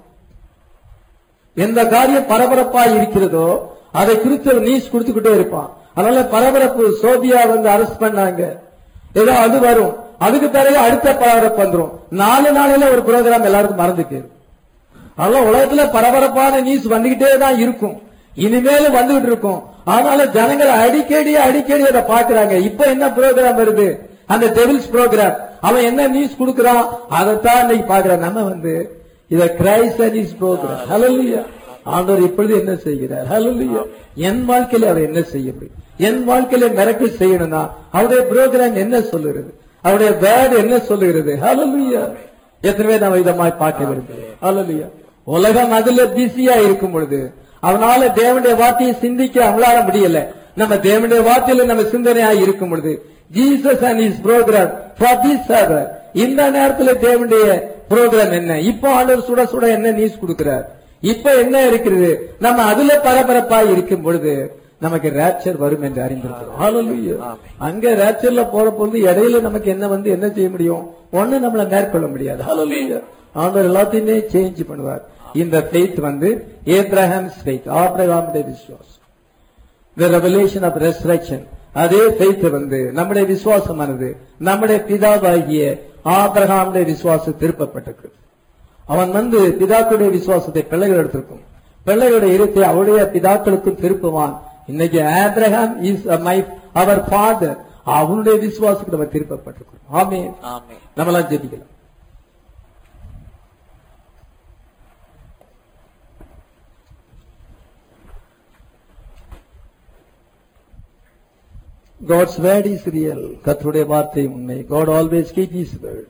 S1: எந்த காரியம் பரபரப்பா இருக்கிறதோ அதை குறித்து நியூஸ் கொடுத்துக்கிட்டே இருப்பான் அதனால பரபரப்பு சோபியா வந்து அரெஸ்ட் பண்ணாங்க ஏதோ அது வரும் அதுக்கு பிறகு அடுத்த பரபரப்பு வந்துரும் நாலு நாளையில ஒரு ப்ரோக்ராம் எல்லாருக்கும் மறந்துக்கு அதனால உலகத்துல பரபரப்பான நியூஸ் வந்துகிட்டே தான் இருக்கும் இனிமேலும் வந்துகிட்டு இருக்கும் அதனால ஜனங்கள் அடிக்கடி அடிக்கடி அதை பாக்குறாங்க இப்ப என்ன ப்ரோக்ராம் வருது அந்த டெவில்ஸ் ப்ரோக்ராம் அவன் என்ன நியூஸ் கொடுக்கறான் அதைத்தான் இன்னைக்கு பாக்குறான் நம்ம வந்து இத கிரைஸ்ட் நியூஸ் ப்ரோக்ராம் ஹalleluya ஆண்டவர் இப்பொழுது என்ன செய்கிறார் ஹalleluya என் வாழ்க்கையில அவர் என்ன செய்ய முடியும் என் வாழ்க்கையில மிரக்கல் செய்யணும்னா அவருடைய ப்ரோக்ராம் என்ன சொல்லுகிறது அவருடைய வேர்டு என்ன சொல்லுகிறது ஹalleluya எத்தனை பேர் நம்ம இதமாய் பார்க்க விரும்புகிறோம் ஹalleluya உலகம் அதுல பிஸியா இருக்கும் பொழுது அவனால தேவனுடைய வார்த்தையை சிந்திக்க அவங்களால முடியல நம்ம தேவனுடைய வார்த்தையில நம்ம சிந்தனையா இருக்கும் பொழுது Jesus and his program for this server இந்த நேரத்துல தேவனுடைய ப்ரோக்ராம் என்ன இப்போ ஆண்டவர் சுட சுட என்ன நியூஸ் கொடுக்கிறார் இப்ப என்ன இருக்கிறது நம்ம அதுல பரபரப்பா இருக்கும் பொழுது நமக்கு ரேப்சர் வரும் என்று அறிந்திருக்கிறோம் Hallelujah. அங்க ரேப்சர்ல போற பொழுது இடையில நமக்கு என்ன வந்து என்ன செய்ய முடியும் ஒண்ணு நம்மள மேற்கொள்ள முடியாது Hallelujah. ஆண்டவர் எல்லாத்தையுமே சேஞ்ச் பண்ணுவார் இந்த ஃபெய்த் வந்து ஏப்ரஹாம்ஸ் ஃபெய்த் ஆபிரகாமுடைய விசுவாசம் the revelation of resurrection அதே faith வந்து நம்முடைய விசுவாசமானது நம்முடைய பிதாவாகிய ஆபிரகாமுடைய விசுவாசம் திருப்பப்பட்டிருக்கு அவன் வந்து பிதாக்களுடைய விசுவாசத்தை பிள்ளைகள் எடுத்திருக்கும் பிள்ளைகளுடைய இருத்தை அவருடைய பிதாக்களுக்கும் திருப்புவான் இன்னைக்கு Abraham is my our father அவனுடைய விசுவாசத்துக்கு நம்ம திருப்பப்பட்டிருக்கோம் ஆமே
S2: ஆமென்
S1: நம்மளாம் ஜெபிக்கலாம் God's word is real. கர்த்தருடைய வார்த்தை உண்மை. God always keep his word.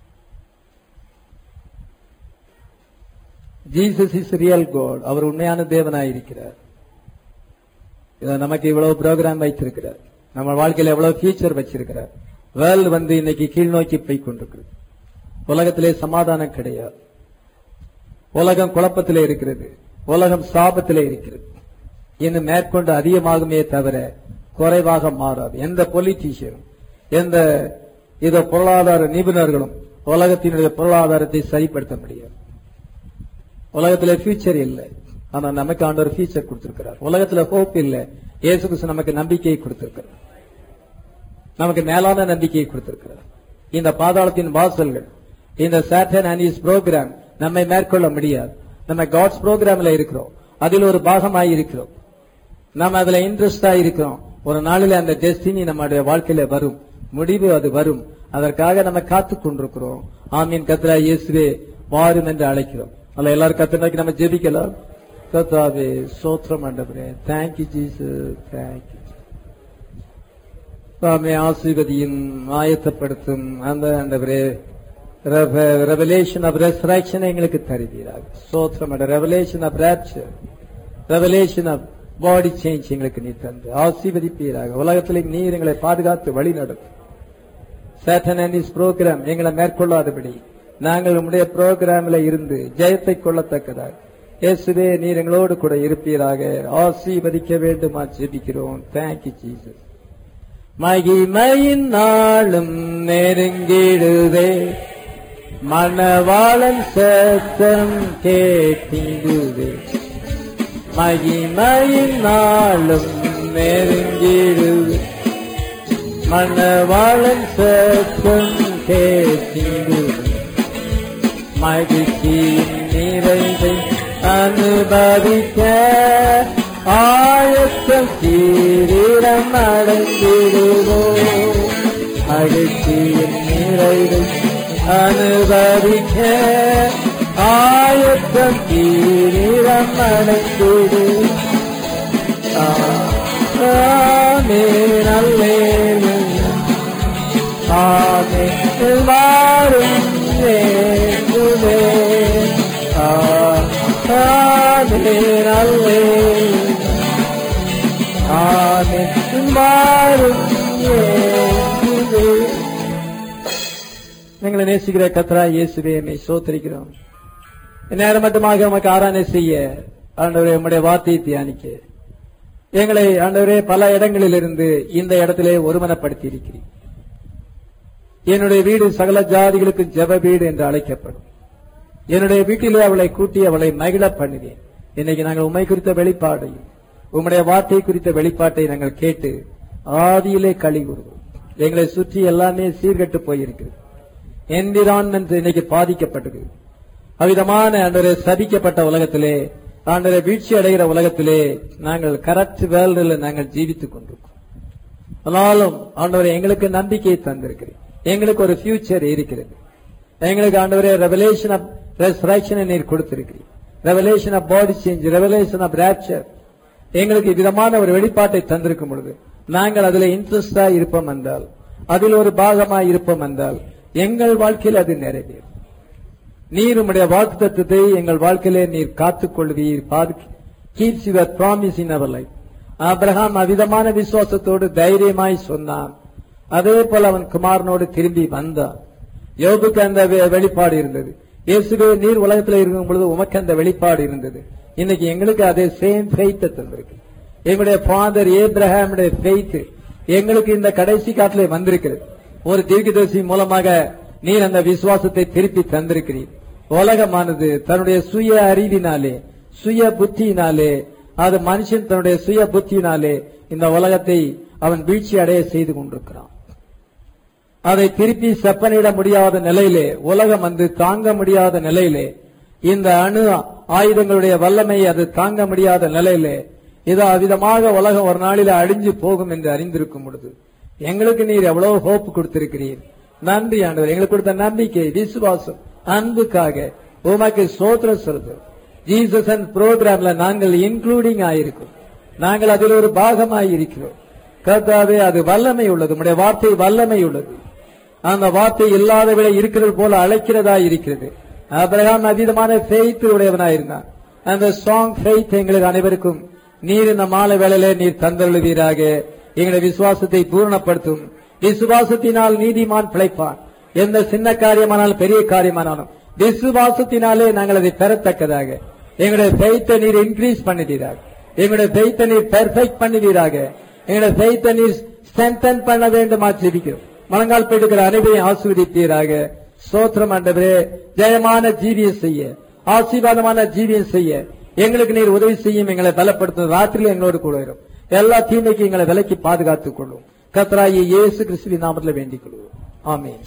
S1: Jesus is real God. அவர் உண்மையான தேவனாய் இருக்கிறார். இதை நமக்கு இவ்வளவு ப்ரோக்ராம் வைத்திருக்கிறார். நம்ம வாழ்க்கையில எவ்வளவு ஃபியூச்சர் வச்சிருக்கிறார். வேர்ல்டு வந்து இன்னைக்கு கீழ் நோக்கி போய் கொண்டிருக்கிறது. உலகத்திலே சமாதானம் கிடையாது. உலகம் குழப்பத்திலே இருக்கிறது. உலகம் சாபத்திலே இருக்கிறது. இன்னும் மேற்கொண்டு அதிகமாகுமே தவிர குறைவாக மாறாது எந்த பொலிட்டீஷியனும் எந்த இத பொருளாதார நிபுணர்களும் உலகத்தினுடைய பொருளாதாரத்தை சரிப்படுத்த முடியாது உலகத்துல ஃபியூச்சர் இல்லை ஆனா நமக்கு ஆண்டவர் ஃபியூச்சர் கொடுத்திருக்கிறார் உலகத்துல ஹோப் இல்லை இயேசு கிறிஸ்து நமக்கு நம்பிக்கையை கொடுத்திருக்கிறார் நமக்கு மேலான நம்பிக்கையை கொடுத்திருக்கிறார் இந்த பாதாளத்தின் வாசல்கள் இந்த சாட்டன் அண்ட் இஸ் ப்ரோக்ராம் நம்மை மேற்கொள்ள முடியாது நம்ம காட்ஸ் ப்ரோக்ராம்ல இருக்கிறோம் அதில் ஒரு பாகமாய் இருக்கிறோம் நம்ம அதுல இன்ட்ரெஸ்டா இருக்கிறோம் ஒரு நாளில் அந்த டெஸ்டினி நம்முடைய வாழ்க்கையில வரும் முடிவு அது வரும் அதற்காக நம்ம காத்து கொண்டிருக்கிறோம் ஆமீன் கத்ரா இயேசுவே வாரும் என்று அழைக்கிறோம் அல்ல எல்லாரும் கத்தனாக்கி நம்ம ஜெபிக்கலாம் கத்தாவே சோத்திரம் ஆண்டவரே தேங்க்யூ ஜீசு தேங்க்யூ தாமே ஆசீர்வதியும் ஆயத்தப்படுத்தும் அந்த ஆண்டவரே ரெவலேஷன் ஆஃப் ரெசரக்ஷன் எங்களுக்கு தருவீராக சோத்திரம் revelation of rapture revelation of body change எங்களுக்கு நீ தந்து ஆசீர்வதிப்பீராக உலகத்திலே நீர் எங்களை பாதுகாத்து வழி நடத்தும் சேட்டன் அண்ட் இஸ் ப்ரோக்ராம் எங்களை மேற்கொள்ளாதபடி நாங்கள் உம்முடைய ப்ரோக்ராம்ல இருந்து ஜெயத்தை கொள்ளத்தக்கதாக இயேசுவே நீர் எங்களோடு கூட இருப்பீராக ஆசீர்வதிக்க வேண்டுமா ஜெபிக்கிறோம் தேங்க்யூ ஜீசஸ் மகிமையின் நாளும் நெருங்கிடுதே மணவாளன் சத்தம் கேட்டிடுதே மகிமையின் நாளும் நெருங்கிடுதே மணவாளன் சத்தம் கேட்டிடுதே மகிழ்ச்சியின் நிறைவை அனுபவிக்க ஆயத்தம் தீரிடம் அடைந்திடுவோம் வெற்றியின் நிறைவை அனுபவிக்க ஆயத்தம் தீவிரம் அடைந்தது ஆமே நல்லேலுயா ஆமே வாரும் இயேசுவே ஆமே நல்லேலுயா ஆமே வாரும் இயேசுவே எங்களை நேசிக்கிற கத்ரா இயேசுவே என்னை சோத்தரிக்கிறோம் நேரம் மட்டுமாக உமக்கு ஆராதனை செய்ய ஆண்டவரே உம்முடைய வார்த்தையை தியானிக்க எங்களை ஆண்டவரே பல இடங்களிலிருந்து இந்த இடத்திலே ஒருமனப்படுத்தி இருக்கிறீர் என்னுடைய வீடு சகல ஜாதிகளுக்கு ஜெப வீடு என்று அழைக்கப்படும் என்னுடைய வீட்டிலே அவளை கூட்டி அவளை மகிழ பண்ணுவேன் இன்னைக்கு நாங்கள் உண்மை குறித்த வெளிப்பாடையும் உம்முடைய வார்த்தை குறித்த வெளிப்பாட்டை நாங்கள் கேட்டு ஆதியிலே களி கூறுவோம் எங்களை சுற்றி எல்லாமே சீர்கெட்டு போயிருக்கிறது என்விரான்மெண்ட் இன்னைக்கு பாதிக்கப்பட்டது அவ்விதமான ஆண்டவரே சபிக்கப்பட்ட உலகத்திலே ஆண்டவரை வீழ்ச்சி அடைகிற உலகத்திலே நாங்கள் கரெக்ட் வேர்ல்டில் நாங்கள் ஜீவித்துக் கொண்டிருக்கோம் ஆனாலும் ஆண்டவரே எங்களுக்கு நம்பிக்கையை தந்திருக்கிறேன் எங்களுக்கு ஒரு ஃபியூச்சர் இருக்கிறது எங்களுக்கு ஆண்டவரே ரெவலேஷன் ஆஃப் ரெசரக்ஷனை நீர் கொடுத்திருக்கிறீர் revelation of body change revelation of rapture எங்களுக்கு விதமான ஒரு வெளிப்பாட்டை தந்திருக்கும் பொழுது நாங்கள் அதில் இன்ட்ரெஸ்டா இருப்போம் என்றால் அதில் ஒரு பாகமா இருப்போம் என்றால் எங்கள் வாழ்க்கையில் அது நிறைவேறும் நீர் உம்முடைய வாக்கு தத்துவத்தை எங்கள் வாழ்க்கையிலே நீர் காத்துக் கொள்வீர் keeps your promise in our life Abraham அவிதமான விசுவாசத்தோடு தைரியமாய் சொன்னான் அதே போல அவன் குமாரனோடு திரும்பி வந்தான் யோபுக்கு அந்த வெ- வெளிப்பாடு இருந்தது இயேசுவே நீர் உலகத்தில் இருக்கும் பொழுது உமக்கு அந்த வெளிப்பாடு இருந்தது இன்னைக்கு எங்களுக்கு அதே சேம் ஃபெய்த் தந்திருக்கு எங்களுடைய ஃபாதர் ஏப்ரஹாமுடைய ஃபெய்த் எங்களுக்கு இந்த கடைசி காட்டிலே வந்திருக்கிறது ஒரு தீர்க்கதரிசி மூலமாக நீர் அந்த விசுவாசத்தை திருப்பி தந்திருக்கிறீர் உலகமானது தன்னுடைய சுய அறிவினாலே சுய புத்தியினாலே அது மனுஷன் தன்னுடைய சுய புத்தியினாலே இந்த உலகத்தை அவன் வீழ்ச்சி அடைய செய்து கொண்டிருக்கிறான் அதை திருப்பி செப்பனிட முடியாத நிலையிலே உலகம் வந்து தாங்க முடியாத நிலையிலே இந்த அணு ஆயுதங்களுடைய வல்லமை அது தாங்க முடியாத நிலையிலே இது அவ்விதமாக உலகம் ஒரு நாளில அழிஞ்சு போகும் என்று அறிந்திருக்கும் பொழுது எங்களுக்கு நீர் எவ்வளவு ஹோப் கொடுத்திருக்கிறீர் நன்றி ஆண்டவர் எங்களுக்கு கொடுத்த நம்பிக்கை விசுவாசம் அன்புக்காக உமக்கு சோத்திரம் சொல்றது ஜீசஸ் அண்ட் ப்ரோக்ராம்ல நாங்கள் இன்க்ளூடிங் ஆயிருக்கோம் நாங்கள் அதில் ஒரு பாகமாய் இருக்கிறோம் கர்த்தாவே அது வல்லமை உள்ளது உம்முடைய வார்த்தை வல்லமை உள்ளது அந்த வார்த்தை இல்லாத விட இருக்கிறது போல அழைக்கிறதா இருக்கிறது அபிரகாம் அதீதமான ஃபெய்த் உடையவனாய் இருந்தான் அந்த சாங் ஃபெய்த் எங்களுக்கு அனைவருக்கும் நீர் இந்த மாலை வேளையிலே நீர் தந்தருளுவீராக எங்களுடைய விசுவாசத்தை பூரணப்படுத்தும் விசுவாசத்தினால் நீதிமான் பிழைப்பான் எந்த சின்ன காரியமானாலும் பெரிய காரியமானாலும் விசுவாசத்தினாலே நாங்கள் அதை பெறத்தக்கதாக எங்களுடைய ஃபெய்த்தை நீர் இன்க்ரீஸ் பண்ணுவீராக எங்களுடைய ஃபெய்த்தை நீர் பெர்ஃபெக்ட் பண்ணுவீராக எங்களுடைய ஃபெய்த்தை நீர் ஸ்ட்ரென்தன் பண்ண வேண்டுமா ஜெபிக்கிறோம் மனங்கால் போயிட்டு அனைவரையும் ஆசீர்வதிப்பீராக சோத்திரம் ஆண்டவரே ஜெயமான ஜீவியம் செய்ய ஆசீர்வாதமான ஜீவியம் செய்ய எங்களுக்கு நீர் உதவி செய்யும் எங்களை பலப்படுத்தும் ராத்திரியில் எங்களோடு கூட வரும் எல்லா தீமைக்கு எங்களை விலக்கி பாதுகாத்துக் கொள்ளும் கத்ராயி இயேசு கிறிஸ்துவின் நாமத்தில் வேண்டிக் கொள்வோம் ஆமென்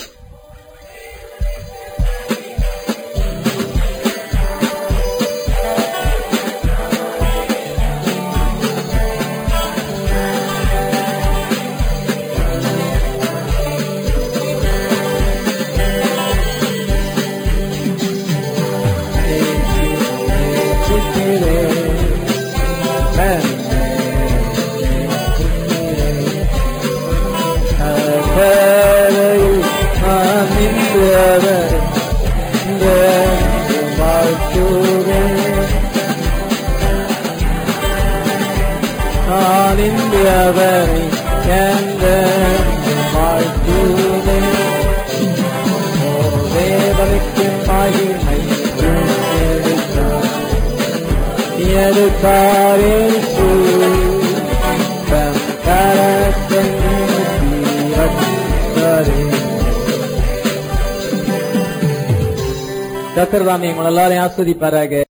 S1: இந்தியாவரை எந்த வாழ்த்துவே தேவனுக்கு மகிமை எடுத்தார் எடுத்தாரே தம் கரத்தை நீட்டிரட்சரே. கர்த்தர் தாமே உங்கள் எல்லாரையும் ஆஸ்வதிப்பாராக